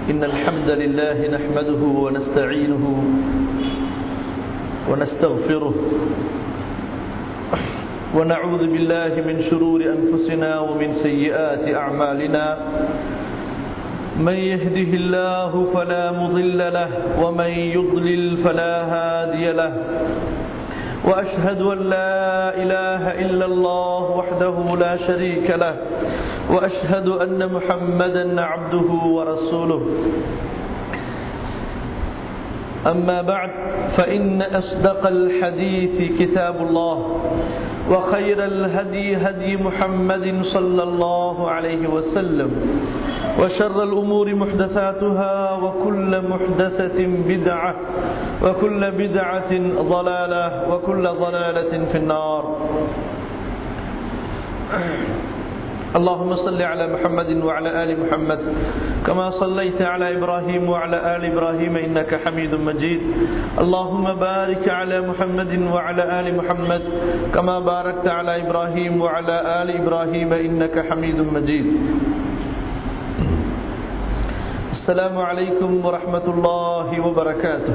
إن الحمد لله نحمده ونستعينه ونستغفره ونعوذ بالله من شرور أنفسنا ومن سيئات أعمالنا من يهده الله فلا مضل له ومن يضلل فلا هادي له وأشهد أن لا إله إلا الله وحده لا شريك له وأشهد أن محمدا عبده ورسوله أما بعد فإن أصدق الحديث كتاب الله وخير الهدي هدي محمد صلى الله عليه وسلم وشر الأمور محدثاتها وكل محدثة بدعة وكل بدعة ضلالة وكل ضلالة في النار اللهم صل على محمد وعلى آل محمد كما صليت على إبراهيم وعلى آل إبراهيم إنك حميد مجيد اللهم بارك على محمد وعلى آل محمد كما باركت على إبراهيم وعلى آل إبراهيم إنك حميد مجيد السلام عليكم ورحمة الله وبركاته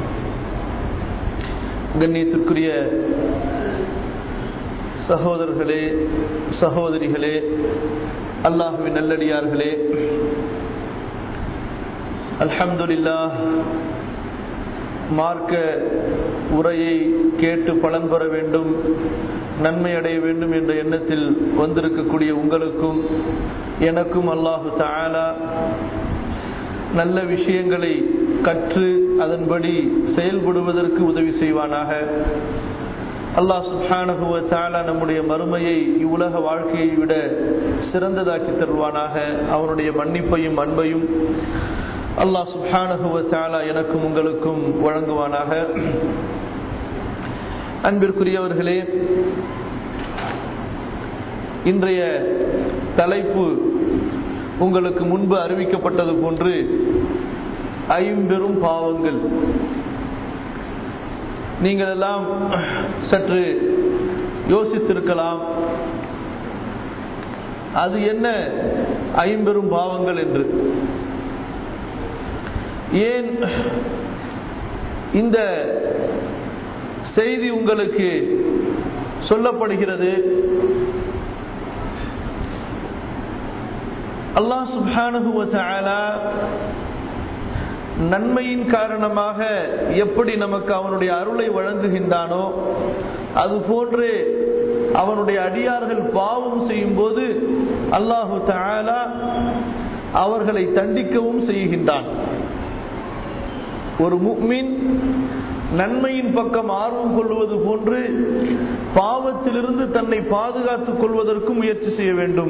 கண்ணியத்திற்குரிய சகோதரர்களே சகோதரிகளே அல்லாஹுவின் நல்லடியார்களே அல்ஹம்துலில்லா மார்க்க உரையை கேட்டு பலன் பெற வேண்டும் நன்மை அடைய வேண்டும் என்ற எண்ணத்தில் வந்திருக்கக்கூடிய உங்களுக்கும் எனக்கும் அல்லாஹு தாலா நல்ல விஷயங்களை கற்று அதன்படி செயல்படுவதற்கு உதவி செய்வானாக அல்லாஹ் சுப்ஹானஹுவ தாலா நம்முடைய மறுமையை இவ்வுலக வாழ்க்கையை விட சிறந்ததாக்கி தருவானாக அவனுடைய மன்னிப்பையும் அன்பையும் அல்லாஹ் சுப்ஹானஹுவ தாலா எனக்கும் உங்களுக்கும் வழங்குவானாக அன்பிற்குரியவர்களே இன்றைய தலைப்பு உங்களுக்கு முன்பு அறிவிக்கப்பட்டது போன்று ஐம்பெரும் பாவங்கள் நீங்கள் எல்லாம் சற்று யோசித்திருக்கலாம் அது என்ன ஐம்பெரும் பாவங்கள் என்று ஏன் இந்த செய்தி உங்களுக்கு சொல்லப்படுகிறது அல்லாஹ் சுபானுகுவ நன்மையின் காரணமாக எப்படி நமக்கு அவனுடைய அருளை வழங்குகின்றானோ அது போன்று அவனுடைய அடியார்கள் பாவம் செய்யும் போது அல்லாஹு தாலா அவர்களை தண்டிக்கவும் செய்கின்றான் ஒரு முக்மின் நன்மையின் பக்கம் ஆர்வம் கொள்வது போன்று பாவத்திலிருந்து தன்னை பாதுகாத்துக் கொள்வதற்கும் முயற்சி செய்ய வேண்டும்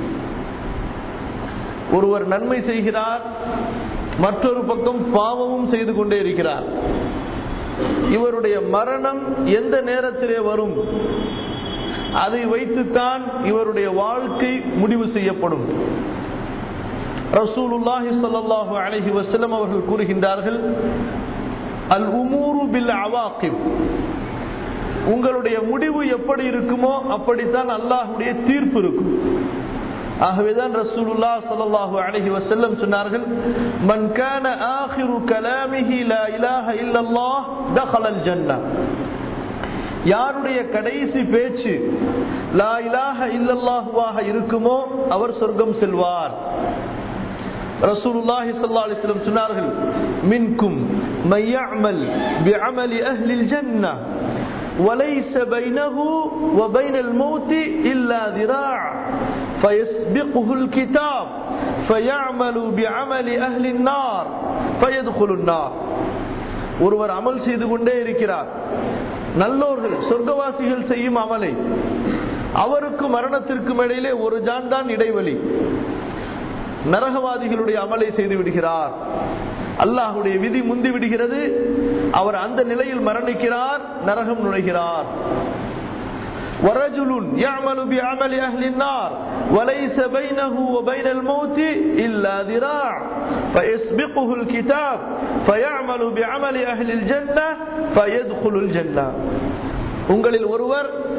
ஒருவர் நன்மை செய்கிறார் மற்றொரு பக்கம் பாவமும் செய்து கொண்டே இருக்கிறார் இவருடைய மரணம் எந்த நேரத்திலே வரும் அதை வைத்துத்தான் இவருடைய வாழ்க்கை முடிவு செய்யப்படும் ரசூலுல்லாஹி ஸல்லல்லாஹு அலைஹி வஸல்லம் அவர்கள் கூறுகின்றார்கள் அல் உமூரு பில் அவாக்கிப் உங்களுடைய முடிவு எப்படி இருக்குமோ அப்படித்தான் அல்லாஹுடைய தீர்ப்பு இருக்கும் ஆகவேதான் ரசூலுல்லா ஸல்லல்லாஹு அலைஹி வஸல்லம் சொன்னார்கள் மன் கான ஆகிரு கலாமிஹி லா இலாஹ இல்லல்லாஹ் தഖலல் ஜன்னah யாருடைய கடைசி பேச்சு லா இலாஹ இல்லல்லாஹுவாக இருக்குமோ அவர் சொர்க்கம் செல்வார் ரசூலுல்லாஹி ஸல்லல்லாஹு அலைஹி வஸல்லம் சொன்னார்கள் மின்கும் மை يعمل بعمل اهل الجنه وليس بينه وبين الموت إلا ذراع فيسبقه الكتاب فيعمل بعمل أهل النار فيدخل النار ஒருவர் அமல் செய்து கொண்டே இருக்கிறார் நல்லோர்கள் சொர்க்கவாசிகள் செய்யும் அமலை அவருக்கு மரணத்திற்கும் இடையிலே ஒரு ஜான் தான் இடைவெளி நரகவாதிகளுடைய அமலை செய்து விடுகிறார் அல்லாஹுடைய விதி முந்தி விடுகிறது அவர் அந்த நிலையில் மரணிக்கிறார் நரகம் நுழைகிறார் ورجل يعمل بعمل أهل النار وليس بينه وبين الموت إلا ذراع فيسبقه الكتاب فيعمل بعمل أهل الجنة فيدخل الجنة உங்களில் ஒருவர்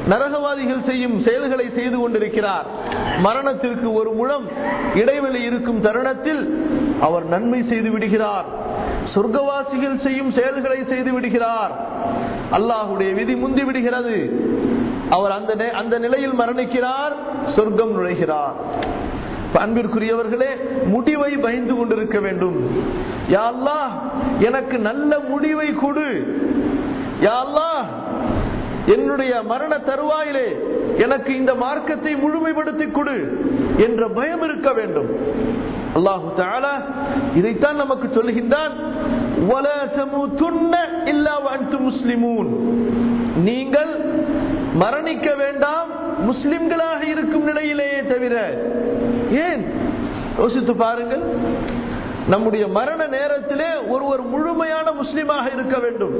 நரகவாதிகள் செய்யும் செயல்களை செய்து கொண்டிருக்கிறார் மரணத்திற்கு ஒரு முழம் இடைவெளி இருக்கும் தருணத்தில் அவர் நன்மை செய்து விடுகிறார் சொர்க்கவாசிகள் செய்யும் செயல்களை செய்து விடுகிறார் அல்லாஹுடைய விதி முந்தி விடுகிறது அவர் அந்த நே- அந்த நிலையில் மரணிக்கிறார் சொர்க்கம் நுழைகிறார் அன்பிற்குரியவர்களே முடிவை பயந்து கொண்டிருக்க வேண்டும் யா அல்லாஹ் எனக்கு நல்ல முடிவை கொடு யா அல்லாஹ் என்னுடைய மரண தருவாயிலே எனக்கு இந்த மார்க்கத்தை முழுமைப்படுத்தி கொடு என்ற பயம் இருக்க வேண்டும் அல்லாஹு தஆலா இதைத்தான் நமக்கு சொல்கின்றான் "வலா தமூதுன்ன இல்லா வஅன்தும் முஸ்லிமூன்." நீங்கள் மரணிக்க வேண்டாம் முஸ்லிம்களாக இருக்கும் நிலையிலேயே தவிர ஏன் யோசித்து பாருங்கள் நம்முடைய மரண நேரத்திலே ஒருவர் முழுமையான முஸ்லிமாக இருக்க வேண்டும்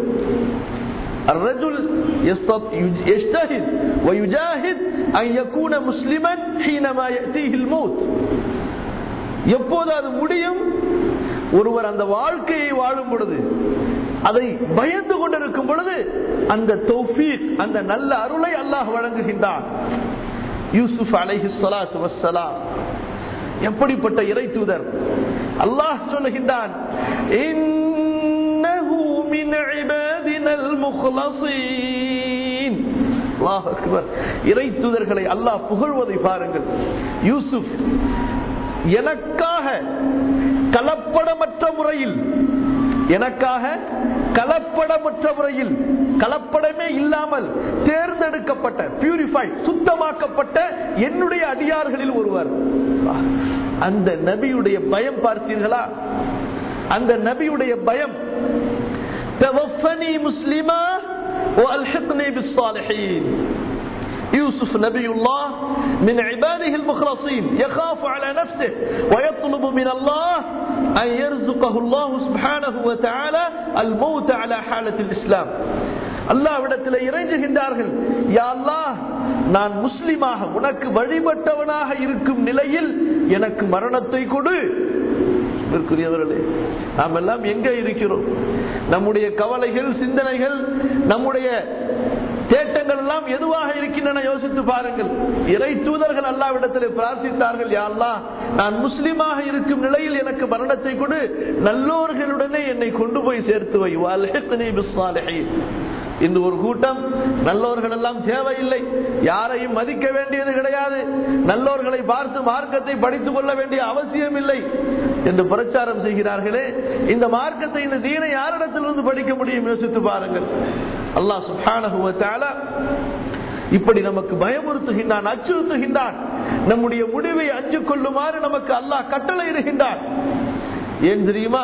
الرجل يستط- يجتهد ويجاهد أن يكون مسلما حينما يأتيه الموت எப்போது அது முடியும் ஒருவர் அந்த வாழ்க்கையை வாழும் பொழுது அதை பயந்து கொண்டிருக்கும் பொழுது அந்த தௌஃபீக் அந்த நல்ல அருளை அல்லாஹ் வழங்குகின்றான் யூசுப் அலைஹி ஸலாத்து வஸ்ஸலாம் எப்படிப்பட்ட இறை தூதர் அல்லாஹ் சொல்லுகின்றான் "இன்னஹு மின் இபாதினல் முக்லஸீன்." அல்லாஹ் அக்பர். இறை தூதர்களை அல்லாஹ் புகழ்வதை பாருங்கள் யூசுப் எனக்காக கலப்படமற்ற முறையில் எனக்காக கலப்படமற்ற முறையில் கலப்படமே இல்லாமல் தேர்ந்தெடுக்கப்பட்ட பியூரிஃபை சுத்தமாக்கப்பட்ட என்னுடைய அடியார்களில் ஒருவர் அந்த நபியுடைய பயம் பார்த்தீர்களா அந்த நபியுடைய பயம் توفني مسلما والحقني بالصالحين يوسف نبي الله من عباده المخلصين يخاف على نفسه ويطلب من الله أن يرزقه الله سبحانه وتعالى الموت على حالة الإسلام அல்லாவிடத்தில் இறைஞ்சுகின்றார்கள் யா அல்லாஹ் நான் முஸ்லிமாக உனக்கு வழிபட்டவனாக இருக்கும் நிலையில் எனக்கு மரணத்தை கொடு அன்பிற்குரியவர்களே நாம் எல்லாம் எங்க இருக்கிறோம் நம்முடைய கவலைகள் சிந்தனைகள் நம்முடைய தேட்டங்கள் எல்லாம் எதுவாக இருக்கின்றன யோசித்து பாருங்கள் இறை தூதர்கள் அல்லாவிடத்தில் பிரார்த்தித்தார்கள் யா அல்லாஹ் நான் முஸ்லிமாக இருக்கும் நிலையில் எனக்கு மரணத்தை கொடு நல்லோர்களுடனே என்னை கொண்டு போய் சேர்த்து வை வல்ஹிக்னி பிஸ்ஸாலிஹீன். இந்த ஒரு கூட்டம் நல்லோர்கள் எல்லாம் தேவையில்லை யாரையும் மதிக்க வேண்டியது கிடையாது நல்லோர்களை பார்த்து மார்க்கத்தை படித்துக் கொள்ள வேண்டிய அவசியம் இல்லை என்று பிரச்சாரம் செய்கிறார்களே இந்த மார்க்கத்தை இந்த தீனை யாரிடத்திலிருந்து படிக்க முடியும் யோசித்து பாருங்கள் அல்லாஹ் சுப்ஹானஹு வ தஆலா இப்படி நமக்கு பயமுறுத்துகின்றான் அச்சுறுத்துகின்றான் நம்முடைய முடிவை அஞ்சு கொள்ளுமாறு நமக்கு அல்லாஹ் கட்டளையிடுகின்றான் ஏன் தெரியுமா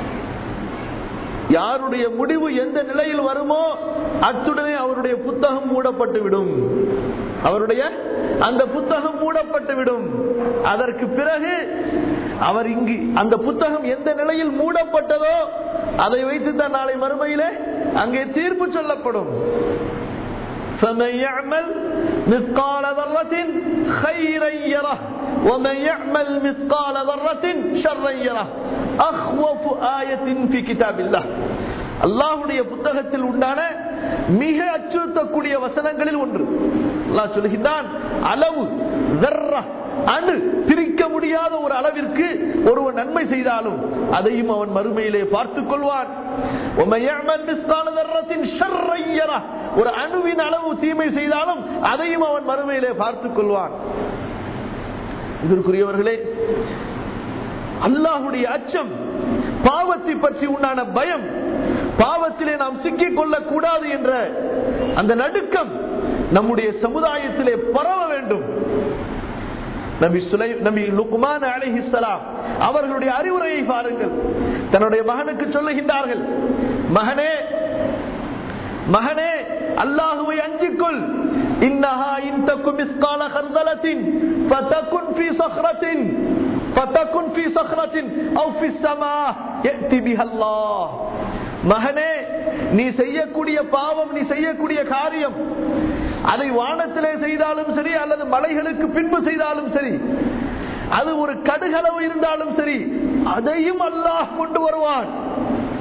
யாருடைய முடிவு எந்த நிலையில் வருமோ அத்துடனே அவருடைய புத்தகம் மூடப்பட்டு விடும் அவருடைய அந்த புத்தகம் மூடப்பட்டு விடும் அதற்கு பிறகு அவர் இங்கு அந்த புத்தகம் எந்த நிலையில் மூடப்பட்டதோ அதை வைத்து தான் நாளை மறுமையிலே அங்கே தீர்ப்பு சொல்லப்படும் فمن يعمل مثقال ذرة خيرا يره ومن يعمل مثقال ذرة شرا يره أخوف آية في كتاب الله அல்லாஹுடைய புத்தகத்தில் உண்டான மிக அச்சுறுத்தக்கூடிய வசனங்களில் ஒன்று அல்லாஹ் சொல்கின்றான் அளவு ஜர்ரா, அணு பிரிக்க முடியாத ஒரு அளவிற்கு ஒருவன் நன்மை செய்தாலும் அதையும் அவன் மறுமையிலே பார்த்துக் கொள்வான் وَمَنْ يَعْمَلْ مِثْقَالَ ذَرَّةٍ شَرًّا يَرَهُ. ஒரு அணுவின் அளவு தீமை செய்தாலும் அதையும் அவன் மறுமையிலே பார்த்துக் கொள்வான் இதற்குரியவர்களே அல்லாஹுடைய அச்சம் பாவத்தை பற்றி உண்டான பயம் பாவத்திலே நாம் சிக்கிக் கொள்ளக் கூடாது என்ற அந்த நடுக்கம் நம்முடைய சமுதாயத்திலே பரவ வேண்டும் நபி சுலை நபி லுக்மான் அலைஹிஸ்ஸலாம் அவர்களுடைய அறிவுரையை பாருங்கள் தன்னுடைய மகனுக்கு சொல்லுகின்றார்கள் மகனே மகனே அல்லாஹுவை அஞ்சிக்கொள் இன்னஹா இன் தக்கு மிஸ்கால கர்தலத்தின் ஃபதகுன் ஃபீ சஹ்ரத்தின் ஃபதகுன் ஃபீ சஹ்ரத்தின் அவ் ஃபீ ஸமா யأتي பிஹா அல்லாஹ் மகனே நீ செய்யக்கூடிய பாவம் நீ செய்யக்கூடிய காரியம் அதை வானத்திலே செய்தாலும் சரி அல்லது மலைகளுக்கு பின்பு செய்தாலும் சரி அது ஒரு கடுகளவு இருந்தாலும் சரி அதையும் அல்லாஹ் கொண்டு வருவான்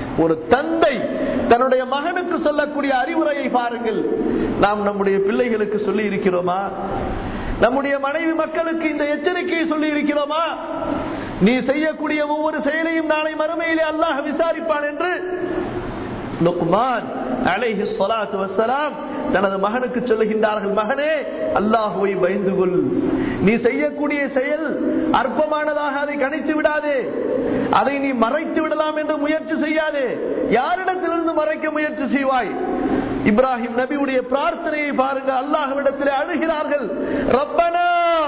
ஒரு தந்தை தன்னுடைய மகனுக்கு சொல்லக்கூடிய அறிவுரையை பாருங்கள் நாம் நம்முடைய பிள்ளைகளுக்கு சொல்லி இருக்கிறோமா நம்முடைய மனைவி மக்களுக்கு இந்த எச்சரிக்கையை சொல்லி இருக்கிறோமா நீ செய்யக்கூடிய ஒவ்வொரு செயலையும் நாளை மறுமையிலே அல்லாஹ் விசாரிப்பான் என்று லுக்மான் அலைஹி ஸலாத்து வஸ்ஸலாம் தனது மகனுக்கு சொல்லுகின்றார்கள் மகனே அல்லாஹுவை பயந்து கொள் நீ செய்யக்கூடிய செயல் அற்பமானதாக அதை கணித்து விடாதே அதை நீ மறைத்து விடலாம் என்று முயற்சி செய்யாதே யாரிடத்திலிருந்து மறைக்க முயற்சி செய்வாய் இப்ராஹிம் நபியுடைய பிரார்த்தனையை பாருங்க அல்லாஹ்விடத்திலே அழுகிறார்கள் ரப்பனா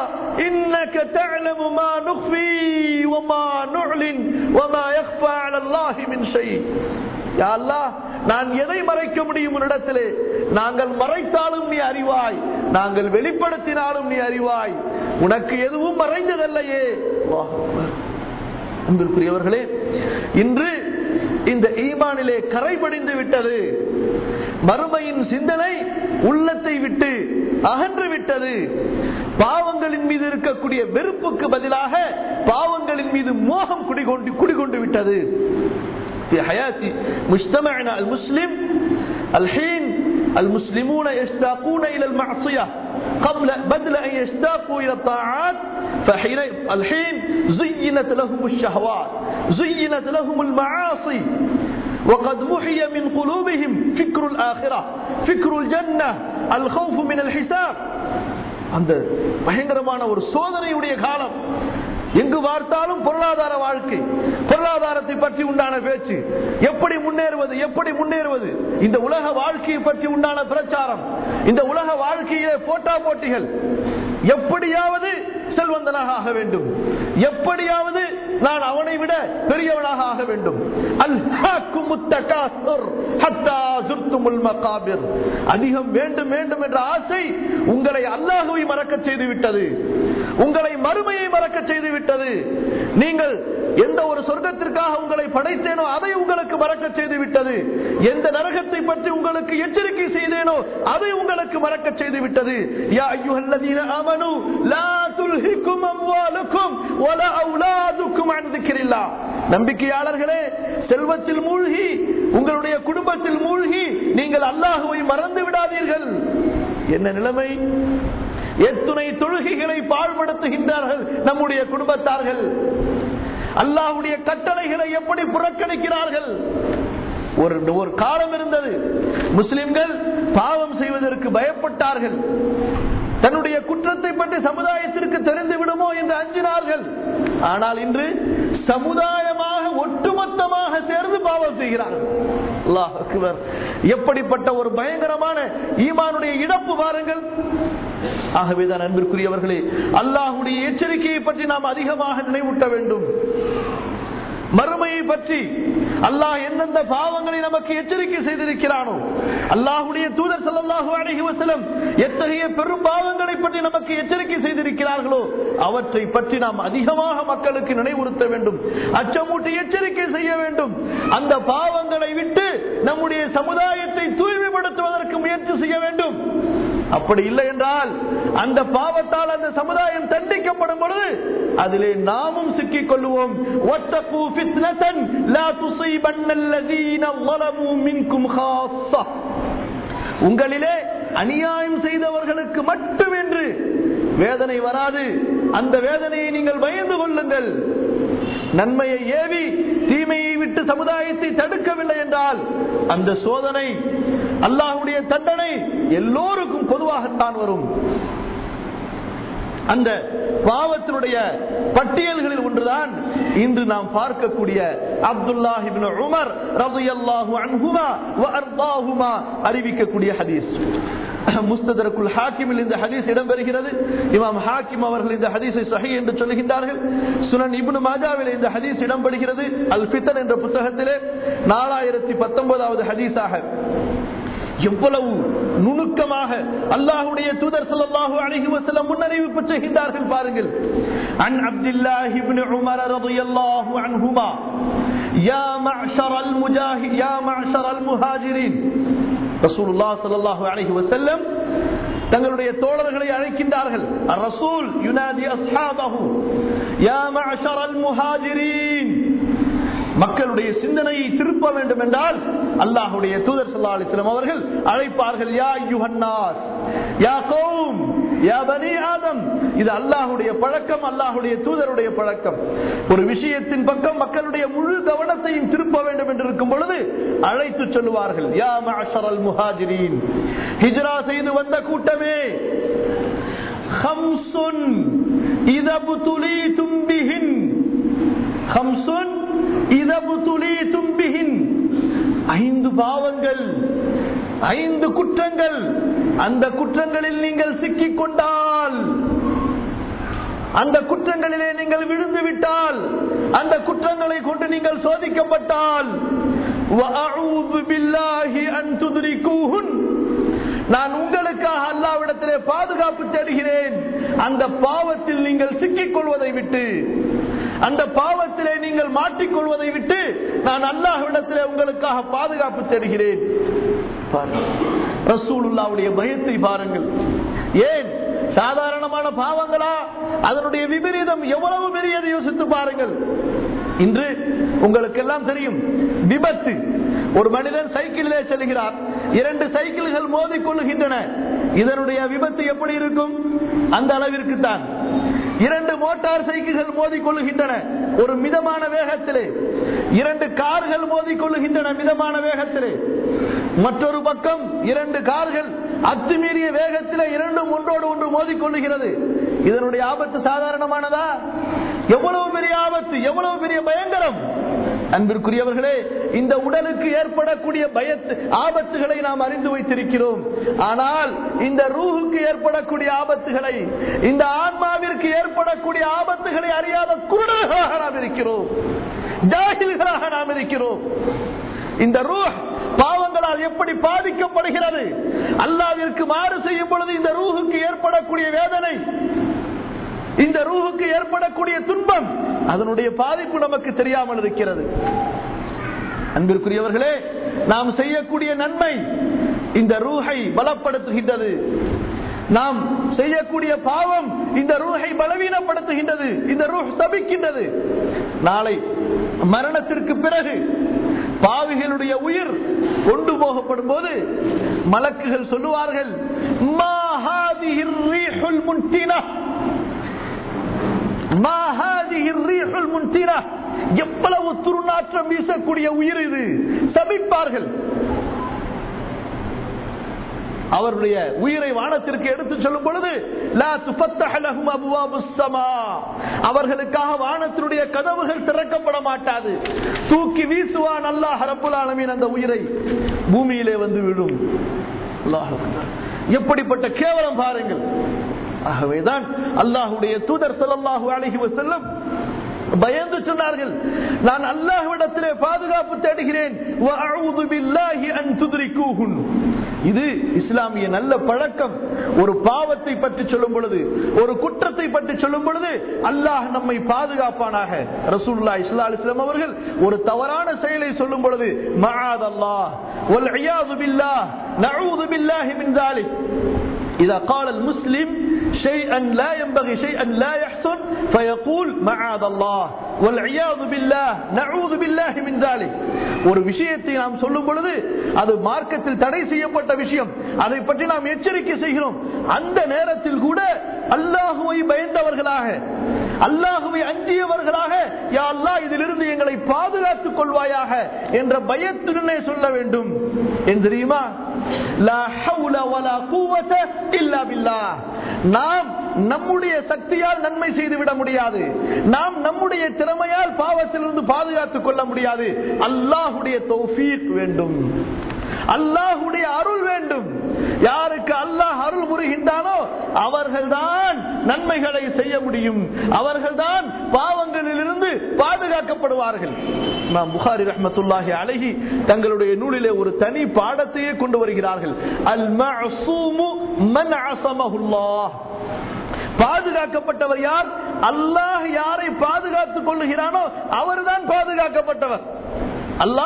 இன்னக தஅலமு மா நுக்ஃபி வமா நுஅலின் வமா யக்ஃபா அலா அல்லாஹி மின் ஷை யா அல்லாஹ் நான் எதை மறைக்க முடியும் உன்னிடத்திலே நாங்கள் மறைத்தாலும் நீ அறிவாய் நாங்கள் வெளிப்படுத்தினாலும் நீ அறிவாய் உனக்கு எதுவும் மறைந்ததல்லையே அல்லாஹ் அக்பர். அன்பிற்குரியவர்களே இன்று இந்த ஈமானிலே கரைபடிந்து விட்டது மறுமையின் சிந்தனை உள்ளத்தை விட்டு அகன்று விட்டது பாவங்களின் மீது இருக்கக்கூடிய வெறுப்புக்கு பதிலாக பாவங்களின் மீது மோகம் குடிகொண்டு குடிகொண்டு விட்டது في حياة مجتمعنا المسلم الحين المسلمون يشتاقون إلى المعصية قبل بدل أن يشتاقوا إلى الطاعات فحين الحين زينت لهم الشهوات زينت لهم المعاصي وقد محي من قلوبهم فكر الآخرة فكر الجنة الخوف من الحساب அந்த பயங்கரமான ஒரு சோதனையுடைய காலம் எங்கு பார்த்தாலும் பொருளாதார வாழ்க்கை பொருளாதாரத்தை பற்றி உண்டான பேச்சு எப்படி முன்னேறுவது எப்படி முன்னேறுவது இந்த உலக வாழ்க்கையை பற்றி உண்டான பிரச்சாரம் இந்த உலக வாழ்க்கையிலே போட்டா போட்டிகள் எப்படியாவது செல்வந்தனாக ஆக வேண்டும் எப்படியாவது நான் அவனை விட பெரியவனாக ஆக வேண்டும் அல்ஹாக்கும் முத்தகாசுர் ஹத்தா சுர்த்துமுல் மகாபிர் அதிகம் வேண்டும் வேண்டும் என்ற ஆசை உங்களை அல்லாஹுவை மறக்க செய்து விட்டது உங்களை மறுமையை மறக்க செய்து விட்டது நீங்கள் எந்த ஒரு சொர்க்கத்திற்காக உங்களை படைத்தேனோ அதை உங்களுக்கு மறக்க செய்து விட்டது எந்த நரகத்தை பற்றி உங்களுக்கு எச்சரிக்கை செய்தேனோ அதை உங்களுக்கு மறக்க செய்து விட்டது யா அய்யுஹல்லதீன ஆமனு லா துல்ஹிக்கும் அம்வாலுக்கும் வலா அவுலாதுக்கும் அன் திக்ரில்லா நம்பிக்கையாளர்களே செல்வத்தில் மூழ்கி உங்களுடைய குடும்பத்தில் மூழ்கி நீங்கள் அல்லாஹுவை மறந்து விடாதீர்கள் என்ன நிலைமை எத்துணை தொழுகைகளை பாழ்படுத்துகின்றார்கள் நம்முடைய குடும்பத்தார்கள் அல்லாஹுடைய கட்டளைகளை எப்படி புறக்கணிக்கிறார்கள் ஒரு ஒரு காலம் இருந்தது முஸ்லிம்கள் பாவம் செய்வதற்கு பயப்பட்டார்கள் தன்னுடைய குற்றத்தை பற்றி சமுதாயத்திற்கு தெரிந்து விடுமோ என்று அஞ்சினார்கள் ஆனால் இன்று சமுதாயமாக ஒட்டுமொத்தமாக சேர்ந்து பாவம் செய்கிறார்கள் அல்லாஹ் அக்பர். எப்படிப்பட்ட ஒரு பயங்கரமான ஈமானுடைய இழப்பு பாருங்கள் ஆகவேதான் அன்பிற்குரியவர்களே அல்லாஹுடைய எச்சரிக்கையை பற்றி நாம் அதிகமாக நினைவூட்ட வேண்டும் மறுமையை பற்றி அல்லாஹ் எந்தெந்த பாவங்களை நமக்கு எச்சரிக்கை செய்திருக்கிறானோ அல்லாஹுடைய தூதர் ஸல்லல்லாஹு அலைஹி வஸல்லம் எத்தகைய பெரும் பாவங்களை பற்றி நமக்கு எச்சரிக்கை செய்திருக்கிறார்களோ அவற்றை பற்றி நாம் அதிகமாக மக்களுக்கு நினைவுறுத்த வேண்டும் அச்சமூட்டி எச்சரிக்கை செய்ய வேண்டும் அந்த பாவங்களை விட்டு நம்முடைய சமுதாயத்தை தூய்மைப்படுத்துவதற்கு முயற்சி செய்ய வேண்டும் அப்படி இல்லை என்றால் அந்த பாவத்தால் அந்த சமுதாயம் தண்டிக்கப்படும் பொழுது அதிலே நாமும் சிக்கிக் கொள்ளுவோம் وَاتَّقُوا فِتْنَةً لَا تُصِيبَنَّ الَّذِينَ ظَلَمُوا مِنكُمْ خَاصَّةً உங்களிலே அநியாயம் செய்தவர்களுக்கு மட்டுமென்று வேதனை வராது அந்த வேதனையை நீங்கள் பயந்து கொள்ளுங்கள் நன்மையை ஏவி தீமையை விட்டு சமுதாயத்தை தடுக்கவில்லை என்றால் அந்த சோதனை அல்லாஹுடைய தண்டனை எல்லோருக்கும் பொதுவாகத்தான் வரும் அந்த பாவத்தினுடைய பட்டியல்களில் ஒன்றுதான் இன்று நாம் பார்க்கக்கூடிய அப்துல்லாஹ் இப்னு உமர் ரலியல்லாஹு அன்ஹுமா வ அர்தாஹுமா அறிவிக்கக்கூடிய ஹதீஸ் முஸ்ததரக்குல் ஹாக்கிமில் இந்த ஹதீஸ் இடம்பெறுகிறது இமாம் ஹாக்கிம் அவர்கள் இந்த ஹதீஸை சஹி என்று சொல்லுகின்றார்கள் சுனன் இப்னு மாஜாவில் இந்த ஹதீஸ் இடம்பெறுகிறது அல் ஃபித்தன் என்ற புத்தகத்திலே நாலாயிரத்தி பத்தொன்பதாவது ஹதீஸாக எவ்வளவு நுணுக்கமாக அல்லாஹுடைய தூதர் ஸல்லல்லாஹு அலைஹி வஸல்லம் முன்னறிவிப்பு செய்கின்றார்கள் பாருங்கள் அன் அப்துல்லாஹ் இப்னு உமர் ரலியல்லாஹு அன்ஹுமா யா மஅஷரல் முஜாஹித் யா மஅஷரல் முஹாஜிரின் ரசூலுல்லாஹ் ஸல்லல்லாஹு அலைஹி வஸல்லம் தங்களுடைய தோழர்களை அழைக்கின்றார்கள் ரசூல் யுனாதி அஸ்ஹாபஹு யா மஅஷரல் முஹாஜிரின் மக்களுடைய சிந்தனையை திருப்ப வேண்டும் என்றால் அல்லாஹுடைய தூதர் ஸல்லல்லாஹு அலைஹி வஸல்லம் அவர்கள் அழைப்பார்கள் யா யுஹன்னாஸ் யா கௌம் யா பனி ஆதம் இது அல்லாஹுடைய பழக்கம் அல்லாஹுடைய தூதருடைய பழக்கம் ஒரு விஷயத்தின் பக்கம் மக்களுடைய முழு கவனத்தையும் திருப்ப வேண்டும் என்று இருக்கும் பொழுது அழைத்து சொல்லுவார்கள் யா மஅஷரல் முஹாஜிரீன் ஹிஜ்ரா செய்து வந்த கூட்டமே خمس إذا ابتليتم بهن خمس إذا ابتليتم بهن ஐந்து பாவங்கள் ஐந்து குற்றங்கள் அந்த குற்றங்களில் நீங்கள் சிக்கிக் கொண்டால் அந்த குற்றங்களிலே நீங்கள் விழுந்து விட்டால் அந்த குற்றங்களை கொண்டு நீங்கள் சோதிக்கப்பட்டால் وَأَعُوذُ بِاللَّهِ أَن تُدْرِكُوهُنَّ நான் உங்களுக்காக அல்லாவிடத்திலே பாதுகாப்பு தேடுகிறேன் அந்த பாவத்தில் நீங்கள் சிக்கிக் கொள்வதை விட்டு அந்த பாவத்திலே நீங்கள் மாட்டிக்கொள்வதை விட்டு நான் அல்லாஹ்விடத்திலே உங்களுக்காக பாதுகாப்பு தேடுகிறேன் ரசூலுல்லாவுடைய பயத்தை பாருங்கள் ஏன் சாதாரணமான பாவங்களா அதனுடைய விபரீதம் எவ்வளவு பெரியது யோசித்து பாருங்கள் இன்று உங்களுக்கு எல்லாம் தெரியும் விபத்து ஒரு மனிதன் சைக்கிளிலே செல்கிறார் இரண்டு சைக்கிள்கள் மோதிக் கொள்ளுகின்றன இதனுடைய விபத்து எப்படி இருக்கும் அந்த அளவிற்கு தான் இரண்டு மோட்டார் சைக்கிள்கள் மோதிக் கொள்ளுகின்றன ஒரு மிதமான வேகத்திலே இரண்டு கார்கள் மோதிக் கொள்ளுகின்றன மிதமான வேகத்திலே மற்றொரு பக்கம் இரண்டு கார்கள் அத்துமீறிய வேகத்திலே இரண்டும் ஒன்றோடு ஒன்று மோதிக் கொள்ளுகிறது இதனுடைய ஆபத்து சாதாரணமானதா எவ்வளவு பெரிய ஆபத்து எவ்வளவு பெரிய பயங்கரம் அன்பிற்குரியவர்களே இந்த உடலுக்கு ஏற்படக்கூடிய பயத்து ஆபத்துகளை நாம் அறிந்து வைத்திருக்கிறோம் ஆனால் இந்த ரூஹுக்கு ஏற்படக்கூடிய ஆபத்துகளை இந்த ஆன்மாவிற்கு ஏற்படக்கூடிய ஆபத்துகளை அறியாத குருடர்களாக நாம் இருக்கிறோம் ஜாகில்களாக நாம் இருக்கிறோம் இந்த ரூஹ் பாவங்களால் எப்படி பாதிக்கப்படுகிறது அல்லாவிற்கு மாறு செய்யும் பொழுது இந்த ரூஹுக்கு ஏற்படக்கூடிய வேதனை இந்த ரூஹுக்கு ஏற்படக்கூடிய துன்பம் அதனுடைய பாதிப்பு நமக்கு தெரியாமல் இருக்கிறது அன்பிற்குரியவர்களே நாம் செய்யக்கூடிய நன்மை இந்த ரூஹை பலப்படுத்துகின்றது நாம் செய்யக்கூடிய பாவம் இந்த ரூஹை பலவீனப்படுத்துகின்றது இந்த ரூஹ் சபிக்கின்றது நாளை மரணத்திற்கு பிறகு பாவிகளுடைய உயிர் கொண்டு போகப்படும் போது மலக்குகள் சொல்லுவார்கள் "மா ஹாதிஹி الريح المنتنة மா ஹாதிஹி الريح المنتنة எவ்வளவு துர்நாற்றம் வீசக்கூடிய உயிர் இது சபிப்பார்கள் அவருடைய உயிரை வானத்திற்கு எடுத்து சொல்லும் பொழுது லா துஃபத்தஹ லஹும் அப்வாபுஸ் ஸமா அவர்களுக்காக வானத்தினுடைய கதவுகள் திறக்கப்பட மாட்டாது தூக்கி வீசுவான் அல்லாஹ் ரப்பல் ஆலமீன் அந்த உயிரை பூமியிலே வந்து விடும் அல்லாஹ் அக்பர். எப்படிப்பட்ட கேவலம் பாருங்கள் ஆகவேதான் அல்லாஹுடைய தூதர் ஸல்லல்லாஹு அலைஹி வஸல்லம் பயந்து சொன்னார்கள் நான் அல்லாஹ்விடத்திலே பாதுகாப்பு தேடுகிறேன் வஅஊது பில்லாஹி அன் துத்ரிகூஹுன் இது இஸ்லாமிய நல்ல பழக்கம் ஒரு பாவத்தை பற்றி சொல்லும் பொழுது ஒரு குற்றத்தை பற்றி சொல்லும் பொழுது அல்லாஹ் நம்மை பாதுகாப்பானாக ரசூலுல்லாஹி ஸல்லல்லாஹு அலைஹி வஸல்லம் அவர்கள் ஒரு தவறான செயலை சொல்லும் பொழுது மஆத் அல்லாஹ் வல் இயாது பில்லாஹ் நஊது பில்லாஹி மின் ذلك إذا قال المسلم شيئا لا ينبغي شيئا لا يحسن فيقول معاذ الله والعياذ بالله نعوذ بالله من ذلك ஒரு விஷயத்தை நாம் சொல்லும் பொழுது அது மார்க்கத்தில் தடை செய்யப்பட்ட விஷயம் அதை பற்றி நாம் எச்சரிக்கை செய்கிறோம் அந்த நேரத்தில் கூட அல்லாஹுவை பயந்தவர்களாக அல்லாஹுவை அஞ்சியவர்களாக யா அல்லாஹ் இதிலிருந்து எங்களை பாதுகாத்துக் கொள்வாயாக என்ற பயத்துடனே சொல்ல வேண்டும் என்று தெரியுமா லா ஹவுல வலா குவத இல்லா பில்லாஹ் நாம் நம்முடைய சக்தியால் நன்மை செய்து விட முடியாது நாம் நம்முடைய திறமையால் பாவத்திலிருந்து பாதுகாத்துக் கொள்ள முடியாது அல்லாஹுடைய தௌஃபீக் வேண்டும் அல்லாஹுடைய அருள் வேண்டும் யாருக்கு அல்லாஹ் அருள் புரிகின்றானோ அவர்கள்தான் நன்மைகளை செய்ய முடியும் அவர்கள்தான் பாவங்களிலிருந்து பாதுகாக்கப்படுவார்கள் நாம் புகாரி ரஹ்மத்துல்லாஹி அழகி தங்களுடைய நூலிலே ஒரு தனி பாடத்தையே கொண்டு வருகிறார்கள் அல் மஅசூமு மன் அஸமஹுல்லாஹ் பாதுகாக்கப்பட்டவர் யார் அல்லாஹ் யாரை பாதுகாத்துக் கொள்ளுகிறானோ அவர்தான் பாதுகாக்கப்பட்டவர் அல்லாஹ்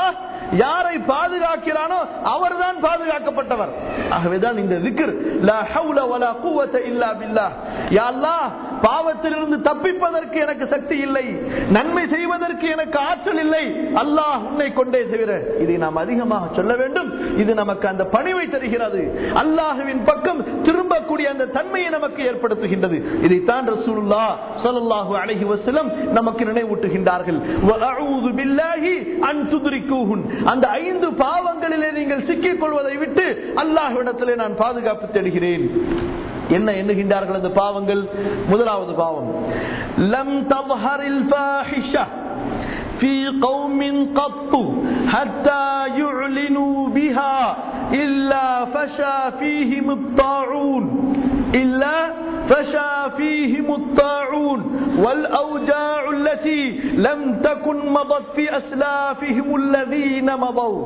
யாரை பாதுகாக்கிறானோ அவர்தான் பாதுகாக்கப்பட்டவர் ஆகவேதான் இந்த திக்ர் லா ஹவுல வலா குவத இல்லா பில்லாஹ் யா அல்லாஹ் பாவத்திலிருந்து தப்பிப்பதற்கு எனக்கு சக்தி இல்லை நன்மை செய்வதற்கு எனக்கு ஆற்றல் இல்லை அல்லாஹ் உன்னை கொண்டே தவிர இதை நாம் அதிகமாக சொல்ல வேண்டும் இது நமக்கு அந்த பணிவை தருகிறது அல்லாஹுவின் பக்கம் திரும்பக்கூடிய அந்த தன்மையை நமக்கு ஏற்படுத்துகின்றது இதைத்தான் ரசூலுல்லா ஸல்லல்லாஹு அலைஹி வஸல்லம் நமக்கு நினைவூட்டுகின்றார்கள் வஅஊது பில்லாஹி அன் துத்ரிகூஹுன் அந்த ஐந்து பாவங்களிலே நீங்கள் சிக்கிக் கொள்வதை விட்டு அல்லாஹ்விடத்திலே நான் பாதுகாப்பு தேடுகிறேன் என்ன எண்ணுகின்றார்கள் அந்த பாவங்கள் முதலாவது பாவம் லம் தظهرில் ஃபாஹிஷா في قوم قط حتى يعلنوا بها إلا فشى فيهم الطاعون إلا فشى فيهم الطاعون والأوجاع التي لم تكن مضت في أسلافهم الذين مضوا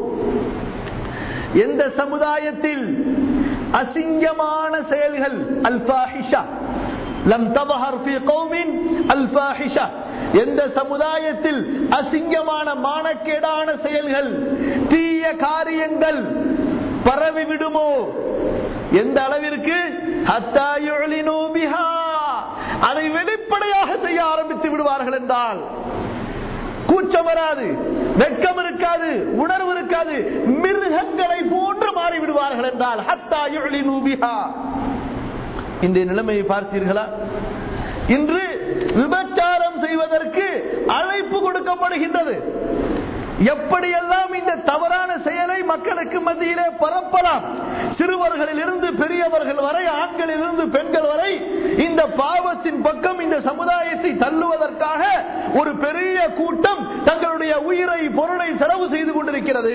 எந்த சமுதாயத்தில் அசிங்கமான செயல்கள் அல்பாஹிஷா லம் தவஹர் ஃபி கௌமின் அல்பாஹிஷா எந்த சமுதாயத்தில் அசிங்கமான மானக்கேடான செயல்கள் தீய காரியங்கள் பரவி விடுமோ எந்த அளவிற்கு ஹத்தா யுஅலினு பிஹா அதை வெளிப்படையாக செய்ய ஆரம்பித்து விடுவார்கள் என்றால் கூச்சம் வராது வெட்கம் இருக்காது உணர்வு இருக்காது மிருகங்களை போன்று மாறி விடுவார்கள் என்றால் ஹத்தா யுஅலினு பிஹா இந்த நிலைமையை பார்த்தீர்களா இன்று விபச்சாரம் செய்வதற்கு அழைப்பு கொடுக்கப்படுகின்றது எப்படியெல்லாம் இந்த தவறான செயலை மக்களுக்கு மத்தியிலே பரப்பலாம் சிறுவர்களில் இருந்து பெரியவர்கள் வரை ஆண்களில் இருந்து பெண்கள் வரை இந்த பாவத்தின் பக்கம் இந்த சமுதாயத்தை தள்ளுவதற்காக ஒரு பெரிய கூட்டம் தங்களுடைய உயிரை பொருளை செலவு செய்து கொண்டிருக்கிறது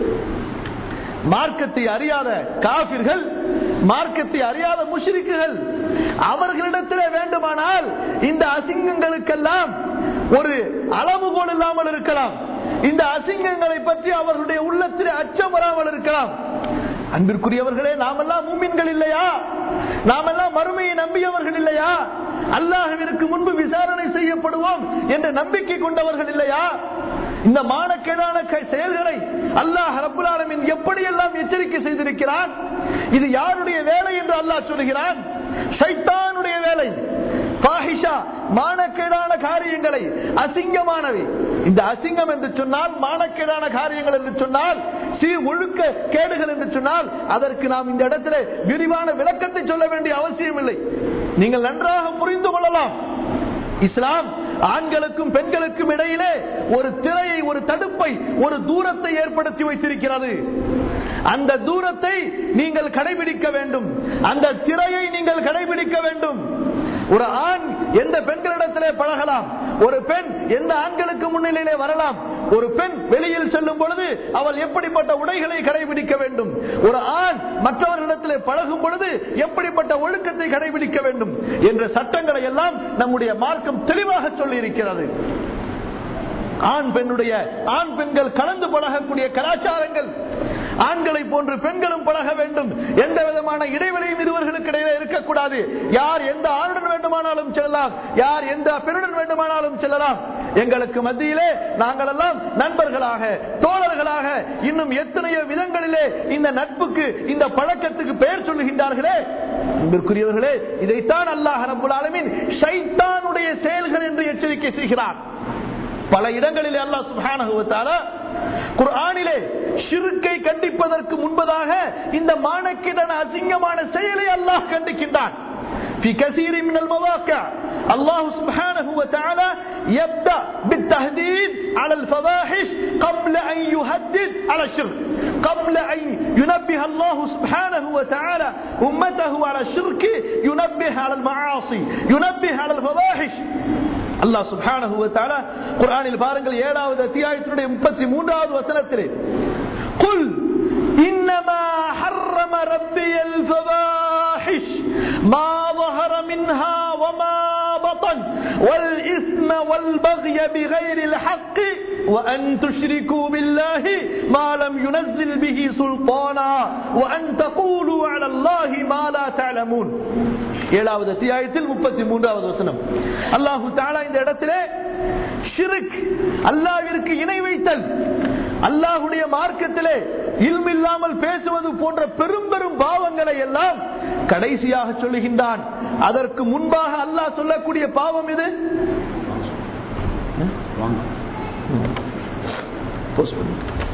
மார்க்கத்தை அறியாத காபிர்கள் மார்க்கத்தை அறியாத முஷ்ரிக்குகள் அவர்களிடத்திலே வேண்டுமானால் இந்த அசிங்கங்களுக்கெல்லாம் ஒரு அளவுகோல் இல்லாமல் இருக்கலாம் இந்த அசிங்கங்களை பற்றி அவர்களுடைய உள்ளத்திலே அச்சம் வராமல் இருக்கலாம் அன்பிற்குரியவர்களே நாமெல்லாம் மூமின்கள் இல்லையா நாமெல்லாம் மறுமையை நம்பியவர்கள் இல்லையா அல்லாஹுவிற்கு முன்பு விசாரணை செய்யப்படுவோம் என்ற நம்பிக்கை கொண்டவர்கள் இல்லையா இந்த மானக்கேடான க- செயல்களை அல்லாஹ் ரப்புல் ஆலமீன் எப்படியெல்லாம் எச்சரிக்கை செய்திருக்கிறான் இது யாருடைய வேலை என்று அல்லாஹ் சொல்கிறான் சைத்தானுடைய வேலை பாஹிஷா மானக்கேடான காரியங்களை அசிங்கமானவை இந்த அசிங்கம் என்று சொன்னால் மானக்கேடான காரியங்கள் என்று சொன்னால் சீ ஒழுக்க கேடுகள் என்று சொன்னால் அதற்கு நாம் இந்த இடத்துல விரிவான விளக்கத்தை சொல்ல வேண்டிய அவசியம் இல்லை நீங்கள் நன்றாக புரிந்து கொள்ளலாம் இஸ்லாம் ஆண்களுக்கும் பெண்களுக்கும் இடையிலே ஒரு திரையை ஒரு தடுப்பை ஒரு தூரத்தை ஏற்படுத்தி வைத்திருக்கிறது அந்த தூரத்தை நீங்கள் கடைபிடிக்க வேண்டும் அந்த திரையை நீங்கள் கடைபிடிக்க வேண்டும் ஒரு ஆண் எந்த பெண்களிடத்திலே பழகலாம் ஒரு பெண் எந்த ஆண்களுக்கு முன்னிலையிலே வரலாம் ஒரு பெண் வெளியில் செல்லும் பொழுது அவள் எப்படிப்பட்ட உடைகளை கடைபிடிக்க வேண்டும் ஒரு ஆண் மற்றவர்களிடத்திலே பழகும் பொழுது எப்படிப்பட்ட ஒழுக்கத்தை கடைபிடிக்க வேண்டும் என்ற சட்டங்களை எல்லாம் நம்முடைய மார்க்கம் தெளிவாக சொல்லி இருக்கிறது ஆண் பெண்ணுடைய ஆண் பெண்கள் கலந்து பழகக்கூடிய கலாச்சாரங்கள் ஆண்களை போன்று பெண்களும் பழக வேண்டும் எந்த விதமான இடைவெளியும் இருவர்களுக்கு இடையிலே இருக்கக்கூடாது யார் எந்த ஆணுடன் வேண்டுமானாலும் செல்லலாம் யார் எந்த பெண்ணுடன் வேண்டுமானாலும் செல்லலாம் எங்களுக்கு மத்தியிலே நாங்கள் எல்லாம் நண்பர்களாக தோழர்களாக இன்னும் எத்தனையோ விதங்களிலே இந்த நட்புக்கு இந்த பழக்கத்துக்கு பெயர் சொல்லுகின்றார்களே அன்பிற்குரியவர்களே இதைத்தான் அல்லாஹ் ரபுல் ஆலமீன் ஷைத்தானுடைய செயல்கள் என்று எச்சரிக்கை செய்கிறார் பல இடங்களிலே அல்லாஹ் சுப்ஹானஹு வ தஆலா குர்ஆனிலே ஷிர்க்கை கண்டிப்பதற்கு முன்பதாக இந்த மானக்கிடன அசிங்கமான செயலை அல்லாஹ் கண்டிக்கின்றான் في كثير من المواقع الله سبحانه وتعالى يبدأ بالتهديد على الفواحش قبل أن يهدد على الشرك قبل أن ينبه الله سبحانه وتعالى أمته على الشرك ينبه على المعاصي ينبه على الفواحش அல்லாஹ் சுப்ஹானஹு வ தஆலா குர்ஆனில் பாருங்கள் ஏழாவது அத்தியாயத்தினுடைய 33வது வசனத்திலே குல் இன்னமா حرم ربي الفواحش ما ظهر منها وما بطن والإثم والبغي بغير الحق وأن تشركوا بالله ما لم ينزل به سلطانا وأن تقولوا على الله ما لا تعلمون ஏழாவது அத்தியாயத்தில் முப்பத்தி மூன்றாவது வசனம் அல்லாஹு தாலா இந்த இடத்திலே ஷிருக் அல்லாவிற்கு இணை வைத்தல் அல்லாஹுடைய மார்க்கத்திலே இல்மில்லாமல் பேசுவது போன்ற பெரும் பெரும் பாவங்களை எல்லாம் கடைசியாக சொல்லுகின்றான் அதற்கு முன்பாக அல்லாஹ் சொல்லக்கூடிய பாவம் இது வாங்க Post பண்ணு.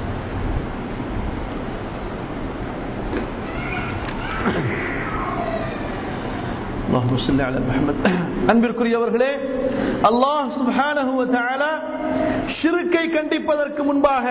اللهم صل على محمد அன்பிற்குரியவர்களே அல்லாஹ் சுப்ஹானஹு வ தஆலா ஷிர்க்கை கண்டிப்பதற்கு முன்பாக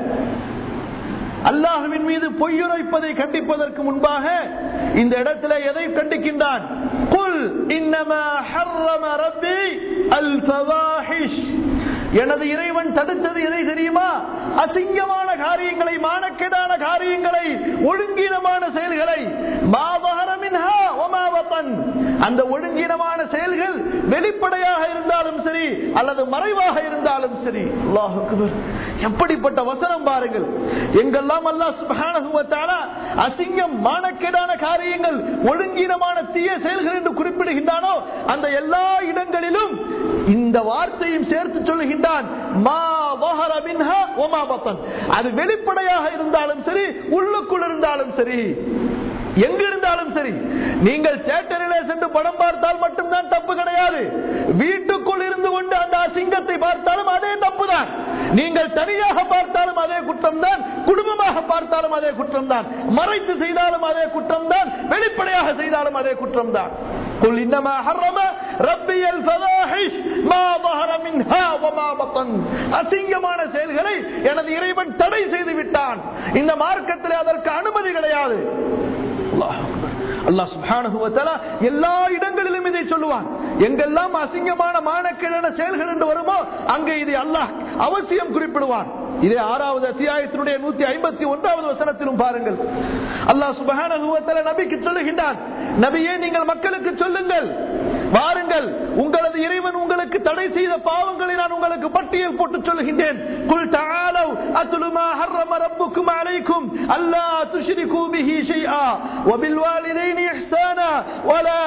அல்லாஹுவின் மீது பொய்யுரைப்பதை கண்டிப்பதற்கு முன்பாக இந்த இடத்துல எதை கண்டிக்கின்றான் குல் இன்னமா ஹர்ரம ரப்பி அல் ஃபவாஹிஷ் எனது இறைவன் தடுத்தது எதை தெரியுமா அசிங்கமான காரியங்களை மானக்கேடான காரியங்களை ஒழுங்கீனமான செயல்களை மாபகரமின்ஹா ஒமாவத்தன் அந்த ஒழுங்கீனமான செயல்கள் வெளிப்படையாக இருந்தாலும் சரி அல்லது மறைவாக இருந்தாலும் சரி அல்லாஹ் அக்பர். எப்படிப்பட்ட வசனம் பாருங்கள் எங்கெல்லாம் அல்லாஹ் சுப்ஹானஹு வ தஆலா அசிங்கம் மானக்கேடான காரியங்கள் ஒழுங்கீனமான தீய செயல்கள் என்று குறிப்பிடுகின்றானோ அந்த எல்லா இடங்களிலும் இந்த வார்த்தையும் சேர்த்து சொல்லுகின்றான் மா வஹர மின்ஹா வமா பத்தன் அது வெளிப்படையாக இருந்தாலும் சரி உள்ளுக்குள் இருந்தாலும் சரி எங்க இருந்தாலும் சரி நீங்கள் தியேட்டரிலே சென்று படம் பார்த்தால் மட்டும்தான் தப்பு கிடையாது வீட்டுக்குள் இருந்து கொண்டு அந்த அசிங்கத்தை பார்த்தாலும் அதே தப்பு தான் நீங்கள் தனியாக பார்த்தாலும் அதே குற்றம் தான் குடும்பமாக பார்த்தாலும் அதே குற்றம் தான் மறைத்து செய்தாலும் அதே குற்றம் தான் வெளிப்படையாக செய்தாலும் அதே குற்றம் தான் قل إنما حرم ربي الفواحش ما ظهر منها وما بطن அசிங்கமான செயல்களை எனது இறைவன் தடை செய்து விட்டான் இந்த மார்க்கத்தில் அதற்கு அனுமதி கிடையாது அல்லாஹ் அக்பர். அல்லாஹ் சுப்ஹானஹு வ தஆலா எல்லா இடங்களிலும் இதை சொல்லுவான் எங்கெல்லாம் அசிங்கமான மானக்கேடான செயல்கள் என்று வருமோ அங்கே இதை அல்லாஹ் அவசியம் குறிப்பிடுவான் இதே ஆறாவது அத்தியாயத்தினுடைய நூத்தி ஐம்பத்தி ஒன்றாவது வசனத்திலும் பாருங்கள் அல்லாஹ் சுப்ஹானஹு வ தஆலா நபிக்கு சொல்லுகின்றான் நபியே நீங்கள் மக்களுக்கு சொல்லுங்கள் வாருங்கள் உங்களது இறைவன் உங்களுக்கு தடை செய்த பாவங்களை நான் உங்களுக்கு பட்டியல் போட்டு சொல்லுகின்றேன் குல் தஆலவ் அத்லு மா ஹர்ரம ரப்புக்கும் அலைக்கும் அல்லா துஷ்ரிகு பிஹி ஷைஆ وبالوالدين إحسانا ولا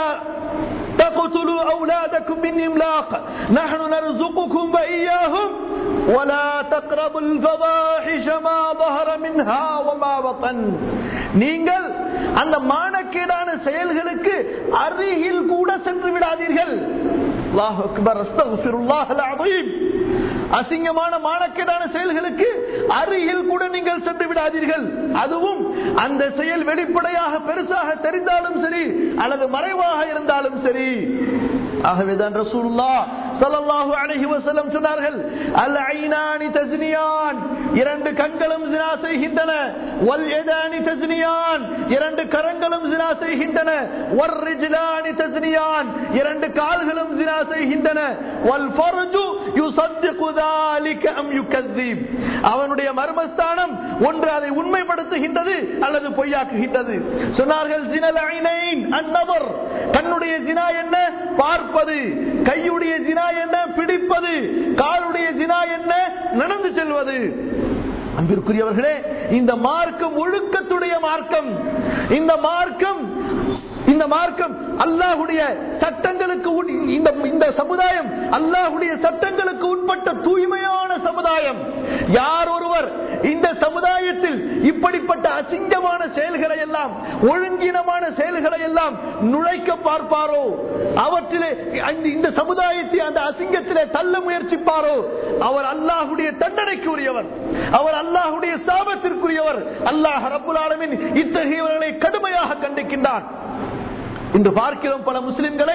تقتلوا أولادكم من إملاق نحن نرزقكم وإياهم ولا تقربوا الفواحش ما ظهر منها وما بطن நீங்கள் அந்த மானக்கேடான செயல்களுக்கு அருகில் கூட சென்று விடாதீர்கள் அல்லாஹ் அக்பர் அஸ்தக்ஃபிருல்லாஹ் அல்-அஸீம் அசிங்கமான மானக்கேடான செயல்களுக்கு அருகில் கூட நீங்கள் சென்று விடாதீர்கள் அதுவும் அந்த செயல் வெளிப்படையாக பெருசாக தெரிந்தாலும் சரி அல்லது மறைவாக இருந்தாலும் சரி ஆகவேதான் ரசூலுல்லா ஸல்லல்லாஹு அலைஹி வஸல்லம் சொன்னார்கள் அல் ஐனானி தஸ்னியான் இரண்டு கண்களும் ஜினா செய்கின்றன வல் யதானி தஸ்னியான் இரண்டு கரங்களும் ஜினா செய்கின்றன வர் ரிஜ்லானி தஸ்னியான் இரண்டு கால்களும் ஜினா செய்கின்றன வல் ஃபர்ஜு யுஸத்திகு ذلك அம் யுகذிப் அவனுடைய மர்மஸ்தானம் ஒன்று அதை உண்மைப்படுத்துகின்றது அல்லது பொய்யாக்குகின்றது சொன்னார்கள் ஜினல் ஐனைன் அந்நபர் கண்ணுடைய ஜினா என்ன பார்ப்பது கையுடைய ஜினா என்ன பிடிப்பது காலுடைய ஜினா என்ன நடந்து செல்வது அன்பிற்குரியவர்களே இந்த மார்க்கம் ஒழுக்கத்துடைய மார்க்கம் இந்த மார்க்கம் இந்த மார்க்கம் அல்லாஹுடைய சட்டங்களுக்கு உட்- இந்த இந்த சமுதாயம் அல்லாஹுடைய சட்டங்களுக்கு உட்பட்ட தூய்மையான சமுதாயம் யார் ஒருவர் இந்த சமுதாயத்தில் இப்படிப்பட்ட அசிங்கமான செயல்களை எல்லாம் ஒழுங்கினமான செயல்களை எல்லாம் நுழைக்க பார்ப்பாரோ அவற்றிலே அந்த- இந்த சமுதாயத்தை அந்த அசிங்கத்திலே தள்ள முயற்சிப்பாரோ அவர் அல்லாஹுடைய தண்டனைக்கு உரியவர் அவர் அல்லாஹுடைய சாபத்திற்குரியவர் அல்லாஹ் ரப்புல் ஆலமீன் இத்தகையவர்களை கடுமையாக கண்டிக்கின்றார் இன்று பார்க்கிறோம் பல முஸ்லிம்களை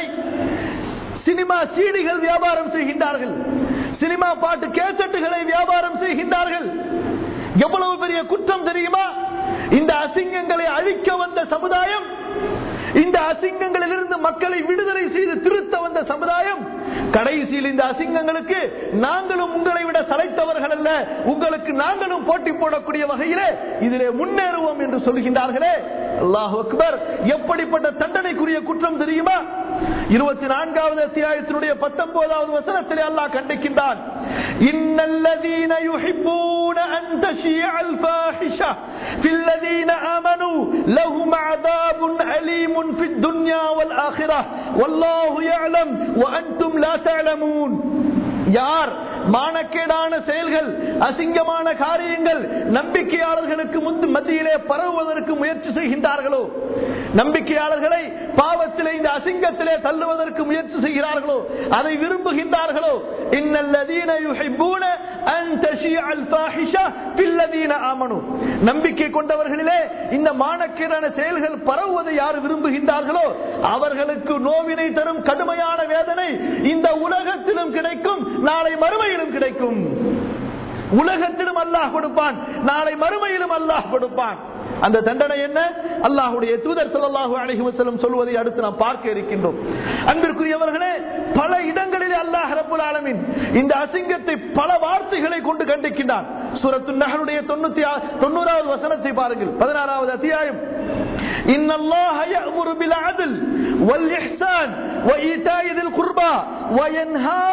சினிமா சீடிகள் வியாபாரம் செய்கின்றார்கள் சினிமா பாட்டு கேசட்டுகளை வியாபாரம் செய்கின்றார்கள் எவ்வளவு பெரிய குற்றம் தெரியுமா இந்த அசிங்கங்களை அழிக்க வந்த சமுதாயம் இந்த அசிங்கங்களிலிருந்து மக்களை விடுதலை செய்து திருத்த வந்த சமுதாயம் கடைசியில் இந்த அசிங்கங்களுக்கு நாங்களும் உங்களை விட சளைத்தவர்கள் அல்ல உங்களுக்கு நாங்களும் போட்டி போடக்கூடிய வகையிலே இதிலே முன்னேறுவோம் என்று சொல்கின்றார்களே அல்லாஹ் அக்பர் எப்படிப்பட்ட தண்டனைக்குரிய குற்றம் தெரியுமா இருபத்தி நான்காவது அத்தியாயத்தினுடைய பத்தொன்பதாவது வசனத்திலே அல்லாஹ் கண்டிக்கின்றான் இன்னல்லதீன யுஹிப்பூன அன் தஷிய அல் ஃபாஹிஷா ஃபில்லதீன ஆமனு லஹும் அதாபுன் அலீமுன் ஃபித் துன்யா வல் ஆখিরাহ வல்லாஹு يعلم وانتم لا تعلمون யார் மானக்கேடான செயல்கள் அசிங்கமான காரியங்கள் நம்பிக்கையாளர்களுக்கு முந்து மத்தியிலே பரவுவதற்கு முயற்சி செய்கின்றார்களோ நம்பிக்கையாளர்களை பாவத்திலே இந்த அசிங்கத்திலே தள்ளுவதற்கு முயற்சி செய்கிறார்களோ அதை விரும்புகின்றார்களோ இன்னல்லதீன யுஹிப்பூன அன் தஷிஅல் ஃபாஹிஷா பில்லதீன ஆமனு நம்பிக்கை கொண்டவர்களிலே இந்த மானக்கேடான செயல்கள் பரவுவதை யார் விரும்புகின்றார்களோ அவர்களுக்கு நோவினை தரும் கடுமையான வேதனை இந்த உலகத்திலும் கிடைக்கும் நாளை மறுமையிலும் கிடைக்கும் உலகத்திலும் அல்லாஹ் கொடுப்பான் நாளை மறுமையிலும் அல்லாஹ் கொடுப்பான் அந்த தண்டனை என்ன அல்லாஹுடைய தூதர் சொல்லலாஹு அழகி வசலம் சொல்வதை அடுத்து நாம் பார்க்க இருக்கின்றோம் அன்பிற்குரியவர்களே பல இடங்களிலே அல்லாஹ் ரபுல் ஆலமின் இந்த அசிங்கத்தை பல வார்த்தைகளை கொண்டு கண்டிக்கின்றான் சூரத்து நகருடைய தொண்ணூத்தி தொண்ணூறாவது வசனத்தை பாருங்கள் பதினாறாவது அத்தியாயம் إن الله يأمر بالعدل والإحسان وإيتاء ذي القربى وينهى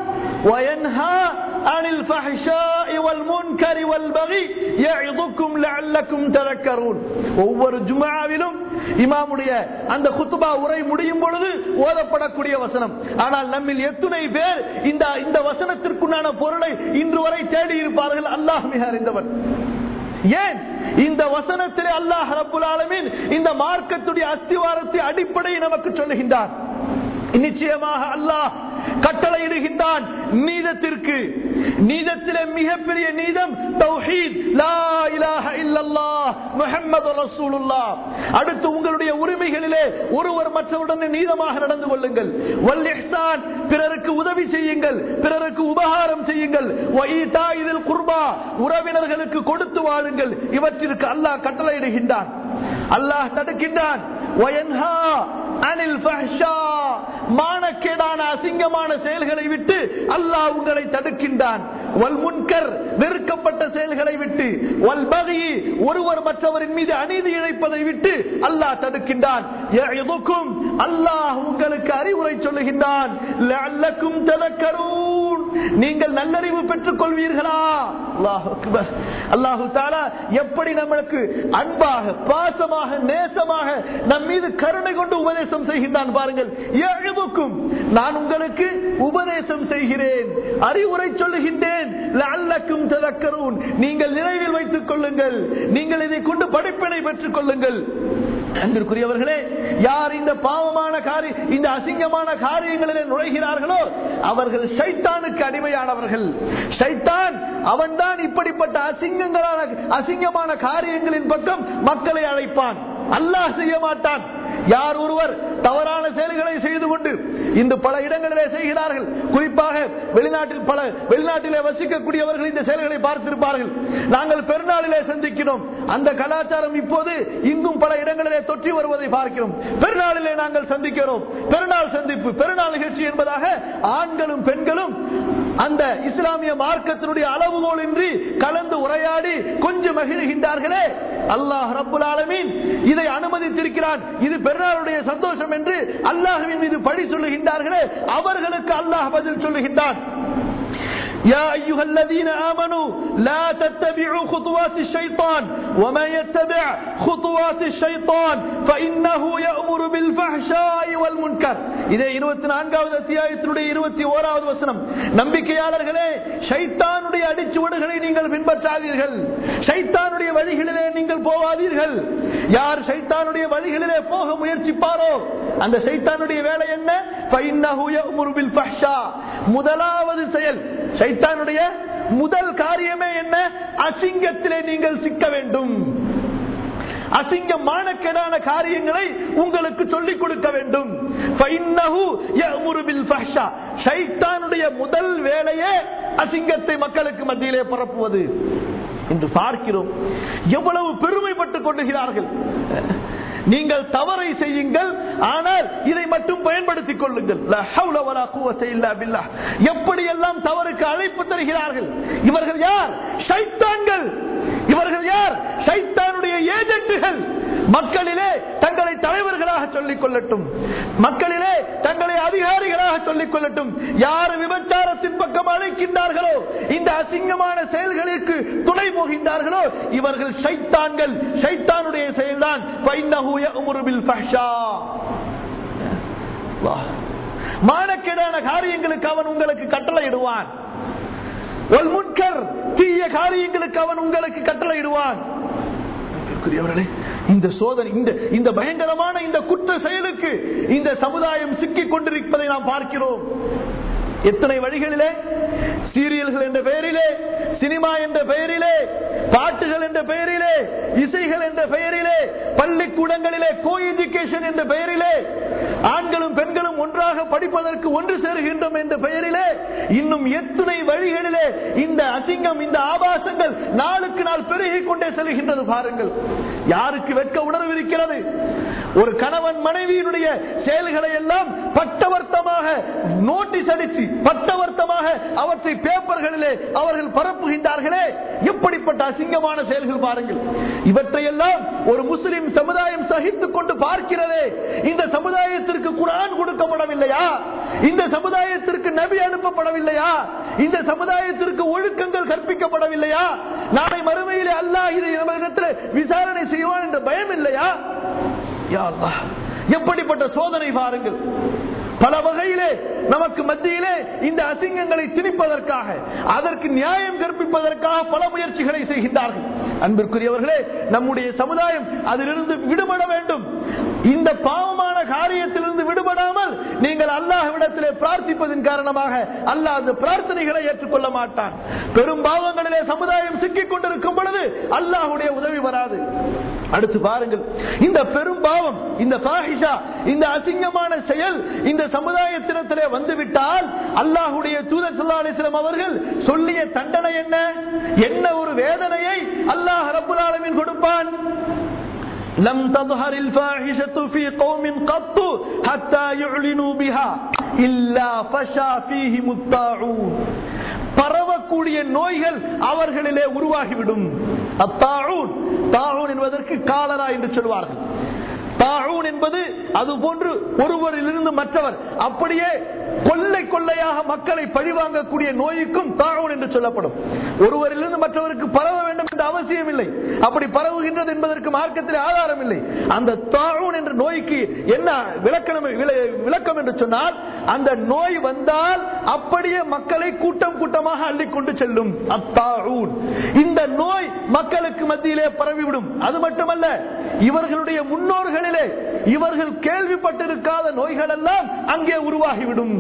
وينهى عن الفحشاء والمنكر والبغي يعظكم لعلكم تذكرون ஒவ்வொரு ஜுமாவிலும் இமாமுடைய அந்த குத்துபா உரை முடியும் பொழுது ஓதப்படக்கூடிய வசனம் ஆனால் நம்மில் எத்துணை பேர் இந்த இந்த வசனத்திற்குண்டான பொருளை இன்று வரை தேடி இருப்பார்கள் அல்லாஹ் மிக அறிந்தவர் ஏன் இந்த வசனத்திலே அல்லாஹ் ரபுல் ஆலமின் இந்த மார்க்கத்துடைய அஸ்திவாரத்தை அடிப்படையை நமக்கு சொல்லுகின்றார் நிச்சயமாக அல்லாஹ் கட்டளையிடுகின்றான் நீதத்திற்கு நீதத்திலே மிகப்பெரிய நீதம் தௌஹீத் லா இலாஹ இல்லல்லாஹ் முஹம்மது ரசூலுல்லாஹ் அடுத்து உங்களுடைய உரிமைகளிலே ஒருவர் மற்றவருடன் நீதமாக நடந்து கொள்ளுங்கள் வல் இஹ்சான் பிறருக்கு உதவி செய்யுங்கள் பிறருக்கு உபகாரம் செய்யுங்கள் வஈதா இதில் குர்பா உறவினர்களுக்கு கொடுத்து வாழுங்கள் இவற்றிற்கு அல்லாஹ் கட்டளையிடுகின்றான் அல்லாஹ் தடுக்கின்றான் வயன்ஹா அனில் ஃபஹ்ஷா மானக்கேடான அசிங்கமான செயல்களை விட்டு அல்லாஹ் உங்களை தடுக்கின்றான் வல் முன்கர் வெறுக்கப்பட்ட செயல்களை விட்டு வல் பகி ஒருவர் மற்றவரின் மீது அநீதி இழைப்பதை விட்டு அல்லாஹ் தடுக்கின்றான் யஇதுக்கும் அல்லாஹ் உங்களுக்கு அறிவுரை சொல்லுகின்றான் லஅல்லக்கும் ததக்கரூன் நீங்கள் நல்லறிவு பெற்றுக் கொள்வீர்களா அல்லாஹ் அக்பர் அல்லாஹு தாலா எப்படி நம்மளுக்கு அன்பாக பாசமாக நேசமாக நம் மீது கருணை கொண்டு உபதேசம் செய்கின்றான் பாருங்கள் எழுவுக்கும் நான் உங்களுக்கு உபதேசம் செய்கிறேன் அறிவுரை சொல்லுகின்றேன் லஅல்லக்கும் ததக்கரூன் நீங்கள் நினைவில் வைத்துக் கொள்ளுங்கள் நீங்கள் இதை கொண்டு படிப்பினை பெற்றுக் கொள்ளுங்கள் அன்பிற்குரியவர்களே யார் இந்த பாவமான காரிய இந்த அசிங்கமான காரியங்களிலே நுழைகிறார்களோ அவர்கள் சைத்தானுக்கு அடிமையானவர்கள் சைத்தான் அவன்தான் இப்படிப்பட்ட அசிங்கங்களான அசிங்கமான காரியங்களின் பக்கம் மக்களை அழைப்பான் அல்லாஹ் செய்ய மாட்டான் யார் ஒருவர் தவறான செயல்களை செய்து கொண்டு இன்று பல இடங்களிலே செய்கிறார்கள் குறிப்பாக வெளிநாட்டில் பல வெளிநாட்டிலே வசிக்கக்கூடியவர்கள் இந்த செயல்களை பார்த்திருப்பார்கள் நாங்கள் பெருநாளிலே சந்திக்கிறோம் அந்த கலாச்சாரம் இப்போது இங்கும் பல இடங்களிலே தொற்றி வருவதை பார்க்கிறோம் பெருநாளிலே நாங்கள் சந்திக்கிறோம் பெருநாள் சந்திப்பு பெருநாள் நிகழ்ச்சி என்பதாக ஆண்களும் பெண்களும் அந்த இஸ்லாமிய மார்க்கத்தினுடைய அளவுகோல் இன்றி கலந்து உரையாடி கொஞ்சம் மகிழ்கின்றார்களே அல்லாஹ் ரப்புல் ஆலமீன் இதை அனுமதித்திருக்கிறான் இது பெருநாளுடைய சந்தோஷம் என்று அல்லாஹுவின் மீது பழி சொல்லுகின்றார்களே அவர்களுக்கு அல்லாஹ் பதில் சொல்லுகின்றான் يا أيها الذين آمنوا لا تتبعوا خطوات الشيطان ومن يتبع خطوات الشيطان فإنه يأمر بالفحشاء والمنكر இதை இருபத்தி நான்காவது அத்தியாயத்தினுடைய இருபத்தி ஓராவது வசனம் நம்பிக்கையாளர்களே ஷைத்தானுடைய அடிச்சுவடுகளை நீங்கள் பின்பற்றாதீர்கள் ஷைத்தானுடைய வழிகளிலே நீங்கள் போகாதீர்கள் யார் ஷைத்தானுடைய வழிகளிலே போக முயற்சிப்பாரோ அந்த ஷைத்தானுடைய வேலை என்ன முதலாவது செயல் சைத்தானுடைய முதல் காரியமே என்ன அசிங்கத்திலே நீங்கள் சிக்க வேண்டும் அசிங்கமானக்கேடான காரியங்களை உங்களுக்கு சொல்லிக் கொடுக்க வேண்டும் சைத்தானுடைய முதல் வேலையே அசிங்கத்தை மக்களுக்கு மத்தியிலே பரப்புவது என்று பார்க்கிறோம் எவ்வளவு பெருமைப்பட்டுக் கொண்டுகிறார்கள் நீங்கள் தவறை செய்யுங்கள் ஆனால் இதை மட்டும் பயன்படுத்திக் கொள்ளுங்கள் எப்படி எல்லாம் தவறுக்கு அழைப்பு தருகிறார்கள் இவர்கள் யார் சைத்தான்கள் இவர்கள் யார் சைத்தானுடைய ஏஜென்ட்டுகள் மக்களிலே தங்களை தலைவர்களாக சொல்லிக் கொள்ளட்டும் மக்களிலே தங்களை அதிகாரிகளாக சொல்லிக் கொள்ளட்டும் யார் விபச்சாரத்தின் பக்கம் அழைக்கின்றார்களோ இந்த அசிங்கமான செயல்களுக்கு துணை போகின்றார்களோ இவர்கள் சைத்தான்கள் சைத்தானுடைய செயல்தான் மானக்கேடான காரியங்களுக்கு அவன் உங்களுக்கு கட்டளை இடுவான் ஒல் முன்கர் தீய காரியங்களுக்கு அவன் உங்களுக்கு கட்டளையிடுவான் அன்பிற்குரியவர்களே, இந்த சோதனை இந்த இந்த பயங்கரமான இந்த குற்ற செயலுக்கு இந்த சமுதாயம் சிக்கிக் கொண்டிருப்பதை நாம் பார்க்கிறோம் எத்தனை வழிகளிலே சீரியல்கள் என்ற பெயரிலே சினிமா என்ற பெயரிலே பாட்டுகள் என்ற பெயரிலே இசைகள் என்ற பெயரிலே பள்ளிக்கூடங்களிலே கோ எஜுகேஷன் என்ற பெயரிலே ஆண்களும் பெண்களும் ஒன்றாக படிப்பதற்கு ஒன்று சேருகின்றோம் என்ற பெயரிலே இன்னும் எத்தனை வழிகளிலே இந்த அசிங்கம் இந்த ஆபாசங்கள் நாளுக்கு நாள் பெருகிக் கொண்டே செல்கின்றது பாருங்கள் யாருக்கு வெட்க உணர்வு இருக்கிறது ஒரு கணவன் மனைவியினுடைய செயல்களை எல்லாம் பட்டவர்த்தமாக நோட்டீஸ் அடிச்சு பட்டவர்த்தமாக அவற்றை பேப்பர்களிலே அவர்கள் பரப்புகின்றார்களே எப்படிப்பட்ட அசிங்கமான செயல்கள் பாருங்கள் இவற்றையெல்லாம் ஒரு முஸ்லிம் சமுதாயம் சகித்துக் கொண்டு பார்க்கிறதே இந்த சமுதாயத்திற்கு குரான் கொடுக்கப்படவில்லையா இந்த சமுதாயத்திற்கு நபி அனுப்பப்படவில்லையா இந்த சமுதாயத்திற்கு ஒழுக்கங்கள் கற்பிக்கப்படவில்லையா நாளை மறுமையிலே அல்லாஹ் இதை நம்மிடத்தில் விசாரணை செய்வான் என்ற பயம் இல்லையா யா அல்லாஹ், எப்படிப்பட்ட சோதனை பாருங்கள் பல வகையிலே நமக்கு மத்தியிலே இந்த அசிங்கங்களை திணிப்பதற்காக அதற்கு நியாயம் கற்பிப்பதற்காக பல முயற்சிகளை செய்கின்றார்கள் அன்பிற்குரியவர்களே நம்முடைய சமுதாயம் அதிலிருந்து விடுபட வேண்டும் இந்த பாவமான காரியத்திலிருந்து விடுபடாமல் நீங்கள் அல்லாஹ்விடத்திலே பிரார்த்திப்பதன் காரணமாக அல்லாஹ் அந்த பிரார்த்தனைகளை ஏற்றுக்கொள்ள மாட்டான் பெரும் பாவங்களிலே சமுதாயம் சிக்கிக் கொண்டிருக்கும் பொழுது அல்லாஹுடைய உதவி வராது அடுத்து பாருங்கள் இந்த பெரும் பாவம் இந்த பாஹிஷா இந்த அசிங்கமான செயல் இந்த சமுதாயத்தினத்திலே வந்துவிட்டால் அல்லாஹுடைய தூதர் ஸல்லல்லாஹு அலைஹி வஸல்லம் அவர்கள் சொல்லிய தண்டனை என்ன என்ன ஒரு வேதனையை அல்லாஹ் ரப்புல் ஆலமீன் கொடுப்பான் لم تظهر الفاحشة في قوم قط حتى يعلنوا بها إلا فشى فيهم الطاعون பரவக்கூடிய நோய்கள் அவர்களிலே உருவாகிவிடும் அத்தாழூன் தாழூன் என்பதற்கு காலரா என்று சொல்வார்கள் தாழூன் என்பது அது போன்று ஒருவரிலிருந்து மற்றவர் அப்படியே கொள்ளை கொள்ளையாக மக்களை பழிவாங்கக்கூடிய நோய்க்கும் தாழூன் என்று சொல்லப்படும் ஒருவரிலிருந்து மற்றவருக்கு பரவ வேண்டும் என்ற அவசியம் இல்லை அப்படி பரவுகின்றது என்பதற்கு மார்க்கத்தில் ஆதாரம் இல்லை அந்த தாழூன் என்ற நோய்க்கு என்ன விளக்கணம் விள- விளக்கம் என்று சொன்னால் அந்த நோய் வந்தால் அப்படியே மக்களை கூட்டம் கூட்டமாக அள்ளிக்கொண்டு செல்லும் அத்தாழூன் இந்த நோய் மக்களுக்கு மத்தியிலே பரவிவிடும் அது மட்டுமல்ல இவர்களுடைய முன்னோர்களிலே இவர்கள் கேள்விப்பட்டிருக்காத நோய்கள் எல்லாம் அங்கே உருவாகிவிடும்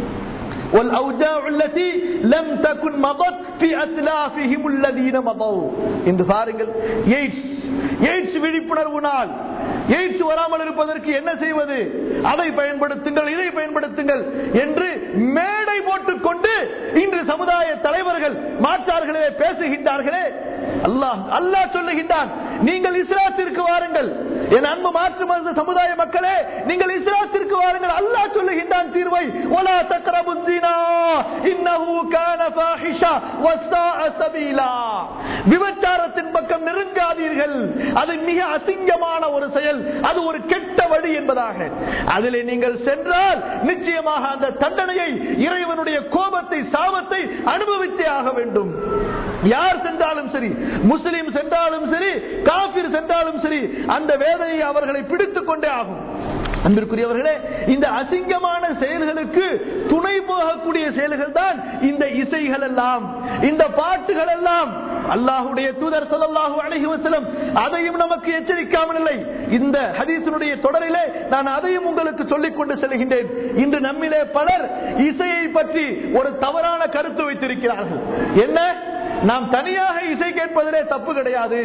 والأوجاع التي لم تكن مضت في أسلافهم الذين مضوا என்று பாருங்கள் எய்ட்ஸ் எய்ட்ஸ் விழிப்புணர்வு நாள் எய்ட்ஸ் வராமல் இருப்பதற்கு என்ன செய்வது அதை பயன்படுத்துங்கள் இதை பயன்படுத்துங்கள் என்று மேடை போட்டுக் கொண்டு இன்று சமுதாய தலைவர்கள் மாற்றார்களே பேசுகின்றார்களே அல்லாஹ் அல்லாஹ் சொல்லுகின்றான் நீங்கள் இஸ்லாத்திற்கு வாருங்கள் என் அன்பு மாற்று மத சமுதாய மக்களே நீங்கள் இஸ்லாத்திற்கு வாருங்கள் அல்லாஹ் சொல்லுகின்றான் தீர்வை ஒலா தக்ரபு الزنا إنه كان فاحشة وساء سبيلا விபச்சாரத்தின் பக்கம் நெருங்காதீர்கள் அது மிக அசிங்கமான ஒரு செயல் அது ஒரு கெட்ட வழி என்பதாக அதிலே நீங்கள் சென்றால் நிச்சயமாக அந்த தண்டனையை இறைவனுடைய கோபத்தை சாபத்தை அனுபவித்தே ஆக வேண்டும் யார் சென்றாலும் சரி முஸ்லிம் சென்றாலும் சரி காபிர் சென்றாலும் சரி அந்த வேதனையை அவர்களை பிடித்துக் கொண்டே ஆகும் அன்பிற்குரியவர்களே இந்த அசிங்கமான செயல்களுக்கு துணை போகக்கூடிய செயல்கள் தான் இந்த இசைகள் எல்லாம் இந்த பாட்டுகள் எல்லாம் அல்லாஹுடைய தூதர் ஸல்லல்லாஹு அலைஹி வஸல்லம் அதையும் நமக்கு எச்சரிக்காமல் இல்லை இந்த ஹதீஸினுடைய தொடரிலே நான் அதையும் உங்களுக்கு சொல்லிக் கொண்டு செல்கின்றேன் இன்று நம்மிலே பலர் இசையை பற்றி ஒரு தவறான கருத்து வைத்திருக்கிறார்கள் என்ன நாம் தனியாக இசை கேட்பதிலே தப்பு கிடையாது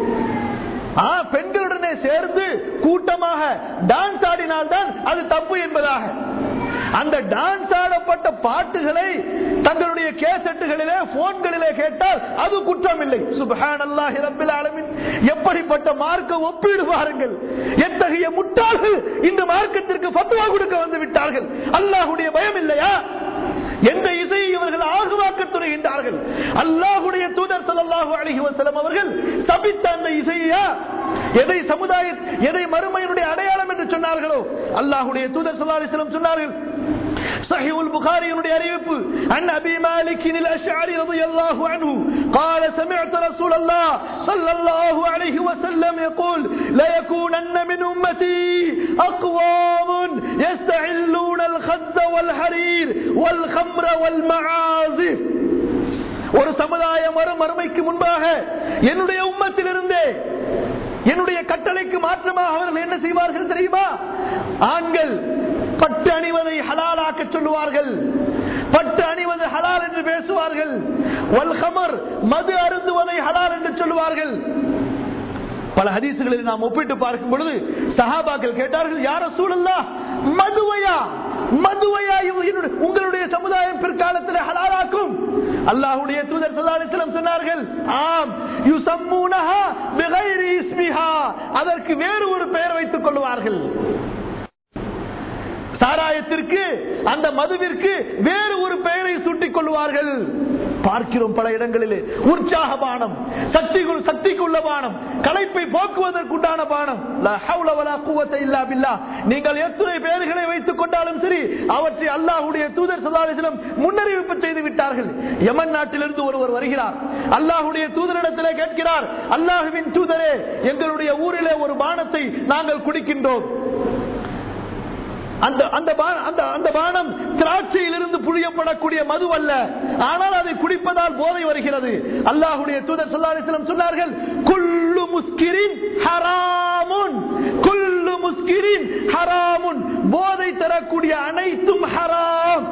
ஆ, பெண்களுடனே சேர்ந்து கூட்டமாக டான்ஸ் ஆடினால்தான் அது தப்பு என்பதாக அந்த டான்ஸ் ஆடப்பட்ட பாட்டுகளை தங்களுடைய கேசட்டுகளிலே போன்களிலே கேட்டால் அது குற்றம் இல்லை சுபஹான் அல்லாஹி ரப்பில் ஆலமீன் எப்படிப்பட்ட மார்க்க ஒப்பீடு பாருங்கள் எத்தகைய முட்டாள்கள் இந்த மார்க்கத்திற்கு ஃபத்வா கொடுக்க வந்து விட்டார்கள் அல்லாஹ்வுடைய பயம் இல்லையா எந்த இசையை இவர்கள் ஆகுவாக்க துறைகின்றார்கள் அல்லாஹுடைய தூதர் ஸல்லல்லாஹு அலைஹி வஸல்லம் அவர்கள் சபித்த அந்த இசையா எதை சமுதாய எதை மறுமையினுடைய அடையாளம் என்று சொன்னார்களோ அல்லாஹுடைய தூதர் ஸல்லல்லாஹு அலைஹி வஸல்லம் சொன்னார்கள் صحيح البخاري ينودي அறிவிப்பு عن ابي مالك الاشعري رضي الله عنه قال سمعت رسول الله صلى الله عليه وسلم يقول لا يكونن من امتي اقوام يستعلون الخز والحرير والخمر والمعازف ஒரு சமுதாயம் வரும் மறுமைக்கு முன்பாக என்னுடைய உம்மத்திலிருந்தே என்னுடைய கட்டளைக்கு மாற்றமாக அவர்கள் என்ன செய்வார்கள் தெரியுமா ஆண்கள் பட்டு அணிவதை ஹலாலாக்க சொல்லுவார்கள் பட்டு அணிவது ஹலால் என்று பேசுவார்கள் வல் ஹமர் மது அருந்துவதை ஹலால் என்று சொல்லுவார்கள் பல ஹதீசுகளில் நாம் ஒப்பிட்டு பார்க்கும் பொழுது சஹாபாக்கள் கேட்டார்கள் யார சூழல்லா மதுவையா மதுவையா இவ- என்னுடைய- உங்களுடைய சமுதாயம் பிற்காலத்தில் ஹலாலாக்கும் அல்லாஹ்வுடைய தூதர் ஸல்லல்லாஹு அலைஹி வஸல்லம் சொன்னார்கள் ஆம் யுசம்மூனஹா பிகைரி இஸ்மிஹா அதற்கு வேறு ஒரு பெயர் வைத்துக் கொள்வார்கள் சாராயத்திற்கு அந்த மதுவிற்கு வேறு ஒரு பெயரை சூட்டிக் கொள்வார்கள் பார்க்கிறோம் பல இடங்களிலே உற்சாக பானம் சக்திக்குள் சக்திக்குள்ள பானம் களைப்பை போக்குவதற்குண்டான பானம் லா ஹவ்ல வலா குவத்த இல்லா பில்லாஹ். நீங்கள் எத்தனை பெயர்களை வைத்துக் கொண்டாலும் சரி அவற்றை அல்லாஹ்வுடைய தூதர் ஸல்லல்லாஹு அலைஹி வஸல்லம் முன்னறிவிப்பு செய்து விட்டார்கள் யமன் நாட்டிலிருந்து ஒருவர் வருகிறார் அல்லாஹ்வுடைய தூதரிடத்திலே கேட்கிறார் அல்லாஹ்வின் தூதரே எங்களுடைய ஊரிலே ஒரு பானத்தை நாங்கள் குடிக்கின்றோம் அந்த அந்த பா- அந்த அந்த பானம் திராட்சையிலிருந்து புழியப்படக்கூடிய மது அல்ல ஆனால் அதை குடிப்பதால் போதை வருகிறது அல்லாஹுடைய தூதர் ஸல்லல்லாஹு அலைஹி வஸல்லம் சொன்னார்கள் குல்லு முஸ்கிரின் ஹராமுன் குல்லு முஸ்கிரின் ஹராமுன் போதை தரக்கூடிய அனைத்தும் ஹராம்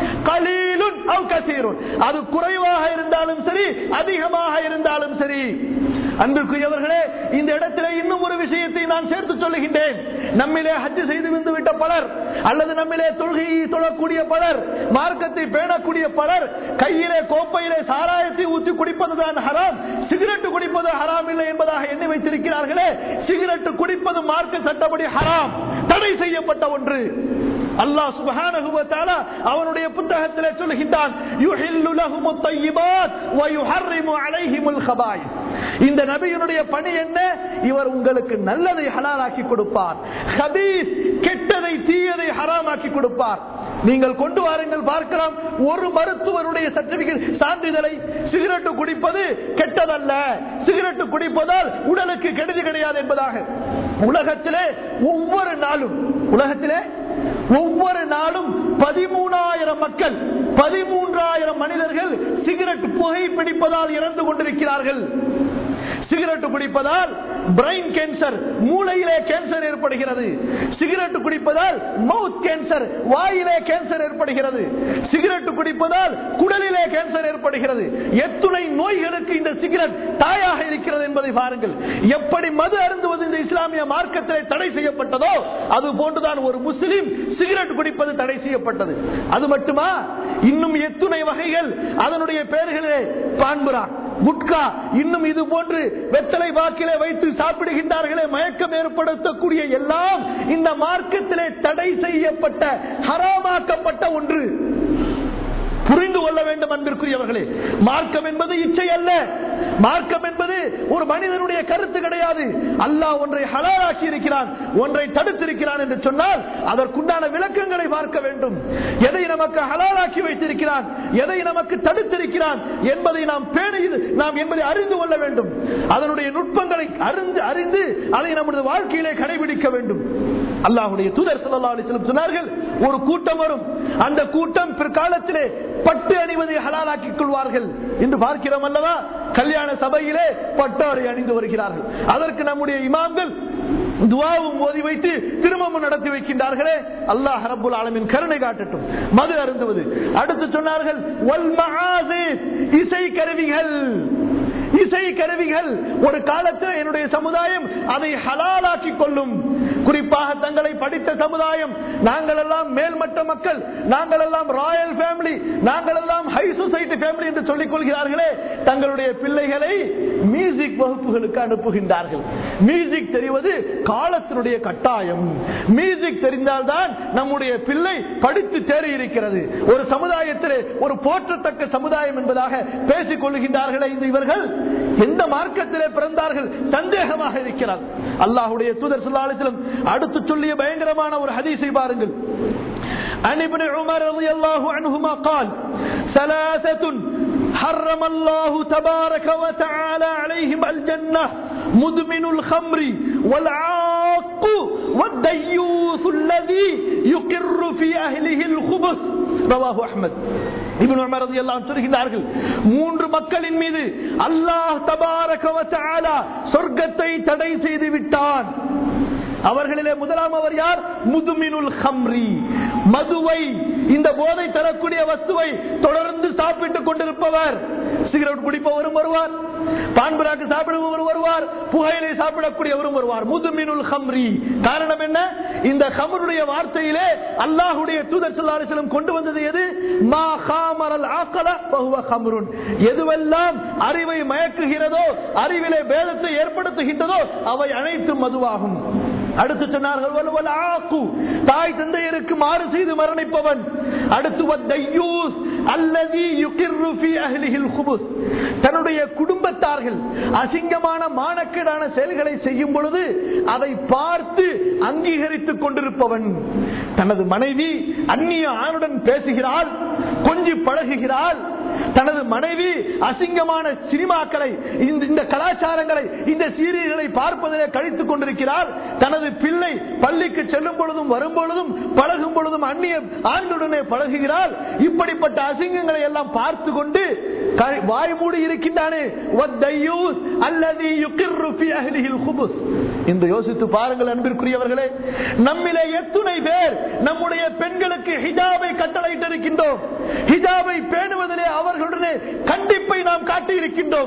கலீலுன் அவ் கசீருன் அது குறைவாக இருந்தாலும் சரி அதிகமாக இருந்தாலும் சரி அன்பிற்குரியவர்களே இந்த இடத்திலே இன்னும் ஒரு விஷயத்தை நான் சேர்த்து சொல்லுகின்றேன் நம்மிலே ஹஜ் செய்து வந்து விட்ட பலர் அல்லது நம்மிலே தொழுகையை தொழக்கூடிய பலர் மார்க்கத்தை பேணக்கூடிய பலர் கையிலே கோப்பையிலே சாராயத்தை ஊற்றி குடிப்பதுதான் ஹராம் சிகரெட் குடிப்பது ஹராம் இல்லை என்பதாக எண்ணி வைத்திருக்கிறார்களே சிகரெட் குடிப்பது மார்க்க சட்டப்படி ஹராம் தடை செய்யப்பட்ட ஒன்று அல்லாஹ் சுப்ஹானஹு வ தஆலா அவனுடைய புத்தகத்திலே சொல்கின்றான் யுஹில்லு லஹுமுத் தய்யிபாத் வ யுஹர்ரிமு அலைஹிமுல் கபாயிஸ் இந்த நபியினுடைய பணி என்ன இவர் உங்களுக்கு நல்லதை ஹலாலாக்கி கொடுப்பார் ஹபீஸ் கெட்டதை தீயதை ஹராமாக்கி கொடுப்பார் நீங்கள் கொண்டு வாருங்கள் பார்க்கலாம் ஒரு மருத்துவருடைய சர்டிபிகேட் சான்றிதழை சிகரெட் குடிப்பது கெட்டதல்ல சிகரெட் குடிப்பதால் உடலுக்கு கெடுதி கிடையாது என்பதாக உலகத்திலே ஒவ்வொரு நாளும் உலகத்திலே ஒவ்வொரு நாளும் பதிமூணாயிரம் மக்கள் பதிமூன்றாயிரம் மனிதர்கள் சிகரெட் புகை பிடிப்பதால் இறந்து கொண்டிருக்கிறார்கள் சிகரெட் குடிப்பதால் பிரெயின் கேன்சர் மூளையிலே கேன்சர் ஏற்படுகிறது சிகரெட் குடிப்பதால் மவுத் கேன்சர் வாயிலே கேன்சர் ஏற்படுகிறது சிகரெட் குடிப்பதால் குடலிலே கேன்சர் ஏற்படுகிறது எத்துணை நோய்களுக்கு இந்த சிகரெட் தாயாக இருக்கிறது என்பதை பாருங்கள் எப்படி மது அருந்துவது இந்த இஸ்லாமிய மார்க்கத்திலே தடை செய்யப்பட்டதோ அது போன்றுதான் ஒரு முஸ்லிம் சிகரெட் குடிப்பது தடை செய்யப்பட்டது அது மட்டுமா இன்னும் எத்துணை வகைகள் அதனுடைய பெயர்களே பான்புரா குட்கா இன்னும் இது போன்று வெத்தலை வாக்கிலே வைத்து சாப்பிடுகின்றார்களே மயக்கம் ஏற்படுத்தக்கூடிய எல்லாம் இந்த மார்க்கத்திலே தடை செய்யப்பட்ட ஹராமாக்கப்பட்ட ஒன்று புரிந்து கொள்ள வேண்டும் அன்பிற்குரியவர்களே மார்க்கம் என்பது இச்சை அல்ல மார்க்கம் என்பது ஒரு மனிதனுடைய கருத்து கிடையாது அல்லாஹ் ஒன்றை ஹலாலாக்கி இருக்கிறான் ஒன்றை தடுத்திருக்கிறான் என்று சொன்னால் அதற்குண்டான விளக்கங்களை பார்க்க வேண்டும் எதை நமக்கு ஹலாலாக்கி வைத்திருக்கிறான் எதை நமக்கு தடுத்திருக்கிறான் என்பதை நாம் பேணி நாம் என்பதை அறிந்து கொள்ள வேண்டும் அதனுடைய நுட்பங்களை அறிந்து அறிந்து அதை நமது வாழ்க்கையிலே கடைபிடிக்க வேண்டும் அல்லாஹுடைய தூதர் ஸல்லல்லாஹு அலைஹி வஸல்லம் சொன்னார்கள் ஒரு கூட்டம் வரும் அந்த கூட்டம் பிற்காலத்திலே பட்டு அணிவதை ஹலாலாக்கிக் கொள்வார்கள் என்று பார்க்கிறோம் அல்லவா கல்யாண சபையிலே பட்டாடை அணிந்து வருகிறார்கள் அதற்கு நம்முடைய இமாம்கள் துவாவும் ஓதி வைத்து திருமணம் நடத்தி வைக்கின்றார்களே அல்லாஹ் ரப்புல் ஆலமின் கருணை காட்டட்டும் மது அருந்துவது அடுத்து சொன்னார்கள் வல் மஆசிஸ், இசை கருவிகள் இசை கருவிகள் ஒரு காலத்தில் என்னுடைய சமுதாயம் அதை ஹலாலாக்கி கொள்ளும் குறிப்பாக தங்களை படித்த சமுதாயம் நாங்கள் எல்லாம் மேல்மட்ட மக்கள் நாங்கள் எல்லாம் ராயல் ஃபேமிலி நாங்கள் எல்லாம் ஹை சொசைட்டி ஃபேமிலி என்று சொல்லிக் கொள்கிறார்களே தங்களுடைய பிள்ளைகளை மியூசிக் வகுப்புகளுக்கு அனுப்புகின்றார்கள் மியூசிக் தெரிவது காலத்தினுடைய கட்டாயம் மியூசிக் தெரிந்தால்தான் நம்முடைய பிள்ளை படித்து தேறி இருக்கிறது ஒரு சமுதாயத்திலே ஒரு போற்றத்தக்க சமுதாயம் என்பதாக பேசிக் கொள்கின்றார்களே இந்த இவர்கள் எந்த மார்க்கத்திலே பிறந்தார்கள் சந்தேகமாக இருக்கிறார் அல்லாஹுடைய தூதர் ஸல்லல்லாஹு அலைஹி வஸல்லம் அடுத்து சொல்லிய பயங்கரமான ஒரு ஹதீஸை பாருங்கள் عن ابن عمر رضي الله عنهما قال ثلاثة حرم الله تبارك وتعالى عليهم الجنة مدمن الخمر والعاق والديوث الذي يقر في أهله الخبث رواه أحمد இப்னு உமர் ரலியல்லாஹு அன்ஹு சொல்கிறார்கள் மூன்று மக்களின் மீது அல்லாஹ் தபாரக வ தஆலா சொர்க்கத்தை தடை செய்து விட்டான் அவர்களிலே முதலாம் அவர் யார் முதுமினுல் ஹம்ரி மதுவை இந்த போதை தரக்கூடிய வஸ்துவை தொடர்ந்து சாப்பிட்டுக் கொண்டிருப்பவர் சிகரெட் குடிப்பவரும் வருவார் பான்பராக்கு சாப்பிடுபவர் வருவார் புகையிலை சாப்பிடக்கூடியவரும் வருவார் முதுமினுல் ஹம்ரி காரணம் என்ன இந்த ஹமருடைய வார்த்தையிலே அல்லாஹுடைய தூதர் சொல்லாரிசலம் கொண்டு வந்தது எது மா ஹாமரல் ஆக்கல பஹுவ ஹம்ருன் எதுவெல்லாம் அறிவை மயக்குகிறதோ அறிவிலே பேதத்தை ஏற்படுத்துகின்றதோ அவை அனைத்தும் மதுவாகும் அடுத்து சொன்னார்கள் வலுவல் ஆக்கு தாய் தந்தையருக்கு மாறு செய்து மரணிப்பவன் அடுத்து வத்தையூஸ் அல்லதி யுகிர்ரு ஃபீ அஹ்லிஹில் குபுஸ் தன்னுடைய குடும்பத்தார்கள் அசிங்கமான மானக்கேடான செயல்களை செய்யும் பொழுது அதை பார்த்து அங்கீகரித்துக் கொண்டிருப்பவன் தனது மனைவி அந்நிய ஆணுடன் பேசுகிறாள் கொஞ்சி பழகுகிறாள் தனது மனைவி அசிங்கமான சினிமாக்களை இந்த இந்த கலாச்சாரங்களை இந்த சீரியல்களை பார்ப்பதிலே கழித்துக் கொண்டிருக்கிறார் தனது பிள்ளை பள்ளிக்கு செல்லும் பொழுதும் வரும் பொழுதும் பழகும் பொழுதும் அந்நிய ஆண்களுடனே பழகுகிறாள் இப்படிப்பட்ட அசிங்கங்களை எல்லாம் பார்த்து கொண்டு க- வாய் மூடி இருக்கின்றானே வத்தையூஸ் அல்லது யுகிர்ரு ஃபீ அஹ்லிஹில் குபுஸ் என்று யோசித்து பாருங்கள் அன்பிற்குரியவர்களே நம்மிலே எத்துணை பேர் நம்முடைய பெண்களுக்கு ஹிஜாபை கட்டளையிட்டிருக்கின்றோம் ஹிஜாபை பேணுவதிலே அவர்களுடனே கண்டிப்பை நாம் காட்டியிருக்கின்றோம்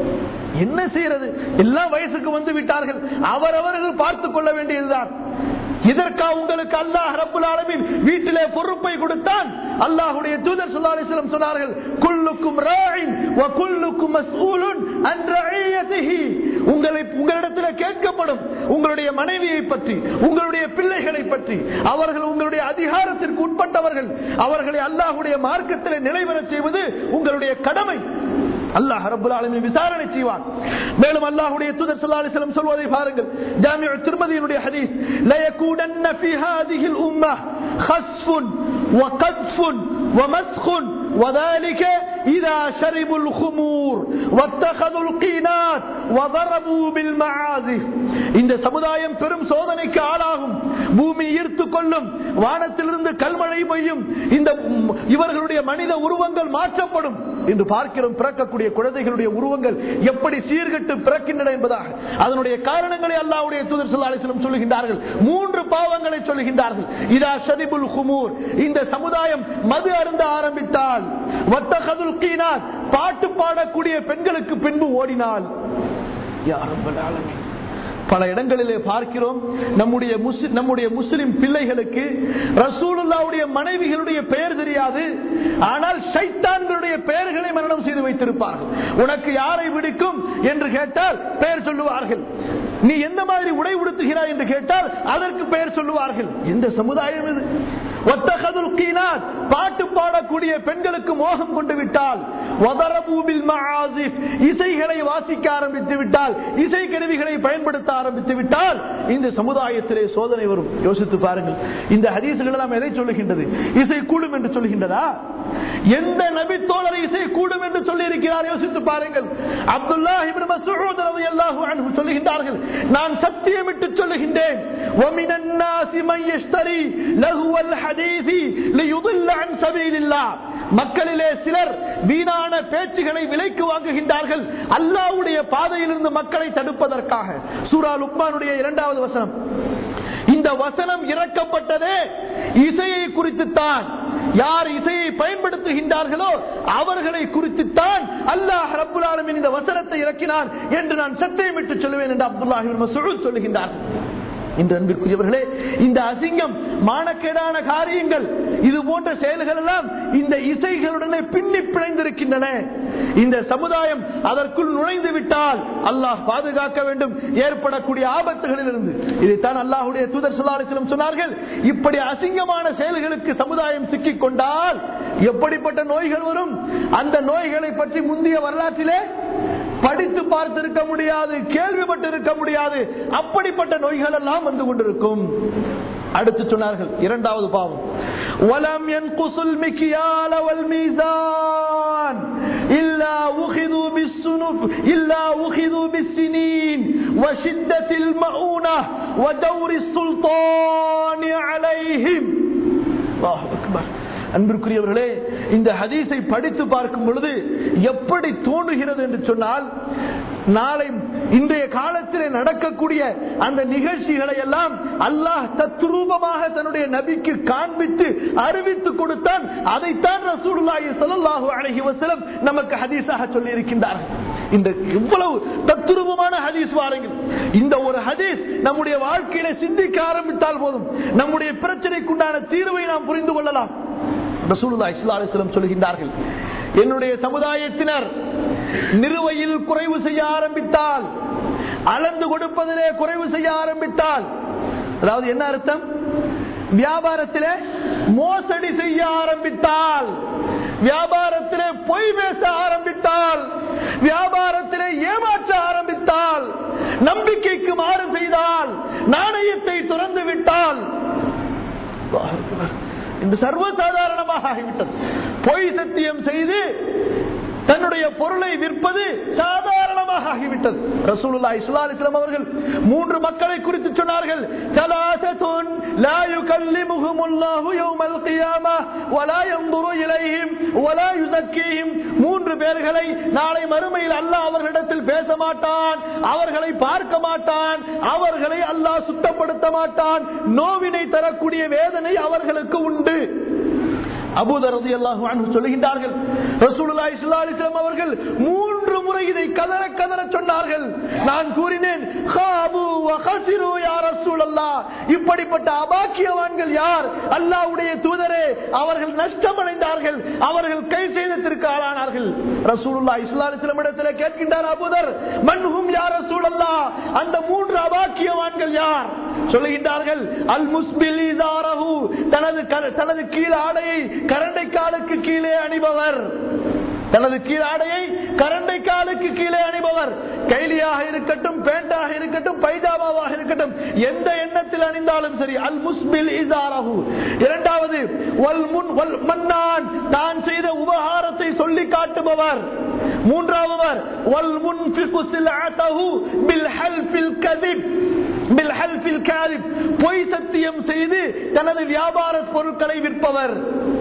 என்ன செய்யறது எல்லாம் வயசுக்கு வந்து விட்டார்கள் அவரவர்கள் பார்த்துக் கொள்ள வேண்டியதுதான் இதற்கா உங்களுக்கு அல்லாஹ் ரப்புல் ஆலமீன் வீட்டிலே பொறுப்பை கொடுத்தான் அல்லாஹ்வுடைய தூதர் ஸல்லல்லாஹு அலைஹி வஸல்லம் சொன்னார்கள் குல்லுக்கும் ராயின் வ குல்லுக்கும் மஸ்ஊலுன் அன் ரஇயதிஹி உங்களை உங்களிடத்திலே கேட்கப்படும் உங்களுடைய மனைவியை பற்றி உங்களுடைய பிள்ளைகளை பற்றி அவர்கள் உங்களுடைய அதிகாரத்திற்கு உட்பட்டவர்கள் அவர்களை அல்லாஹ்வுடைய மார்க்கத்திலே நிலைபெறச் செய்வது உங்களுடைய கடமை அல்லாஹ் ரப்புல் ஆலமீன் விசாரணை செய்வான் மேலும் அல்லாஹ்வுடைய தூதர் ஸல்லல்லாஹு அலைஹி வஸல்லம் சொல்வதை பாருங்கள் ஜாமிஉ திருமதியினுடைய ஹதீஸ் لا يكونن في هذه الامه خسف وقذف ومسخ وذلك إذا شربوا الخمور واتخذوا القينات وضربوا بالمعازف இந்த சமுதாயம் பெரும் சோதனைக்கு ஆளாகும் பூமி ஈர்த்து கொள்ளும் வானத்திலிருந்து கல்மழை பெய்யும் இந்த இவர்களுடைய மனித உருவங்கள் மாற்றப்படும் என்று பார்க்கிறோம் பிறக்கக்கூடிய குழந்தைகளுடைய உருவங்கள் எப்படி சீர்கட்டு பிறக்கின்றன என்பதாக அதனுடைய காரணங்களை அல்லாவுடைய தூதர் ஸல்லல்லாஹு அலைஹி வஸல்லம் சொல்லுகின்றார்கள் மூன்று பாவங்களை சொல்லுகின்றார்கள் இதா ஷரிபுல் ஹுமூர் இந்த சமுதாயம் மது அருந்த ஆரம்பித்தால் வத்தகதுல் கீனாத் பாட்டு பாடக்கூடிய பெண்களுக்கு பின்பு ஓடினால் யா ரப்பல் ஆலமீன் பல இடங்களிலே பார்க்கிறோம் நம்முடைய முஸ்லிம் நம்முடைய முஸ்லிம் பிள்ளைகளுக்கு ரசூலுல்லாவுடைய மனைவிகளுடைய பெயர் தெரியாது ஆனால் சைத்தான்களுடைய பெயர்களை மரணம் செய்து வைத்திருப்பார்கள் உனக்கு யாரை பிடிக்கும் என்று கேட்டால் பெயர் சொல்லுவார்கள் நீ எந்த மாதிரி உடை உடுத்துகிறாய் என்று கேட்டால் அதற்கு பெயர் சொல்லுவார்கள் எந்த சமுதாயம் இது ஒத்தகதுல் கீனாத் பாட்டு பாடக்கூடிய பெண்களுக்கு மோகம் கொண்டு விட்டால் வதரபூபில் மஆசிஃப் இசைகளை வாசிக்க ஆரம்பித்து விட்டால் இசை கருவிகளை பயன்படுத்த ஆரம்பித்து விட்டால் இந்த சமுதாயத்திலே சோதனை வரும் யோசித்து பாருங்கள் இந்த ஹதீசுகள் எல்லாம் எதை சொல்லுகின்றது இசை கூடும் என்று சொல்லுகின்றதா எந்த நபி தோழரை இசை கூடும் என்று சொல்லி இருக்கிறார் யோசித்து பாருங்கள் அப்துல்லா இப்னு மஸ்ஊத் ரலியல்லாஹு அன்ஹு சொல்லுகின்றார்கள் நான் சத்தியமிட்டு சொல்லுகின்றேன் ومن الناس من يشتري لهو الحديث ليضل عن سبيل الله மக்களிலே சிலர் வீணான பேச்சுகளை விலைக்கு வாங்குகின்றார்கள் அல்லாஹ்வுடைய பாதையிலிருந்து மக்களை தடுப்பதற்காக சூரா லுக்மானுடைய இரண்டாவது வசனம் இந்த வசனம் இறக்கப்பட்டதே இசையை குறித்துத்தான் யார் இசையை பயன்படுத்துகின்றார்களோ அவர்களை குறித்துத்தான் அல்லாஹ் ரப்புல் ஆலமீன் இந்த வசனத்தை இறக்கினான் என்று நான் சத்தியமிட்டு சொல்லுவேன் என்று அப்துல்லாஹி மசூத் சொல்லுகின்றார் இந்த அன்பிற்குரியவர்களே இந்த அசிங்கம் மானக்கேடான காரியங்கள் இது போன்ற செயல்கள் எல்லாம் இந்த இசைகளுடனே பின்னி பிணைந்திருக்கின்றன இந்த சமுதாயம் அதற்குள் நுழைந்து விட்டால் அல்லாஹ் பாதுகாக்க வேண்டும் ஏற்படக்கூடிய ஆபத்துகளில் இருந்து இதைத்தான் அல்லாஹுடைய தூதர் சொல்லாரிசிலம் சொன்னார்கள் இப்படி அசிங்கமான செயல்களுக்கு சமுதாயம் சிக்கிக் கொண்டால் எப்படிப்பட்ட நோய்கள் வரும் அந்த நோய்களை பற்றி முந்தைய வரலாற்றிலே படித்து பார்த்திருக்க முடியாது கேள்விப்பட்டு இருக்க முடியாது அப்படிப்பட்ட நோய்கள் எல்லாம் வந்து கொண்டிருக்கும் அடுத்து சொன்னார்கள் இரண்டாவது பாவம் வலம் ينقص المكيال والميزان إلا أخذوا بالسنف إلا أخذوا بالسنين وشدة المؤونة ودور السلطان عليهم الله أكبر அன்பிற்குரியவர்களே இந்த ஹதீஸை படித்து பார்க்கும் பொழுது எப்படி தோன்றுகிறது என்று சொன்னால் நாளை இன்றைய காலத்திலே நடக்கக்கூடிய அந்த நிகழ்ச்சிகளை எல்லாம் அல்லாஹ் தத்ரூபமாக தன்னுடைய நபிக்கு காண்பித்து அறிவித்து கொடுத்தான் அதைத்தான் ரசூலுல்லாஹி ஸல்லல்லாஹு அலைஹி வஸல்லம் நமக்கு ஹதீஸாக சொல்லி இருக்கின்றார்கள் இந்த இவ்வளவு தத்ரூபமான ஹதீஸ் வாருங்கள் இந்த ஒரு ஹதீஸ் நம்முடைய வாழ்க்கையில சிந்திக்க ஆரம்பித்தால் போதும் நம்முடைய பிரச்சனைக்குண்டான தீர்வை நாம் புரிந்து கொள்ளலாம் ரசூலுல்லாஹி ஸல்லல்லாஹு அலைஹி வஸல்லம் சொல்கின்றார்கள் என்னுடைய சமுதாயத்தினர் நிறுவையில் குறைவு செய்ய ஆரம்பித்தால் அளந்து கொடுப்பதிலே குறைவு செய்ய ஆரம்பித்தால் அதாவது என்ன அர்த்தம் வியாபாரத்திலே மோசடி செய்ய ஆரம்பித்தால் வியாபாரத்திலே பொய் பேச ஆரம்பித்தால் வியாபாரத்திலே ஏமாற்ற ஆரம்பித்தால் நம்பிக்கைக்கு மாறு செய்தால் நாணயத்தை துறந்து விட்டால் இன்று சர்வசாதாரணமாக ஆகிவிட்டது பொய் சத்தியம் செய்து தன்னுடைய பொருளை விற்பது சாதாரணமாக ஆகிவிட்டது ரசூலுல்லா இஸ்லாம் அவர்கள் மூன்று மக்களை குறித்து சொன்னார்கள் ثلاثة لا يكلمهم الله يوم القيامة ولا ينظر إليهم ولا يزكيهم மூன்று பேர்களை நாளை மறுமையில் அல்லாஹ் அவர்களிடத்தில் பேச மாட்டான் அவர்களை பார்க்க மாட்டான் அவர்களை அல்லாஹ் சுத்தப்படுத்த மாட்டான் நோவினை தரக்கூடிய வேதனை அவர்களுக்கு உண்டு அபூதரது எல்லாம் சொல்லுகின்றார்கள் ரசூலுல்லாஹி ஸல்லல்லாஹு அலைஹி வஸல்லம் அவர்கள் மூன்று முறை இதை கதற கதற சொன்னார்கள் நான் கூறினேன் காபு வ கஸிரு யா ரசூலல்லாஹ் இப்படிப்பட்ட அபாக்கியவான்கள் யார் அல்லாஹ்வுடைய தூதரே அவர்கள் நஷ்டமடைந்தார்கள் அவர்கள் கை செய்தத்திற்கு ஆளானார்கள் ரசூலுல்லாஹி ஸல்லல்லாஹு அலைஹி வஸல்லம் இடத்திலே கேட்கின்றார் அபூதர் மன்ஹும் யா ரசூலல்லாஹ் அந்த மூன்று அபாக்கியவான்கள் யார் சொல்லுகின்றார்கள் அல் முஸ்பில் இதாரஹு தனது க- தனது கீழ் ஆடையை கரண்டை காலுக்கு கீழே அணிபவர் தனது கீழ் ஆடையை கரண்டை காலுக்கு கீழே அணிபவர் கைலியாக இருக்கட்டும் பேண்டாக இருக்கட்டும் பைஜாமாவாக இருக்கட்டும் எந்த எண்ணத்தில் அணிந்தாலும் சரி அல் முஸ்பில் இசாரஹு இரண்டாவது வல் முன் வல் மன்னான் தான் செய்த உபகாரத்தை சொல்லி காட்டுபவர் மூன்றாவது வல் முன்ஃபிகு சில்அத்தஹு பில் ஹல்ஃபில் கதிப் பில் ஹல்ஃபில் காதிப் பொய் சத்தியம் செய்து தனது வியாபார பொருட்களை விற்பவர்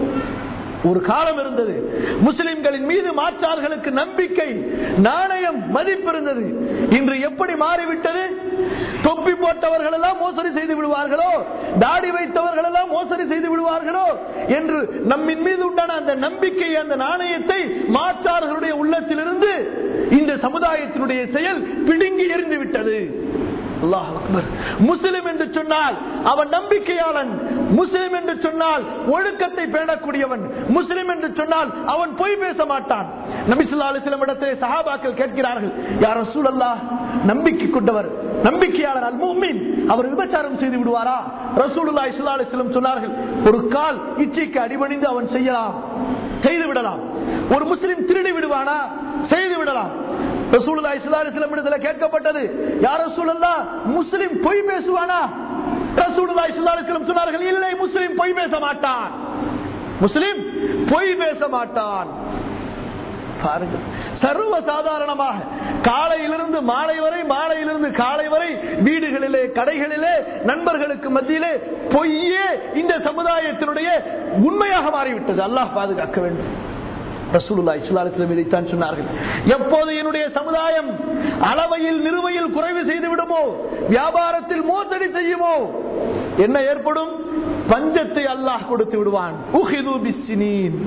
ஒரு காலம் இருந்தது முஸ்லிம்களின் மீது மாற்றார்களுக்கு நம்பிக்கை நாணயம் மதிப்பு இருந்தது இன்று எப்படி மாறிவிட்டது தொப்பி போட்டவர்கள் எல்லாம் மோசடி செய்து விடுவார்களோ தாடி வைத்தவர்கள் எல்லாம் மோசடி செய்து விடுவார்களோ என்று நம்மின் மீது உண்டான அந்த நம்பிக்கை அந்த நாணயத்தை மாற்றார்களுடைய உள்ளத்திலிருந்து இந்த சமுதாயத்தினுடைய செயல் பிடுங்கி எறிந்து விட்டது அல்லாஹ் அக்பர். முஸ்லிம் என்று சொன்னால் அவன் நம்பிக்கையாளன் முஸ்லிம் என்று சொன்னால் ஒழுக்கத்தை பேணக்கூடியவன் முஸ்லிம் என்று சொன்னால் அவன் பொய் பேச மாட்டான் நபிசுல்லா அலிஸ்லம் இடத்திலே சஹாபாக்கள் கேட்கிறார்கள் யார் ரசூல் அல்லாஹ் நம்பிக்கை கொண்டவர் நம்பிக்கையாளர் அல் முஃமின் அவர் விபச்சாரம் செய்து விடுவாரா ரசூலுல்லா இஸ்லா அலிஸ்லம் சொன்னார்கள் ஒரு கால் இச்சைக்கு அடிபணிந்து அவன் செய்யலாம் செய்து விடலாம் ஒரு முஸ்லிம் திருடி விடுவானா செய்து விடலாம் ரசூலுல்லா இஸ்லா அலிஸ்லம் இடத்துல கேட்கப்பட்டது யார் ரசூலுல்லா முஸ்லிம் பொய் பேசுவானா ரசூலுல்லா இஸ்லா அலிஸ்லம் சொன்னார்கள் இல்லை முஸ்லிம் பொய் பேச மாட்டான் முஸ்லிம் பொய் பேச மாட்டான் பாருங்கள் சர்வ சாதாரணமாக காலையிலிருந்து மாலை வரை மாலையிலிருந்து காலை வரை வீடுகளிலே கடைகளிலே நண்பர்களுக்கு மத்தியிலே பொய்யே இந்த சமுதாயத்தினுடைய உண்மையாக மாறிவிட்டது அல்லாஹ் பாதுகாக்க வேண்டும் ரசூலுல்லாஹி ஸல்லல்லாஹு அலைஹி வஸல்லம் இதைத்தான் சொன்னார்கள் எப்போது என்னுடைய சமுதாயம் அளவையில் நிறுவையில் குறைவு செய்து விடுமோ வியாபாரத்தில் மோசடி செய்யுமோ என்ன ஏற்படும் பஞ்சத்தை அல்லாஹ் கொடுத்து விடுவான் உஹிது பிஸ்ஸினீன்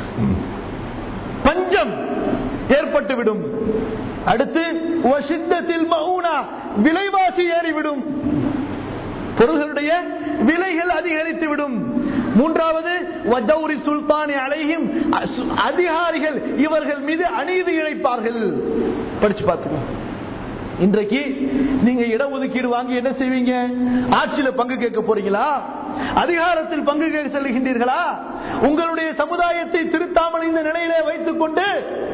பஞ்சம் ஏற்பட்டுவிடும் அடுத்து வசித்தத்தில் மவுனா விலைவாசி ஏறிவிடும் பொருள்களுடைய விலைகள் அதிகரித்து விடும் மூன்றாவது வஜௌரி சுல்தானி அலையும் அதிகாரிகள் இவர்கள் மீது அநீதி இழைப்பார்கள் படிச்சு பார்த்துக்கோங்க இன்றைக்கு நீங்க இடஒதுக்கீடு வாங்கி என்ன செய்வீங்க ஆட்சியில பங்கு கேட்க போறீங்களா அதிகாரத்தில் பங்கு கேட்க செல்கின்றீர்களா உங்களுடைய சமுதாயத்தை திருத்தாமல் இந்த நிலையிலே வைத்துக் கொண்டு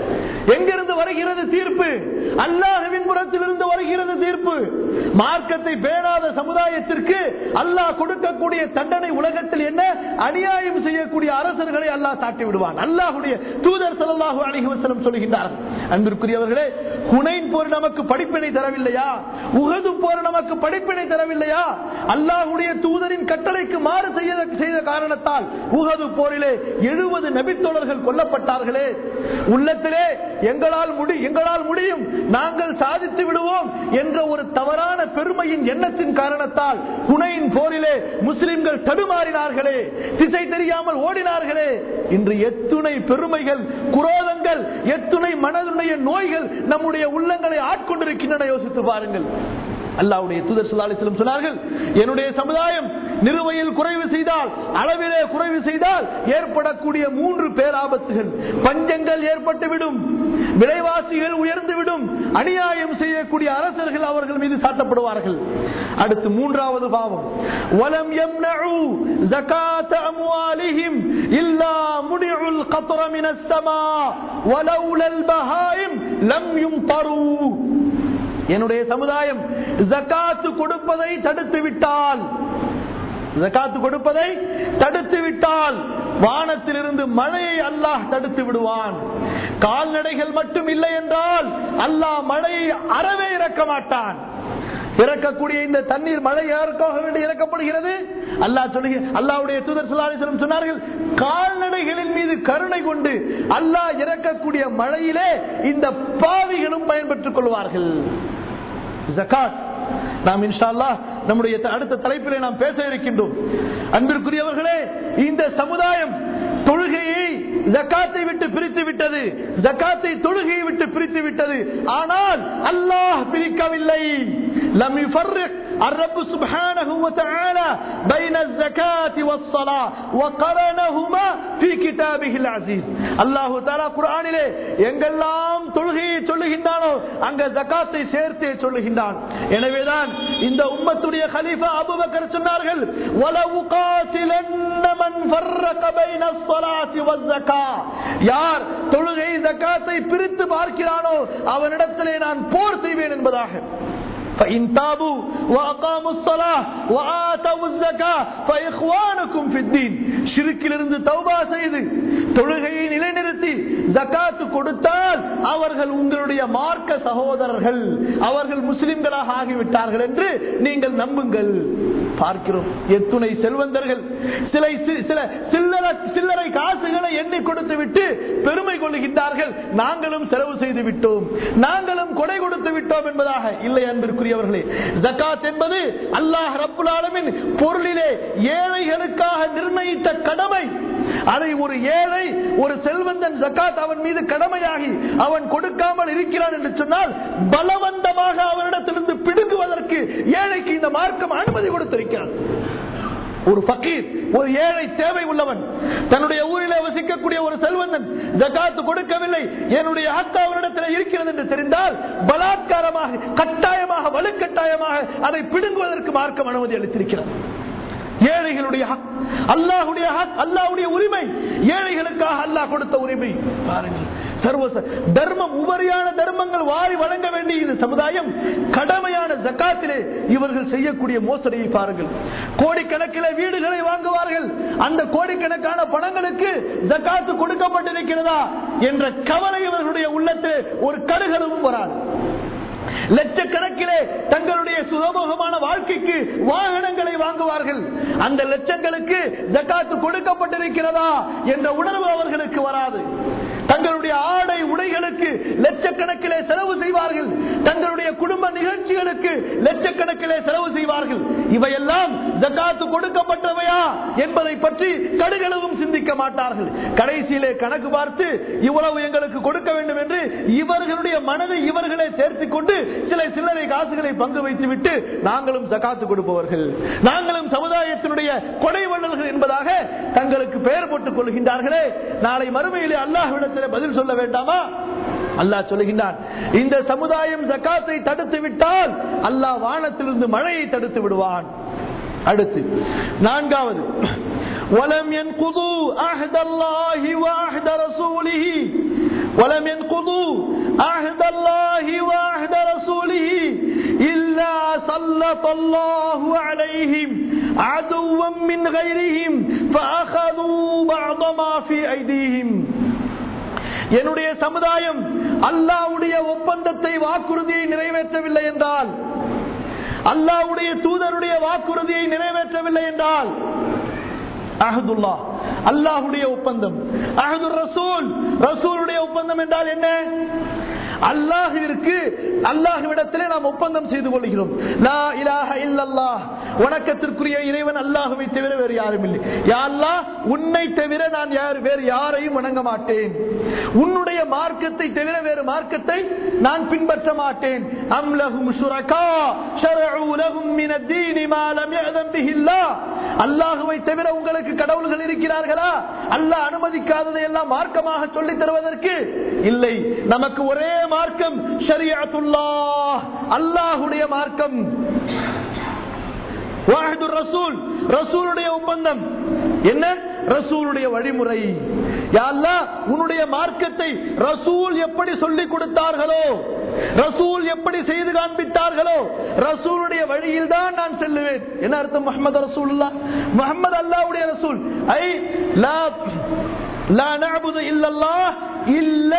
எங்கிருந்து வருகிறது தீர்ப்பு அல்லாஹுவின் புறத்திலிருந்து வருகிறது தீர்ப்பு மார்க்கத்தை பேணாத சமுதாயத்திற்கு அல்லாஹ் கொடுக்கக்கூடிய தண்டனை உலகத்தில் என்ன அநியாயம் செய்யக்கூடிய அரசர்களை அல்லாஹ் சாட்டி விடுவான் அல்லாஹுடைய தூதர் ஸல்லல்லாஹு அலைஹி வஸல்லம் சொல்லுகின்றார்கள் அன்பிற்குரியவர்களே ஹுனைன் போர் நமக்கு படிப்பினை தரவில்லையா உஹது போர் நமக்கு படிப்பினை தரவில்லையா அல்லாஹுடைய தூதரின் கட்டளைக்கு மாறு செய்ய செய்த காரணத்தால் உஹது போரிலே எழுபது நபித்தோழர்கள் கொல்லப்பட்டார்களே உள்ளத்திலே எங்களால் முடி எங்களால் முடியும் நாங்கள் சாதித்து விடுவோம் என்ற ஒரு தவறான பெருமையின் எண்ணத்தின் காரணத்தால் ஹுனைன் போரிலே முஸ்லிம்கள் தடுமாறினார்களே திசை தெரியாமல் ஓடினார்களே இன்று எத்துணை பெருமைகள் குரோதங்கள் எத்துணை மனதுடைய நோய்கள் நம்முடைய உள்ளங்களை ஆட்கொண்டிருக்கின்றன யோசித்து பாருங்கள் அல்லாவுடைய தூதர் ஸல்லல்லாஹு அலைஹி வஸல்லம் சொன்னார்கள் என்னுடைய சமுதாயம் நிறுவையில் குறைவு செய்தால் அளவிலே குறைவு செய்தால் ஏற்படக்கூடிய மூன்று பேராபத்துகள் பஞ்சங்கள் ஏற்பட்டுவிடும் விலைவாசிகள் உயர்ந்துவிடும் அநியாயம் செய்யக்கூடிய அரசர்கள் அவர்கள் மீது சாட்டப்படுவார்கள் அடுத்து மூன்றாவது பாவம் வலம் யம்னஉ زكاة أموالهم إلا منعوا القطر من السماء ولولا البهائم لم يمطروا என்னுடைய சமுதாயம் ஜக்காத்து கொடுப்பதை தடுத்து விட்டால் ஜக்காத்து கொடுப்பதை தடுத்து விட்டால் வானத்திலிருந்து மழையை அல்லாஹ் தடுத்து விடுவான் கால்நடைகள் மட்டும் இல்லை என்றால் அல்லாஹ் மழையை அறவே இறக்க மாட்டான் இறக்கக்கூடிய இந்த தண்ணீர் மழை யாருக்காக வேண்டி இறக்கப்படுகிறது அல்லாஹ் சொல்லுங்க அல்லாவுடைய தூதர் சுல்லாசலம் சொன்னார்கள் கால்நடைகளின் மீது கருணை கொண்டு அல்லாஹ் இறக்கக்கூடிய மழையிலே இந்த பாவிகளும் பயன்பெற்றுக் கொள்வார்கள் ஜகாத் நாம் இன்ஷா அல்லாஹ் நம்முடைய அடுத்த தலைப்பிலே நாம் பேச இருக்கின்றோம் அன்பிற்குரியவர்களே இந்த சமுதாயம் தொழுகையை ஜக்காத்தை விட்டு பிரித்து விட்டது ஜக்காத்தை தொழுகையை விட்டு பிரித்து விட்டது ஆனால் அல்லாஹ் பிரிக்கவில்லை لم يفرق الرب سبحانه وتعالى بين الزكاة والصلاة وقرنهما في كتابه العزيز الله تعالى குர்ஆனிலே எங்கெல்லாம் தொழுகையை சொல்லுகின்றானோ அங்க ஜகாத்தை சேர்த்தே சொல்லுகின்றான் எனவேதான் இந்த உம்மத்துடைய கலீஃபா அபூபக்கர் சொன்னார்கள் வலவு காசிலன்ன மன் ஃபர்ரக பைன ஸலாத்தி வஸ்ஸகா யார் தொழுகை ஜகாத்தை பிரித்து பார்க்கிறானோ அவனிடத்திலே நான் போர் செய்வேன் என்பதாக فإن تابوا وأقاموا الصلاة وآتوا الزكاة فإخوانكم في الدين ஷிருக்கிலிருந்து தௌபா செய்து தொழுகையை நிலைநிறுத்தி ஜக்காத்து கொடுத்தால் அவர்கள் உங்களுடைய மார்க்க சகோதரர்கள் அவர்கள் முஸ்லிம்களாக ஆகிவிட்டார்கள் என்று நீங்கள் நம்புங்கள் பார்க்கிறோம் எத்துணை செல்வந்தர்கள் சிலை சில சில்லறை சில்லறை காசுகளை எண்ணி கொடுத்து விட்டு பெருமை கொள்ளுகின்றார்கள் நாங்களும் செலவு செய்து விட்டோம் நாங்களும் கொடை கொடுத்து விட்டோம் என்பதாக இல்லை அன்பிற்குரியவர்களே ஜக்காத் என்பது அல்லாஹ் ரப்புல் ஆலமின் பொருளிலே ஏழைகளுக்காக நிர்ணயித்த கடமை அதை ஒரு ஏழை ஒரு செல்வந்தன் ஜக்காத் அவன் மீது கடமையாகி அவன் கொடுக்காமல் இருக்கிறான் என்று சொன்னால் பலவந்தமாக அவனிடத்திலிருந்து பிடுங்குவதற்கு ஏழைக்கு இந்த மார்க்கம் அனுமதி கொடுத்திருக்கிறான் ஒரு பக்கீர் ஒரு ஏழை தேவை உள்ளவன் தன்னுடைய ஊரில் வசிக்கக்கூடிய ஒரு செல்வந்தன் ஜக்காத்து கொடுக்கவில்லை என்னுடைய ஹக்கு அவரிடத்தில் இருக்கிறது என்று தெரிந்தால் பலாத்காரமாக கட்டாயமாக வலுக்கட்டாயமாக அதை பிடுங்குவதற்கு மார்க்கம் அனுமதி அளித்திருக்கிறது ஏழைகளுடைய ஹக் அல்லாஹுடைய ஹக் அல்லாஹுடைய உரிமை ஏழைகளுக்காக அல்லாஹ் கொடுத்த உரிமை பாருங்கள் சர்வச தர்மம் உபரியான தர்மங்கள் வாரி வழங்க வேண்டிய இந்த சமுதாயம் கடமையான ஜக்காத்திலே இவர்கள் செய்யக்கூடிய மோசடியை பாருங்கள் கோடிக்கணக்கில் வீடுகளை வாங்குவார்கள் அந்த கோடிக்கணக்கான பணங்களுக்கு ஜக்காத்து கொடுக்கப்பட்டிருக்கிறதா என்ற கவலை இவர்களுடைய உள்ளத்தில் ஒரு கருகலும் வராது லட்சக்கணக்கிலே தங்களுடைய சுகமுகமான வாழ்க்கைக்கு வாகனங்களை வாங்குவார்கள் அந்த லட்சங்களுக்கு ஜக்காத்து கொடுக்கப்பட்டிருக்கிறதா என்ற உணர்வு அவர்களுக்கு வராது தங்களுடைய ஆடை உடைகளுக்கு லட்சக்கணக்கிலே செலவு செய்வார்கள் தங்களுடைய குடும்ப நிகழ்ச்சிகளுக்கு லட்சக்கணக்கிலே செலவு செய்வார்கள் இவையெல்லாம் ஜக்காத்து கொடுக்கப்பட்டவையா என்பதை பற்றி கடுகளவும் சிந்திக்க மாட்டார்கள் கடைசியிலே கணக்கு பார்த்து இவ்வளவு எங்களுக்கு கொடுக்க வேண்டும் என்று இவர்களுடைய மனதை இவர்களே சேர்த்துக் கொண்டு சில சில்லறை காசுகளை பங்கு வைத்து விட்டு நாங்களும் ஜக்காத்து கொடுப்பவர்கள் நாங்களும் சமுதாயத்தினுடைய கொடை வள்ளல்கள் என்பதாக தங்களுக்கு பெயர் போட்டுக் கொள்கின்றார்களே நாளை மறுமையிலே அல்லாஹ்விடத்தில் பதில் சொல்ல வேண்டாமா அல்லாஹ் சொல்லுகின்றான் இந்த சமுதாயம் ஜக்காத்தை தடுத்து விட்டால் அல்லாஹ் வானத்திலிருந்து மழையை தடுத்து விடுவான் அடுத்து நான்காவது ولم ينقضوا عهد الله وعهد رسوله ولم ينقضوا عهد الله وعهد رسوله إلا سلط الله عليهم عدوا من غيرهم فأخذوا بعض ما في أيديهم என்னுடைய சமுதாயம் அல்லாவுடைய ஒப்பந்தத்தை வாக்குறுதியை நிறைவேற்றவில்லை என்றால் அல்லாவுடைய தூதருடைய வாக்குறுதியை நிறைவேற்றவில்லை என்றால் அஹதுல்லா அல்லாஹுடைய ஒப்பந்தம் அஹது ரசூல் ரசூலுடைய ஒப்பந்தம் என்றால் என்ன அல்லாஹுவிற்கு அல்லாஹுவிடத்திலே நாம் ஒப்பந்தம் செய்து கொள்கிறோம் லா இலாஹ இல்லல்லாஹ் வணக்கத்திற்குரிய இறைவன் அல்லாஹுவை தவிர வேறு யாரும் இல்லை யா அல்லாஹ் உன்னை தவிர நான் யார் வேறு யாரையும் வணங்க மாட்டேன் உன்னுடைய மார்க்கத்தை தவிர வேறு மார்க்கத்தை நான் பின்பற்ற மாட்டேன் அம் லஹும் ஷுரகா ஷரஉ லஹும் மின الدين ما لم يأذن به الله அல்லாஹுவை தவிர உங்களுக்கு கடவுள்கள் இருக்கிறார்களா அல்லாஹ் அனுமதிக்காததை எல்லாம் மார்க்கமாக சொல்லி தருவதற்கு இல்லை நமக்கு ஒரே மார்க்கம் ஷரியாத்துல்லா அல்லாஹுடைய மார்க்கம் வாஹிது ரசூல் ரசூலுடைய ஒப்பந்தம் என்ன ரசூலுடைய வழிமுறை யா அல்லாஹ், உன்னுடைய மார்க்கத்தை ரசூல் எப்படி சொல்லிக் கொடுத்தார்களோ ரசூல் எப்படி செய்து காண்பித்தார்களோ ரசூலுடைய வழியில் தான் நான் செல்லுவேன் என்ன அர்த்தம் முகமது ரசூல்லா முகமது அல்லாவுடைய ரசூல் ஐ லா லா நஅபுது இல்லல்லாஹ் இல்ல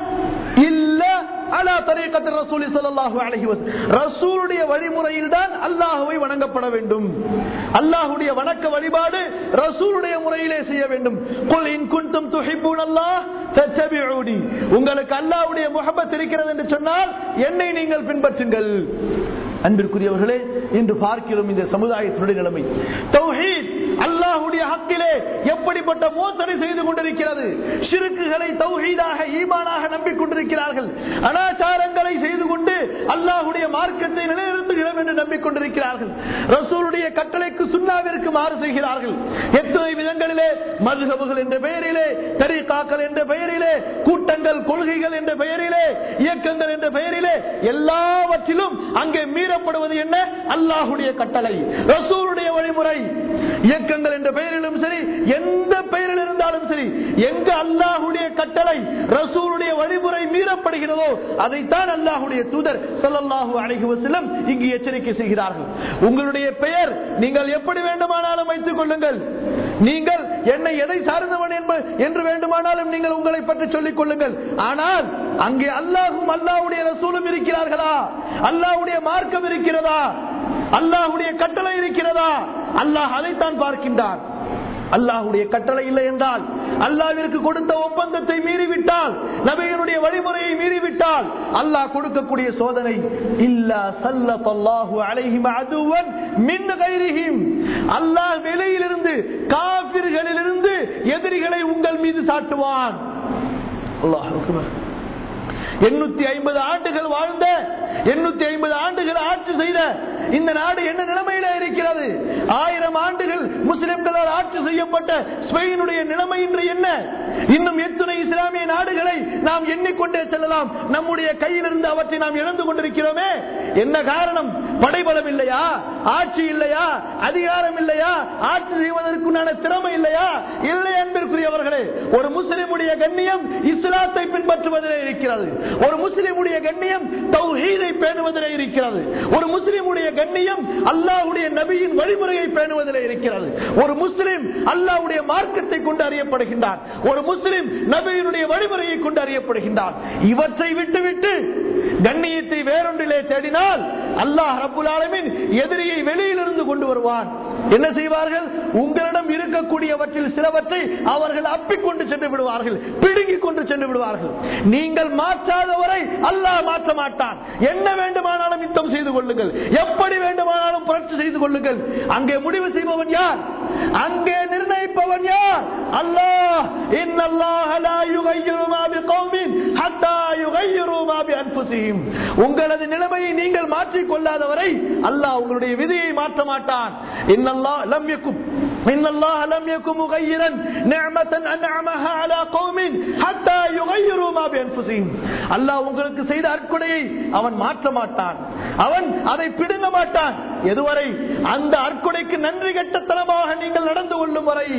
இல்ல அலா தரீகத்தில் ரசூலி ஸல்லல்லாஹு அலைஹி வஸல்லம் ரசூலுடைய வழிமுறையில் தான் அல்லாஹ்வை வணங்கப்பட வேண்டும் அல்லாஹ்வுடைய வணக்க வழிபாடு ரசூலுடைய முறையிலே செய்ய வேண்டும் குல் இன் குன்தும் துஹிப்பூனல்லாஹ் ஃபத்தபிஊனி உங்களுக்கு அல்லாஹ்வுடைய முஹப்பத் இருக்கிறது என்று சொன்னால் என்னை நீங்கள் பின்பற்றுங்கள் அன்பிற்குரியவர்களே இன்று பார்க்கிறோம் இந்த சமுதாயத்தினுடைய நிலைமை தௌஹீத் அல்லாஹுடைய ஹக்கிலே எப்படிப்பட்ட மோசடி செய்து கொண்டிருக்கிறது ஷிருக்குகளை தௌஹீதாக ஈமானாக நம்பிக்கொண்டிருக்கிறார்கள் அனாச்சாரங்களை செய்து கொண்டு அல்லாஹுடைய மார்க்கத்தை நிலைநிறுத்துகிறோம் என்று நம்பிக்கொண்டிருக்கிறார்கள் ரசூலுடைய கட்டளைக்கு சுண்ணாவிற்கு மாறு செய்கிறார்கள் எத்தனை விதங்களிலே மதுகபுகள் என்ற பெயரிலே தரிகாக்கள் என்ற பெயரிலே கூட்டங்கள் கொள்கைகள் என்ற பெயரிலே இயக்கங்கள் என்ற பெயரிலே எல்லாவற்றிலும் அங்கே மீறப்படுவது என்ன அல்லாஹுடைய கட்டளை ரசூலுடைய வழிமுறை இயக்கங்கள் என்ற பெயரிலும் சரி எந்த பெயரில் இருந்தாலும் சரி எங்க அல்லாஹுடைய கட்டளை ரசூலுடைய வழிமுறை மீறப்படுகிறதோ அதைத்தான் அல்லாஹுடைய தூதர் ஸல்லல்லாஹு அலைஹி வஸல்லம் இங்கு எச்சரிக்கை செய்கிறார்கள் உங்களுடைய பெயர் நீங்கள் எப்படி வேண்டுமானாலும் வைத்துக் கொள்ளுங்கள் நீங்கள் என்னை எதை சார்ந்தவன் என்ப- என்று வேண்டுமானாலும் நீங்கள் உங்களை பற்றி சொல்லிக் கொள்ளுங்கள் ஆனால் அங்கே அல்லாஹும் அல்லாஹ்வுடைய ரசூலும் இருக்கிறார்களா அல்லாஹ்வுடைய மார்க்கம் இருக்கிறதா அல்லாஹ்வுடைய கட்டளை இருக்கிறதா அல்லாஹ் அதைத்தான் பார்க்கின்றான் அல்லாஹுடைய கட்டளை இல்லை என்றால் அல்லாவிற்கு கொடுத்த ஒப்பந்தத்தை மீறிவிட்டால் நபிகளுடைய வழிமுறையை மீறிவிட்டால் அல்லாஹ் கொடுக்கக்கூடிய சோதனை இல்லா சல்லல்லாஹு அலைஹிம் அதுவன் மின் கைரிஹிம் அல்லாஹ் வெளியிலிருந்து காபிர்களிலிருந்து எதிரிகளை உங்கள் மீது சாட்டுவான் அல்லாஹ் அக்பர் எண்ணூத்தி ஐம்பது ஆண்டுகள் வாழ்ந்த எண்ணூத்தி ஐம்பது ஆண்டுகள் ஆட்சி செய்த இந்த நாடு என்ன நிலைமையில இருக்கிறது ஆயிரம் ஆண்டுகள் முஸ்லிம்களால் ஆட்சி செய்யப்பட்ட ஸ்பெயினுடைய நிலைமை இன்று என்ன இன்னும் எத்தனை இஸ்லாமிய நாடுகளை நாம் எண்ணிக்கொண்டே செல்லலாம் நம்முடைய கையிலிருந்து அவற்றை நாம் இழந்து கொண்டிருக்கிறோமே என்ன காரணம் படைபலம் இல்லையா ஆட்சி இல்லையா அதிகாரம் இல்லையா ஆட்சி செய்வதற்குண்டான திறமை இல்லையா இல்லை என்பதற்குரியவர்களே ஒரு முஸ்லிமுடைய கண்ணியம் இஸ்லாத்தை பின்பற்றுவதிலே இருக்கிறது ஒரு முஸ்லிமுடைய கண்ணியம் தௌஹீதை பேணுவதிலே இருக்கிறது ஒரு முஸ்லிமுடைய கண்ணியம் அல்லாஹ்வுடைய நபியின் வழிமுறையை பேணுவதிலே இருக்கிறது ஒரு முஸ்லிம் அல்லாஹ்வுடைய மார்க்கத்தை கொண்டு அறியப்படுகின்றான் ஒரு முஸ்லிம் நபியினுடைய வழிமுறையை கொண்டு அறியப்படுகின்றான் இவற்றை விட்டுவிட்டு கண்ணியத்தை வேறொன்றிலே தேடினால் அல்லாஹ் ரப்புல் ஆலமீன் எதிரியை வெளியிலிருந்து கொண்டு வருவான் என்ன செய்வார்கள் உங்களிடம் இருக்கக்கூடியவற்றில் சிலவற்றை அவர்கள் அப்பிக்கொண்டு சென்று விடுவார்கள் பிடுங்கிக் கொண்டு சென்று விடுவார்கள் நீங்கள் மாற்றாதவரை அல்லாஹ் மாற்ற மாட்டான் என்ன வேண்டுமானாலும் யுத்தம் செய்து கொள்ளுங்கள் எப்படி வேண்டுமானாலும் புரட்சி செய்து கொள்ளுங்கள் அங்கே முடிவு செய்பவன் யார் அங்கே நிர்ணயிப்பவன் யார் அல்லாஹ் இன்னல்லாஹ லா யுகையிரு மா பிகௌமின் ஹத்தா யுகையிரு மா பிஅன்ஃபுஸிஹிம் உங்களது நிலைமையை நீங்கள் மாற்றிக் கொள்ளாதவரை அல்லாஹ் உங்களுடைய விதியை மாற்ற மாட்டான் இன்னல்லாஹ் லம் யகும் இன்னல்லாஹ லம் யகும் முகையிரன் நிஅமத்தன் அன்அமஹா அலா கௌமின் ஹத்தா யுகையிரு மா பிஅன்ஃபுஸிஹிம் அல்லாஹ் உங்களுக்கு செய்த அற்கொடையை அவன் மாற்ற மாட்டான் அவன் அதை பிடுங்க மாட்டான் எதுவரை அந்த அற்கொடைக்கு நன்றி கெட்டத்தனமாக நீங்கள் நடந்து கொள்ளும் வரை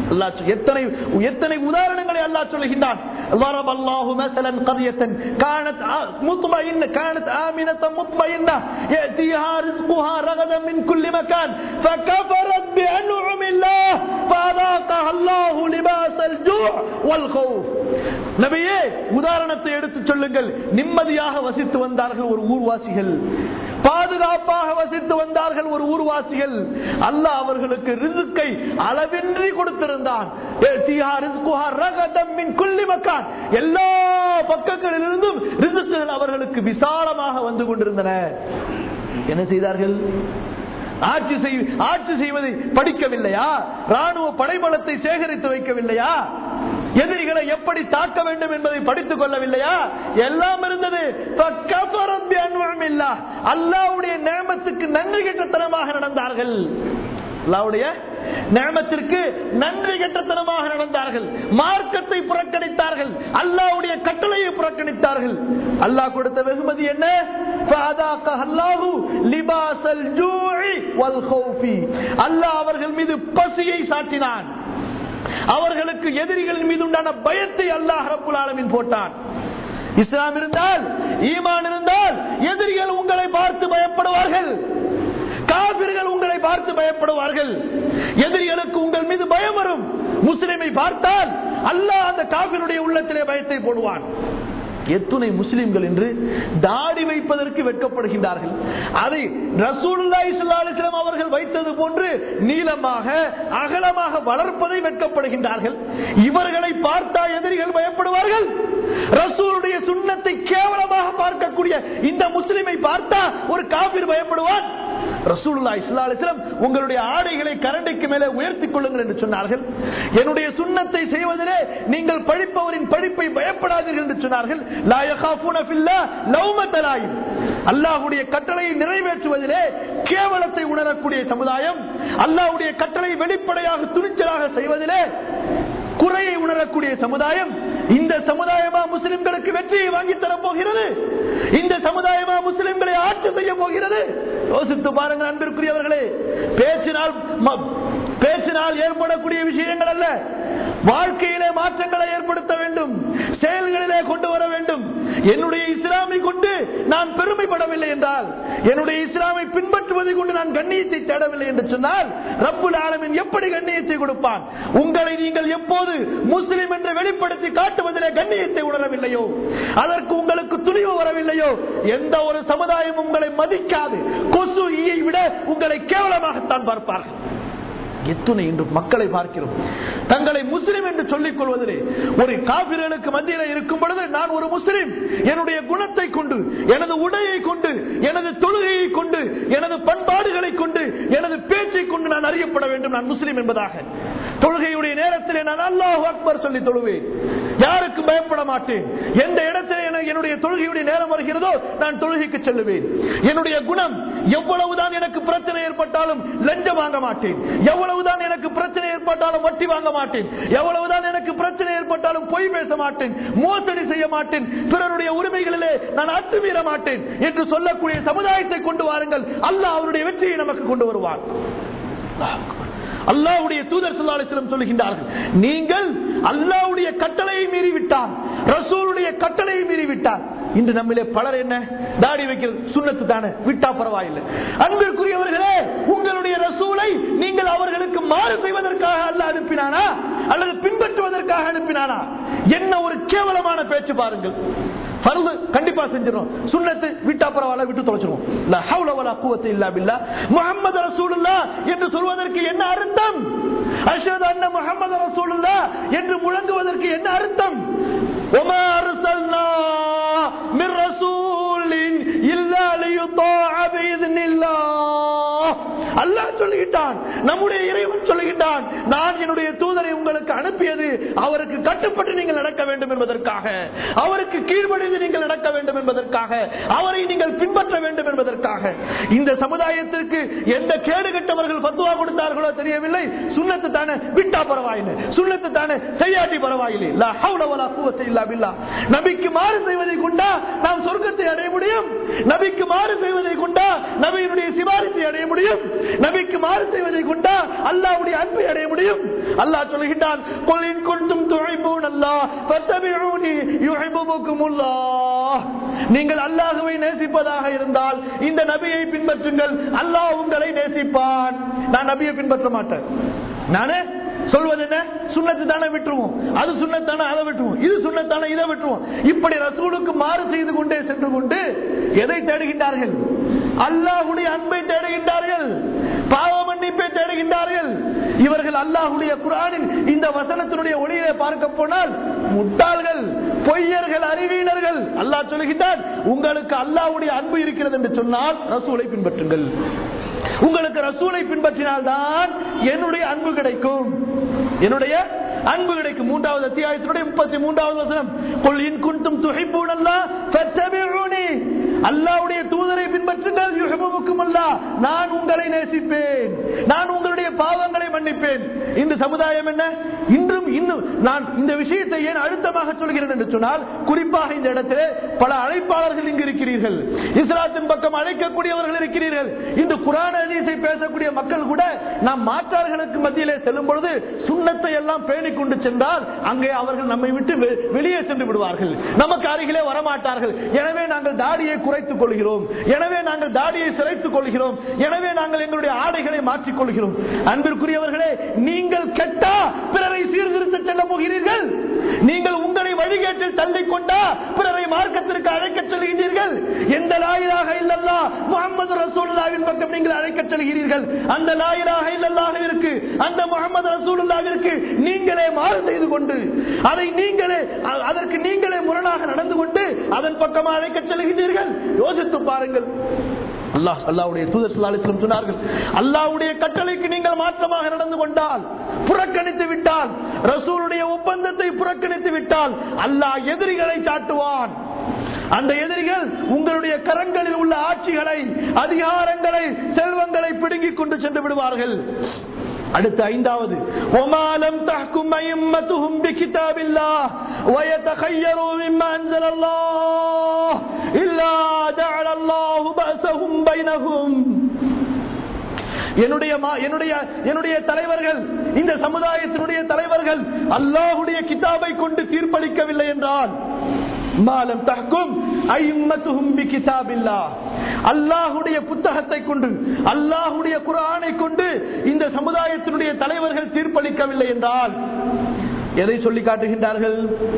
அல்லாஹ் சொல்- எத்தனை எத்தனை உதாரணங்களை அல்லாஹ் சொல்லுகின்றான் ضرب الله مثلا قرية كانت آ- مطمئنة كانت آمنة مطمئنة يأتيها رزقها رغدا من كل مكان فكفرت بأنعم الله فأذاقها الله لباس الجوع والخوف நபியே உதாரணத்தை எடுத்து சொல்லுங்கள் நிம்மதியாக வசித்து வந்தார்கள் ஒரு ஊர்வாசிகள் பாதுகாப்பாக வசித்து வந்தார்கள் ஒரு ஊர்வாசிகள் அல்லாஹ் அவர்களுக்கு ரிசுக்கை அளவின்றி கொடுத்திருந்தான் ஏத்தியா ரிஸ்குஹா ரகதம் மின் குல்லி மக்கான். எல்லா பக்கங்களிலிருந்தும் ரிசுக்குகள் அவர்களுக்கு விசாலமாக வந்து கொண்டிருந்தன என்ன செய்தார்கள் ஆட்சி செய் ஆட்சி செய்வதை படிக்கவில்லையா ராணுவ படைபலத்தை சேகரித்து வைக்கவில்லையா எதிரிகளை எப்படி தாக்க வேண்டும் என்பதை படித்துக் கொள்ளவில்லையா எல்லாம் இருந்தது فَكَفَرَتْ بِأَنْعُمِ اللَّهِ. அல்லாஹ்வுடைய நேமத்துக்கு நன்றி கெட்டத்தனமாக நடந்தார்கள் அல்லாஹ்வுடைய நேமத்திற்கு நன்றி கெட்டத்தனமாக நடந்தார்கள் மார்க்கத்தை புறக்கணித்தார்கள் அல்லாஹ்வுடைய கட்டளையை புறக்கணித்தார்கள் அல்லாஹ் கொடுத்த வெகுமதி என்ன فَأَذَاقَهَا اللَّهُ لِبَاسَ الْجُوعِ وَالْخَوْفِ. அல்லாஹ் அவர்கள் மீது பசியை சாட்டினான் அவர்களுக்கு எதிரிகளின் மீது உண்டான பயத்தை அல்லாஹ் ரப்புல் ஆலமீன் போட்டான் இஸ்லாம் இருந்தால் ஈமான் இருந்தால் எதிரிகள் உங்களை பார்த்து பயப்படுவார்கள் காபிர்கள் உங்களை பார்த்து பயப்படுவார்கள் எதிரிகளுக்கு உங்கள் மீது பயம் வரும் முஸ்லிமை பார்த்தால் அல்லாஹ் அந்த காபிருடைய உள்ளத்திலே பயத்தை போடுவான் எத்துணை முஸ்லிம்கள் என்று தாடி வைப்பதற்கு வெட்கப்படுகின்றார்கள் அதை ரசூலுல்லாஹி ஸல்லல்லாஹு அலைஹி வஸல்லம் அவர்கள் வைத்தது போன்று நீளமாக அகலமாக வளர்ப்பதை வெட்கப்படுகின்றார்கள் இவர்களை பார்த்தா எதிரிகள் பயப்படுவார்கள் ரசூலுடைய சுண்ணத்தை கேவலமாக பார்க்கக்கூடிய இந்த முஸ்லிமை பார்த்தா ஒரு காபிர் பயப்படுவான் ரசூலுல்லாஹி ஸல்லல்லாஹு அலைஹி வஸல்லம் உங்களுடைய ஆடைகளை கரண்டைக்கு மேலே உயர்த்திக் கொள்ளுங்கள் என்று சொன்னார்கள் என்னுடைய சுண்ணத்தை செய்வதிலே நீங்கள் படிப்பவரின் படிப்பை பயப்படாதீர்கள் என்று சொன்னார்கள் லா யகாஃபூன ஃபில்லாஹ் லௌமத லாயிம். அல்லாஹ்வுடைய கட்டளையை நிறைவேற்றுவதிலே கேவலத்தை உணரக்கூடிய சமுதாயம் அல்லாஹ்வுடைய கட்டளையை வெளிப்படையாக துணிச்சலாக செய்வதிலே குறையை உணரக்கூடிய சமுதாயம் இந்த சமுதாயமா முஸ்லிம்களுக்கு வெற்றியை வாங்கி தரப் போகிறது இந்த சமுதாயமா முஸ்லிம்களை ஆட்சி செய்ய போகிறது யோசித்து பாருங்கள் அன்பிற்குரியவர்களே பேச்சினால் ம- பேச்சினால் ஏற்படக்கூடிய விஷயங்கள் அல்ல வாழ்க்கையிலே மாற்றங்களை ஏற்படுத்த வேண்டும் செயல்களிலே கொண்டு வர வேண்டும் என்னுடைய இஸ்லாமை கொண்டு நான் பெருமைப்படவில்லை என்றால் என்னுடைய இஸ்லாமை பின்பற்றுவதை கொண்டு நான் கண்ணியத்தை தேடவில்லை என்று சொன்னால் ரப்புல் ஆலமின் எப்படி கண்ணியத்தை கொடுப்பான் உங்களை நீங்கள் எப்போது முஸ்லிம் என்று வெளிப்படுத்தி காட்டுவதிலே கண்ணியத்தை உணரவில்லையோ அதற்கு உங்களுக்கு துணிவு வரவில்லையோ எந்த ஒரு சமுதாயம் உங்களை மதிக்காது கொசு ஈயை விட உங்களை கேவலமாகத்தான் பார்ப்பார்கள் எத்துணை இன்று மக்களை பார்க்கிறோம் தங்களை முஸ்லிம் என்று சொல்லிக் கொள்வதிலே ஒரு காபிர்களுக்கு மத்தியில் இருக்கும் பொழுது நான் ஒரு முஸ்லிம் என்னுடைய குணத்தை கொண்டு எனது உடையை கொண்டு எனது தொழுகையை கொண்டு எனது பண்பாடுகளை கொண்டு எனது பேச்சை கொண்டு நான் அறியப்பட வேண்டும் நான் முஸ்லிம் என்பதாக தொழுகையுடைய நேரத்திலே நான் அல்லாஹ் அக்பர் சொல்லி தொழுவேன் யாருக்கு பயப்பட மாட்டேன் எந்த இடத்திலே என- என்னுடைய தொழுகையுடைய நேரம் வருகிறதோ நான் தொழுகைக்கு செல்லுவேன் என்னுடைய குணம் எவ்வளவுதான் எனக்கு பிரச்சனை ஏற்பட்டாலும் லஞ்சம் வாங்க மாட்டேன் எவ்வளவுதான் எனக்கு பிரச்சனை ஏற்பட்டாலும் வட்டி வாங்க மாட்டேன் எவ்வளவுதான் எனக்கு பிரச்சனை ஏற்பட்டாலும் பொய் பேச மாட்டேன் மோசடி செய்ய மாட்டேன் பிறருடைய உரிமைகளிலே நான் அத்துமீற மாட்டேன் என்று சொல்லக்கூடிய சமுதாயத்தை கொண்டு வாருங்கள் அல்லாஹ் அவருடைய வெற்றியை நமக்கு கொண்டு வருவார் அல்லாஹ்வுடைய தூதர் ஸல்லல்லாஹு அலைஹி வஸல்லம் சொல்லுகின்றார்கள் நீங்கள் அல்லாஹ்வுடைய கட்டளையை மீறி விட்டார் ரசூலுடைய கட்டளையை மீறி விட்டார் இன்று நம்மிலே பலர் என்ன தாடி வைக்கிறது சுண்ணத்து தானே விட்டா பரவாயில்லை அன்பிற்குரியவர்களே உங்களுடைய ரசூலை நீங்கள் அவர்களுக்கு மாறு செய்வதற்காக அல்ல அனுப்பினானா அல்லது பின்பற்றுவதற்காக அனுப்பினானா என்ன ஒரு கேவலமான பேச்சு பாருங்கள் பருவு கண்டிப்பா செஞ்சிடும் சுண்ணத்து விட்டா பரவாயில்ல விட்டு தொலைச்சிருவோம் லா ஹவ்ல வலா குவத்த இல்லா பில்லா முஹம்மது ரசூலுல்லாஹ் என்று சொல்வதற்கு என்ன அர்த்தம் அஷ்ஹது அன்ன முஹம்மது ரசூலுல்லாஹ் என்று முழங்குவதற்கு என்ன அர்த்தம் وما أرسلنا من رسول إلا ليطاع بإذن الله அல்லாஹ் சொல்லுகின்றான் நம்முடைய இறைவன் சொல்லுகின்றான் நான் என்னுடைய தூதரை உங்களுக்கு அனுப்பியது அவருக்கு கட்டுப்பட்டு நீங்கள் நடக்க வேண்டும் என்பதற்காக அவருக்கு கீழ்ப்படிந்து நீங்கள் நடக்க வேண்டும் என்பதற்காக அவரை நீங்கள் பின்பற்ற வேண்டும் என்பதற்காக இந்த சமுதாயத்திற்கு எந்த கேடு கட்டவர்கள் பத்துவா கொடுத்தார்களோ தெரியவில்லை சுண்ணத்து தானே விட்டா பரவாயில்லை சுண்ணத்து தானே செய்யாட்டி பரவாயில்லை லா ஹவ்ல வலா குவத்த இல்லா பில்லா நபிக்கு மாறு செய்வதை கொண்டா நாம் சொர்க்கத்தை அடைய முடியும் நபிக்கு மாறு செய்வதை கொண்டா நபியினுடைய சிபாரிசை அடைய முடியும் நபிக்கு மாறு செய்வதை கொண்டா அல்லாஹ்வுடைய அன்பை அடைய முடியும் அல்லாஹ் சொல்கின்றான் "குல் இன் குன்தும் துஹிப்பூன அல்லாஹ் ஃபத்தபிஊனி யுஹிப்புகுமுல்லாஹ்." நீங்கள் அல்லாஹ்வை நேசிப்பதாக இருந்தால் இந்த நபியை பின்பற்றுங்கள் அல்லாஹ் உங்களை நேசிப்பான் நான் நபியை பின்பற்ற மாட்டேன் நானே சொல்வது என்ன சுண்ணத்து தானே விட்டுருவோம் அது சுண்ணத்தானே அதை விட்டுருவோம் இது சுண்ணத்தானே இதை விட்டுருவோம் இப்படி ரசூலுக்கு மாறு செய்து கொண்டே சென்று கொண்டு எதை தேடுகின்றார்கள் அல்லாஹுடைய அன்பை தேடுகின்றார்கள் பாவ மன்னிப்பை தேடுகின்றார்கள் இவர்கள் அல்லாஹுடைய குரானின் இந்த வசனத்தினுடைய ஒளியை பார்க்க போனால் முட்டாள்கள் பொய்யர்கள் அறிவியினர்கள் அல்லாஹ் சொல்லுகின்றான் உங்களுக்கு அல்லாஹ்வுடைய அன்பு இருக்கிறது என்று சொன்னால் ரசூலை பின்பற்றுங்கள் உங்களுக்கு ரசூலை பின்பற்றினால்தான் என்னுடைய அன்பு கிடைக்கும் என்னுடைய அன்பு கிடைக்கும் மூன்றாவது அத்தியாயத்தினுடைய முப்பத்தி மூன்றாவது வசனம் "குல் இன் குன்தும் துஹிப்பூனல்லாஹ் ஃபத்தபிஊனி." அல்லாஹ்வுடைய தூதரை பின்பற்றுங்கள் யுஹிப்புக்கும் அல்லாஹ் நான் உங்களை நேசிப்பேன் நான் உங்களுடைய பாவங்களை மன்னிப்பேன் இந்த சமுதாயம் என்ன இன்றும் இன்னும் நான் இந்த விஷயத்தை ஏன் அழுத்தமாக சொல்கிறேன் என்று சொன்னால் குறிப்பாக இந்த இடத்திலே பல அழைப்பாளர்கள் இங்கு இருக்கிறீர்கள் இஸ்லாத்தின் பக்கம் அழைக்கக்கூடியவர்கள் இருக்கிறீர்கள் இந்த குரான் ஹதீஸை பேசக்கூடிய மக்கள் கூட நாம் மாற்றார்களுக்கு மத்தியிலே செல்லும் பொழுது சுண்ணத்தை எல்லாம் பேணி கொண்டு சென்றால் அங்கே அவர்கள் நம்மை விட்டு வெ- வெளியே சென்று விடுவார்கள் நமக்கு அருகிலே வரமாட்டார்கள் எனவே நாங்கள் தாடியை குறைத்துக் கொள்கிறோம் எனவே நாங்கள் தாடியை சிறைத்துக் கொள்கிறோம் எனவே நாங்கள் எங்களுடைய ஆடைகளை மாற்றிக் கொள்கிறோம் அன்பிற்குரியவர்களே நீங்கள் கெட்டா பிறரை சீர்திருத்த செல்ல போகிறீர்கள் நீங்கள் உங்களை வழிகேட்டில் தள்ளிக் கொண்டா பிறரை மார்க்கத்திற்கு அழைக்கச் செல்கின்றீர்கள் எந்த லாயிலாக இல்லல்லா முகமது ரசூலுல்லாவின் பக்கம் நீங்கள் அழைக்கச் செல்கிறீர்கள் அந்த லாயிலாக இல்லல்லாவிற்கு அந்த முகமது ரசூலுல்லாவிற்கு நீங்களே மாறு செய்து கொண்டு அதை நீங்களே அ- அதற்கு நீங்களே முரணாக நடந்து கொண்டு அதன் பக்கம் அழைக்கச் செல்கின்றீர்கள் யோசித்து பாருங்கள் அல்லாஹ் அல்லாவுடைய தூதர் ஸல்லல்லாஹு அலைஹி வஸல்லம் சொன்னார்கள் அல்லாஹ்வுடைய கட்டளைக்கு நீங்கள் மாற்றமாக நடந்து கொண்டால் புறக்கணித்து விட்டால் ரசூலுடைய ஒப்பந்தத்தை புறக்கணித்து விட்டால் அல்லாஹ் எதிரிகளை சாட்டுவான் அந்த எதிரிகள் உங்களுடைய கரங்களில் உள்ள ஆட்சிகளை அதிகாரங்களை செல்வங்களை பிடுங்கிக் கொண்டு சென்று விடுவார்கள் அடுத்த ஐந்தாவது ஒமாலம் தஹ்கும் ஐம்மத்துஹும் பிகிதாபில்லாஹ் ويتخيروا مما أنزل الله إلا جعل الله بأسهم بينهم என்னுடைய மா- என்னுடைய என்னுடைய தலைவர்கள் இந்த சமுதாயத்தினுடைய தலைவர்கள் அல்லாஹுடைய கிதாபை கொண்டு தீர்ப்பளிக்கவில்லை என்றால் மாலம் தஹ்கும் ஐம்மத்துஹும் பிகிதாபில்லாஹ் அல்லாஹுடைய புத்தகத்தை கொண்டு அல்லாஹுடைய குர்ஆனை கொண்டு இந்த சமுதாயத்தினுடைய தலைவர்கள் தீர்ப்பளிக்கவில்லை என்றால் எதை சொல்லி காட்டுகின்றார்கள்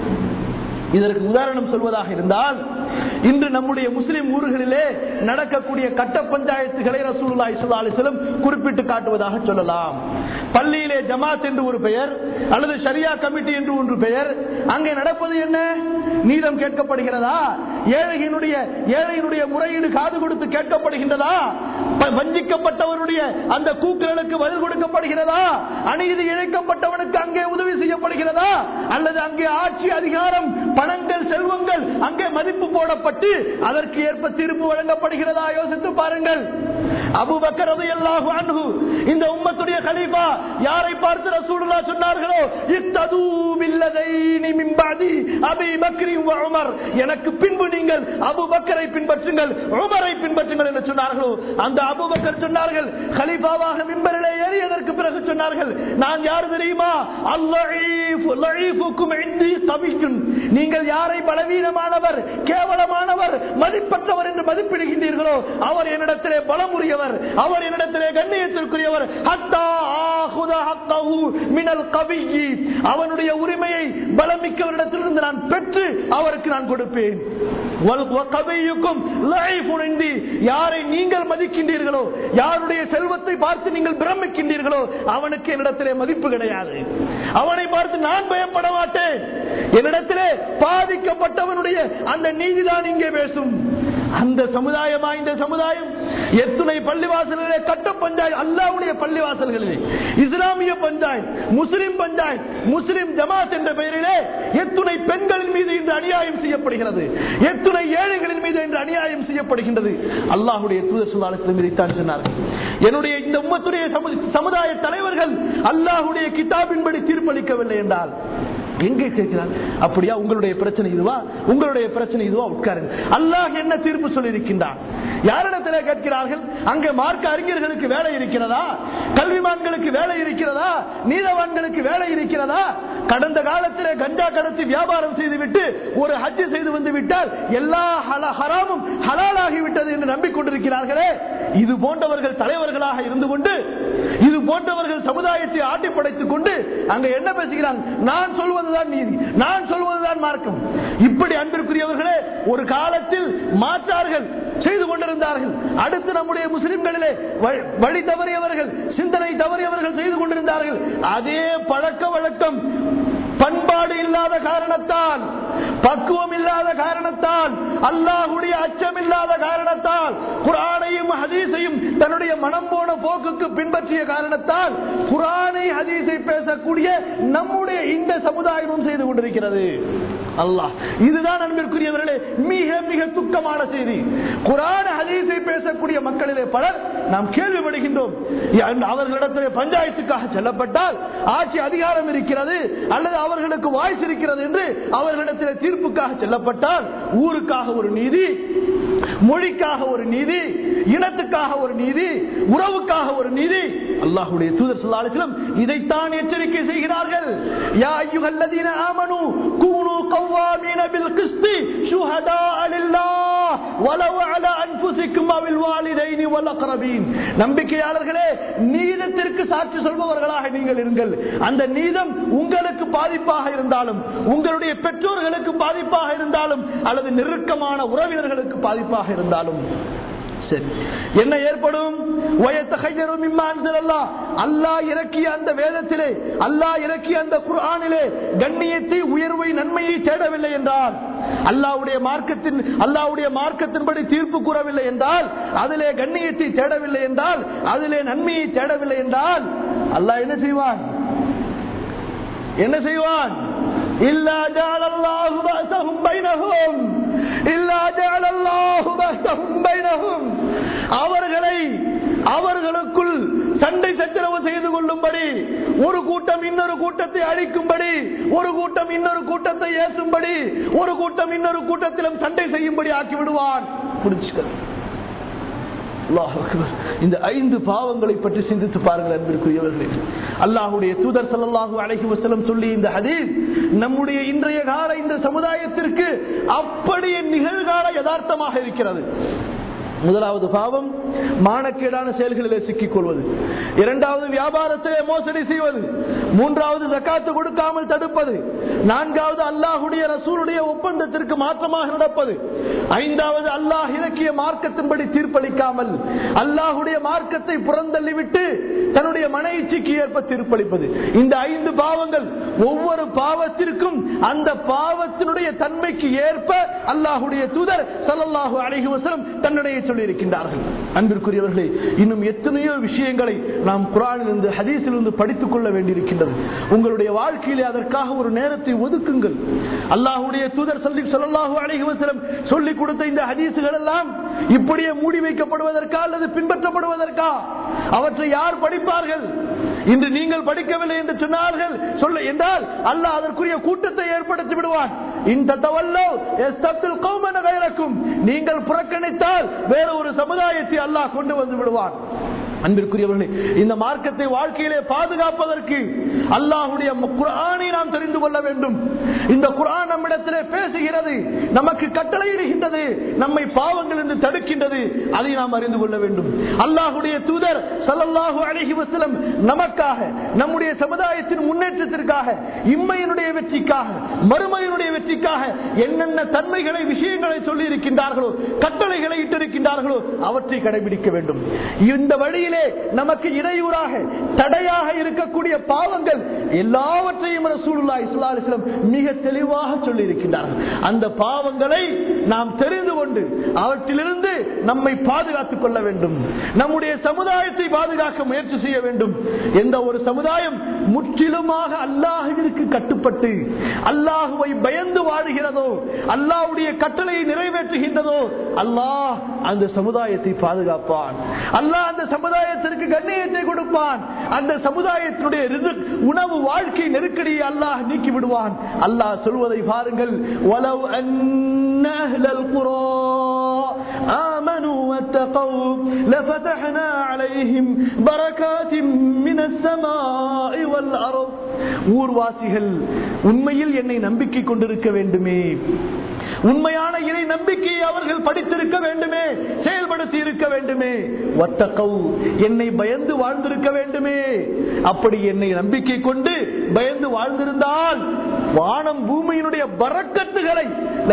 இதற்கு உதாரணம் சொல்வதாக இருந்தால் இன்று நம்முடைய முஸ்லிம் ஊர்களிலே நடக்கக்கூடிய கட்ட பஞ்சாயத்துகளை ரசூலுல்லாஹி ஸல்லல்லாஹு அலைஹி வஸல்லம் குறிப்பிட்டு காட்டுவதாக சொல்லலாம் பள்ளியிலே ஜமாத் என்று ஒரு பெயர் அல்லது ஷரியா கமிட்டி என்று ஒன்று பெயர் அங்கே நடப்பது என்ன நீதம் கேட்கப்படுகிறதா ஏழையினுடைய ஏழையினுடைய முறையீடு காது கொடுத்து கேட்கப்படுகின்றதா ப- வஞ்சிக்கப்பட்டவருடைய அந்த கூக்குகளுக்கு பதில் கொடுக்கப்படுகிறதா அநீதி இழைக்கப்பட்டவனுக்கு அங்கே உதவி செய்யப்படுகிறதா அல்லது அங்கே ஆட்சி அதிகாரம் பணங்கள் செல்வங்கள் அங்கே மதிப்பு போடப்பட்டு அதற்கு ஏற்ப தீர்ப்பு வழங்கப்படுகிறதா யோசித்து பாருங்கள் அபூபக்கர் ரலியல்லாஹு அன்ஹு இந்த உம்மத்துடைய கலீஃபா யாரை பார்த்து ரசூலுல்லாஹ் சொன்னார்களோ இத்தது பில்லதைனி மின் பாதி அபீ பக்ரி வ உமர் எனக்கு பின்பு நீங்கள் அபூபக்கரை பின்பற்றுங்கள் உமரை பின்பற்றுங்கள் என்று சொன்னார்களோ அந்த அபூபக்கர் சொன்னார்கள் கலீஃபாவாக மிம்பரிலே ஏறியதற்கு பிறகு சொன்னார்கள் நான் யார் தெரியுமா அல்லீஃப் லஈஃபுக்கும் இந்தி கவிக்கும் நீங்கள் யாரை பலவீனமானவர் கேவலமானவர் மதிப்பற்றவர் என்று மதிப்பிடுகின்றீர்களோ அவர் என்னிடத்திலே பலமுரியவர் அவர் என்னிடத்திலே கண்ணியத்திற்குரியவர் ஹத்தா ஆஹுத ஹத்தஹு மினல் கவியி அவனுடைய உரிமையை பலமிக்கவரிடத்திலிருந்து நான் பெற்று அவருக்கு நான் கொடுப்பேன் வல்- வ கவியுக்கும் லஈஃபுன் இந்தி. யாரை நீங்கள் மதிக்கின்றீர்களோ யாருடைய செல்வத்தை பார்த்து நீங்கள் பிரமிக்கின்றீர்களோ அவனுக்கு என்னிடத்திலே மதிப்பு கிடையாது அவனை பார்த்து நான் பயப்பட மாட்டேன் என்னிடத்திலே பாதிக்கப்பட்டவனுடைய அந்த நீதிதான் இங்கே பேசும் அந்த சமுதாயமா இந்த சமுதாயம் எத்தனை பள்ளிவாசல்களே கட்ட பஞ்சாயத்து அல்லாவுடைய பள்ளிவாசல்களிலே இஸ்லாமிய பஞ்சாயத் முஸ்லிம் பஞ்சாயத் முஸ்லிம் ஜமாத் என்ற பெயரிலே எத்துணை பெண்களின் மீது இன்று அநியாயம் செய்யப்படுகிறது எத்துணை ஏழைகளின் மீது இன்று அநியாயம் செய்யப்படுகின்றது அல்லாஹுடைய தூதர் சொல்லாளத்திலும் இதைத்தான் சொன்னார்கள் என்னுடைய இந்த உம்மத்துடைய சமு- சமுதாய தலைவர்கள் அல்லாஹுடைய கிதாபின்படி தீர்ப்பளிக்கவில்லை என்றால் எங்கே கேட்கிறார் அப்படியா உங்களுடைய பிரச்சனை இதுவா உங்களுடைய பிரச்சனை இதுவா உட்காருங்க அல்லாஹ் என்ன தீர்ப்பு சொல்லியிருக்கின்றான் யாரிடத்திலே கேட்கிறார்கள் அங்கே மார்க்க அறிஞர்களுக்கு வேலை இருக்கிறதா கல்விமான்களுக்கு வேலை இருக்கிறதா நீதவான்களுக்கு வேலை இருக்கிறதா கடந்த காலத்திலே கஞ்சா கடத்தி வியாபாரம் செய்துவிட்டு ஒரு ஹஜ் செய்து வந்து விட்டால் எல்லா ஹல- ஹராமும் ஹலாலாகிவிட்டது என்று நம்பிக்கொண்டிருக்கிறார்களே இது போன்றவர்கள் தலைவர்களாக இருந்து கொண்டு இது போன்றவர்கள் சமுதாயத்தை ஆட்டி படைத்துக் கொண்டு அங்க என்ன பேசுகிறாங்க நான் சொல்வதுதான் நீதி நான் சொல்வதுதான் மார்க்கம் இப்படி அன்பிற்குரியவர்களே ஒரு காலத்தில் மாற்றார்கள் செய்து கொண்டிருந்தார்கள் அடுத்து நம்முடைய முஸ்லிம்களிலே வ- வழி தவறியவர்கள் சிந்தனை தவறியவர்கள் செய்து கொண்டிருந்தார்கள் அதே பழக்க வழக்கம் பண்பாடு இல்லாத காரணத்தால் பக்குவம் இல்லாத காரணத்தால் அல்லாஹுடைய அச்சம் இல்லாத காரணத்தால் குரானையும் ஹதீஸையும் தன்னுடைய மனம் போன போக்குக்கு பின்பற்றிய காரணத்தால் குரானை ஹதீஸை பேசக்கூடிய நம்முடைய இந்த சமுதாயமும் செய்து கொண்டிருக்கிறது அல்லாஹ் இதுதான் அன்பிற்குரியவர்களே மிக மிக துக்கமான செய்தி குரான் ஹதீஸை பேசக்கூடிய மக்களிலே பலர் நாம் கேள்விப்படுகின்றோம் அவர்களிடத்திலே பஞ்சாயத்துக்காக செல்லப்பட்டால் ஆட்சி அதிகாரம் இருக்கிறது அல்லது அவர்களுக்கு வாய்ஸ் இருக்கிறது என்று அவர்களிடத்தில் தீர்ப்புக்காக செல்லப்பட்டால் ஊருக்காக ஒரு நீதி மொழிக்காக ஒரு நீதி இனத்துக்காக ஒரு நீதி உறவுக்காக ஒரு நீதி அல்லாஹுடைய தூதர் சொல்லாலும் இதைத்தான் எச்சரிக்கை செய்கிறார்கள் யா ஐயுகல்லதீன ஆமனு கூனு கவ்வாமீன பில் கிஸ்தி ஷுஹதாஅ லில்லாஹ் வலவ் அலா அன்ஃபுசிக்கும் அவில் வாலிதைனி வல் அக்ரபீன் நம்பிக்கையாளர்களே நீதத்திற்கு சாட்சி சொல்பவர்களாக நீங்கள் இருங்கள் அந்த நீதம் உங்களுக்கு பாதிப்பாக இருந்தாலும் உங்களுடைய பெற்றோர்களுக்கு பாதிப்பாக இருந்தாலும் அல்லது நெருக்கமான உறவினர்களுக்கு பாதிப்பாக இருந்தாலும் சரி என்ன ஏற்படும் வயத்தகையரும் அல்லாஹ் இறக்கிய அந்த வேதத்திலே அல்லாஹ் இறக்கிய அந்த குர்ஆனிலே கண்ணியத்தை உயர்வை நன்மையை தேடவில்லை என்றால் அல்லாவுடைய மார்க்கத்தின் அல்லாவுடைய மார்க்கத்தின்படி தீர்ப்பு கூறவில்லை என்றால் அதிலே கண்ணியத்தை தேடவில்லை என்றால் அதிலே நன்மையை தேடவில்லை என்றால் அல்லாஹ் என்ன செய்வான் என்ன செய்வான் إلا جعل الله بأسهم بينهم إلا جعل الله بأسهم بينهم அவர்களை அவர்களுக்குள் சண்டை சச்சரவு செய்து கொள்ளும்படி ஒரு கூட்டம் இன்னொரு கூட்டத்தை அழிக்கும்படி ஒரு கூட்டம் இன்னொரு கூட்டத்தை ஏசும்படி ஒரு கூட்டம் இன்னொரு கூட்டத்திலும் சண்டை செய்யும்படி ஆக்கி விடுவான் புரிச்சுக்க அல்லாஹ் அக்பர். இந்த ஐந்து பாவங்களை பற்றி சிந்தித்து பாருங்கள் அன்பிற்குரியவர்களே அல்லாஹுடைய தூதர் ஸல்லல்லாஹு அலைஹி வஸல்லம் சொல்லி இந்த ஹதீஸ் நம்முடைய இன்றைய கால இந்த சமுதாயத்திற்கு அப்படியே நிகழ்கால யதார்த்தமாக இருக்கிறது முதலாவது பாவம் மானக்கேடான செயல்களிலே சிக்கிக் கொள்வது இரண்டாவது வியாபாரத்திலே மோசடி செய்வது மூன்றாவது ஜக்காத்து கொடுக்காமல் தடுப்பது நான்காவது அல்லாஹுடைய ரசூலுடைய ஒப்பந்தத்திற்கு மாற்றமாக நடப்பது ஐந்தாவது அல்லாஹ் இறக்கிய மார்க்கத்தின்படி தீர்ப்பளிக்காமல் அல்லாஹுடைய மார்க்கத்தை புறந்தள்ளிவிட்டு தன்னுடைய மன இச்சைக்கு ஏற்ப தீர்ப்பளிப்பது இந்த ஐந்து பாவங்கள் ஒவ்வொரு பாவத்திற்கும் அந்த பாவத்தினுடைய தன்மைக்கு ஏற்ப அல்லாஹுடைய தூதர் ஸல்லல்லாஹு அலைஹி வஸல்லம் தன்னுடைய சொல்லி இருக்கின்றார்கள் அன்பிற்குரியவர்களே இன்னும் எத்தனையோ விஷயங்களை நாம் குரானிலிருந்து ஹதீஸிலிருந்து படித்துக் கொள்ள வேண்டியிருக்கின்றது உங்களுடைய வாழ்க்கையிலே அதற்காக ஒரு நேரத்தை ஒதுக்குங்கள் அல்லாஹுடைய தூதர் சொல்லி ஸல்லல்லாஹு அலைஹி வஸல்லம் சொல்லி கொடுத்த இந்த ஹதீஸுகள் எல்லாம் இப்படியே மூடி வைக்கப்படுவதற்கா அல்லது பின்பற்றப்படுவதற்கா அவற்றை யார் படிப்பார்கள் இன்று நீங்கள் படிக்கவில்லை என்று சொன்னார்கள் சொல்ல என்றால் அல்லாஹ் அதற்குரிய கூட்டத்தை ஏற்படுத்தி விடுவான் இந்த தவல்லோ எஸ்தபில் கௌமன கைரக்கும் நீங்கள் புறக்கணித்தால் வேற ஒரு சமுதாயத்தை அல்லாஹ் கொண்டு வந்து விடுவான் அன்பிற்குரியவர்களே இந்த மார்க்கத்தை வாழ்க்கையிலே பாதுகாப்பதற்கு அல்லாஹுடைய குரானை நாம் தெரிந்து கொள்ள வேண்டும் இந்த குரான் நம்மிடத்திலே பேசுகிறது நமக்கு கட்டளையிடுகின்றது நம்மை பாவங்கள் என்று தடுக்கின்றது அதை நாம் அறிந்து கொள்ள வேண்டும் அல்லாஹுடைய தூதர் சல்லல்லாஹு அலைஹி வஸல்லம் நமக்காக நம்முடைய சமுதாயத்தின் முன்னேற்றத்திற்காக இம்மையினுடைய வெற்றிக்காக மறுமையினுடைய வெற்றிக்காக என்னென்ன தன்மைகளை விஷயங்களை சொல்லி இருக்கின்றார்களோ கட்டளைகளை இட்டிருக்கின்றார்களோ அவற்றை கடைபிடிக்க வேண்டும் இந்த வழியிலே நமக்கு இடையூறாக தடையாக இருக்கக்கூடிய பாவங்கள் எல்லாவற்றையும் ரசூலுல்லாஹி ஸல்லல்லாஹு அலைஹி வஸல்லம் மிக தெளிவாக சொல்லி இருக்கின்றார்கள் அந்த பாவங்களை நாம் தெரிந்து கொண்டு அவற்றிலிருந்து நம்மை பாதுகாத்துக் கொள்ள வேண்டும் நம்முடைய சமுதாயத்தை பாதுகாக்க முயற்சி செய்ய வேண்டும் எந்த ஒரு சமுதாயம் முற்றிலுமாக அல்லாஹுவிற்கு கட்டுப்பட்டு அல்லாஹுவை பயந்து வாழுகிறதோ அல்லாஹ்வுடைய கட்டளையை நிறைவேற்றுகின்றதோ அல்லாஹ் அந்த சமுதாயத்தை பாதுகாப்பான் அல்லாஹ் அந்த சமுதாயத்திற்கு கண்ணியத்தை கொடுப்பான் அந்த சமுதாயத்தினுடைய ரிசுக், உணவு வாழ்க்கை நெருக்கடியை அல்லாஹ் நீக்கி விடுவான் அல்லாஹ் சொல்வதை பாருங்கள் وَلَوْ أَنَّ أَهْلَ الْقُرَىٰ آمَنُوا وَاتَّقَوْا واتقوا لفتحنا عليهم بركات من السماء والأرض ஊர்வாசிகள் உண்மையில் என்னை நம்பிக்கை கொண்டிருக்க வேண்டுமே உண்மையான இறை நம்பிக்கையை அவர்கள் படித்திருக்க வேண்டுமே செயல்படுத்தி இருக்க வேண்டுமே வத்தகவு என்னை பயந்து வாழ்ந்திருக்க வேண்டுமே அப்படி என்னை நம்பிக்கை கொண்டு பயந்து வாழ்ந்திருந்தால் வானம் பூமியினுடைய பறக்கத்துகளை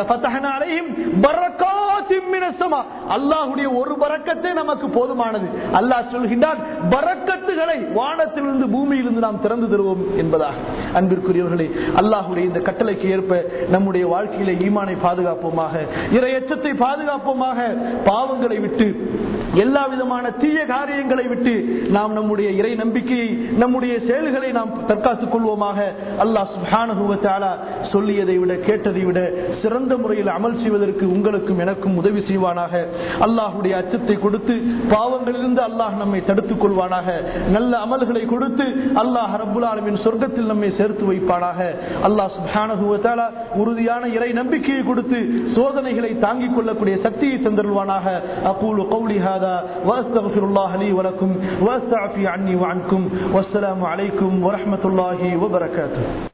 அல்லாஹுடைய ஒரு பறக்கத்தே நமக்கு போதுமானது அல்லாஹ் சொல்கின்றான் பறக்கத்துகளை வானத்திலிருந்து பூமியிலிருந்து நாம் திறந்து தருவோம் என்பதாக அன்பிற்குரியவர்களே அல்லாஹுடைய இந்த கட்டளைக்கு ஏற்ப நம்முடைய வாழ்க்கையில ஈமானை பாதுகாப்போமாக இரையச்சத்தை பாதுகாப்போமாக பாவங்களை விட்டு எல்லா விதமான தீய காரியங்களை விட்டு நாம் நம்முடைய இறை நம்பிக்கையை நம்முடைய செயல்களை நாம் தற்காத்துக் கொள்வோமாக அல்லாஹ் சுபானுவத்தாலா சொல்லியதை விட கேட்டதை விட சிறந்த முறையில் அமல் செய்வதற்கு உங்களுக்கும் எனக்கும் உதவி செய்வானாக அல்லாஹுடைய அச்சத்தை கொடுத்து பாவங்களிலிருந்து அல்லாஹ் நம்மை தடுத்துக் கொள்வானாக நல்ல அமல்களை கொடுத்து அல்லாஹ் ரபுல் ஆலமின் சொர்க்கத்தில் நம்மை சேர்த்து வைப்பானாக அல்லாஹ் சுபானுவத்தாலா உறுதியான இறை நம்பிக்கையை கொடுத்து சோதனைகளை தாங்கிக் கொள்ளக்கூடிய சக்தியை தந்தருவானாக அகூலு قولي هذا واستغفر الله لي ولكم واستعفي عني وعنكم والسلام عليكم ورحمه الله وبركاته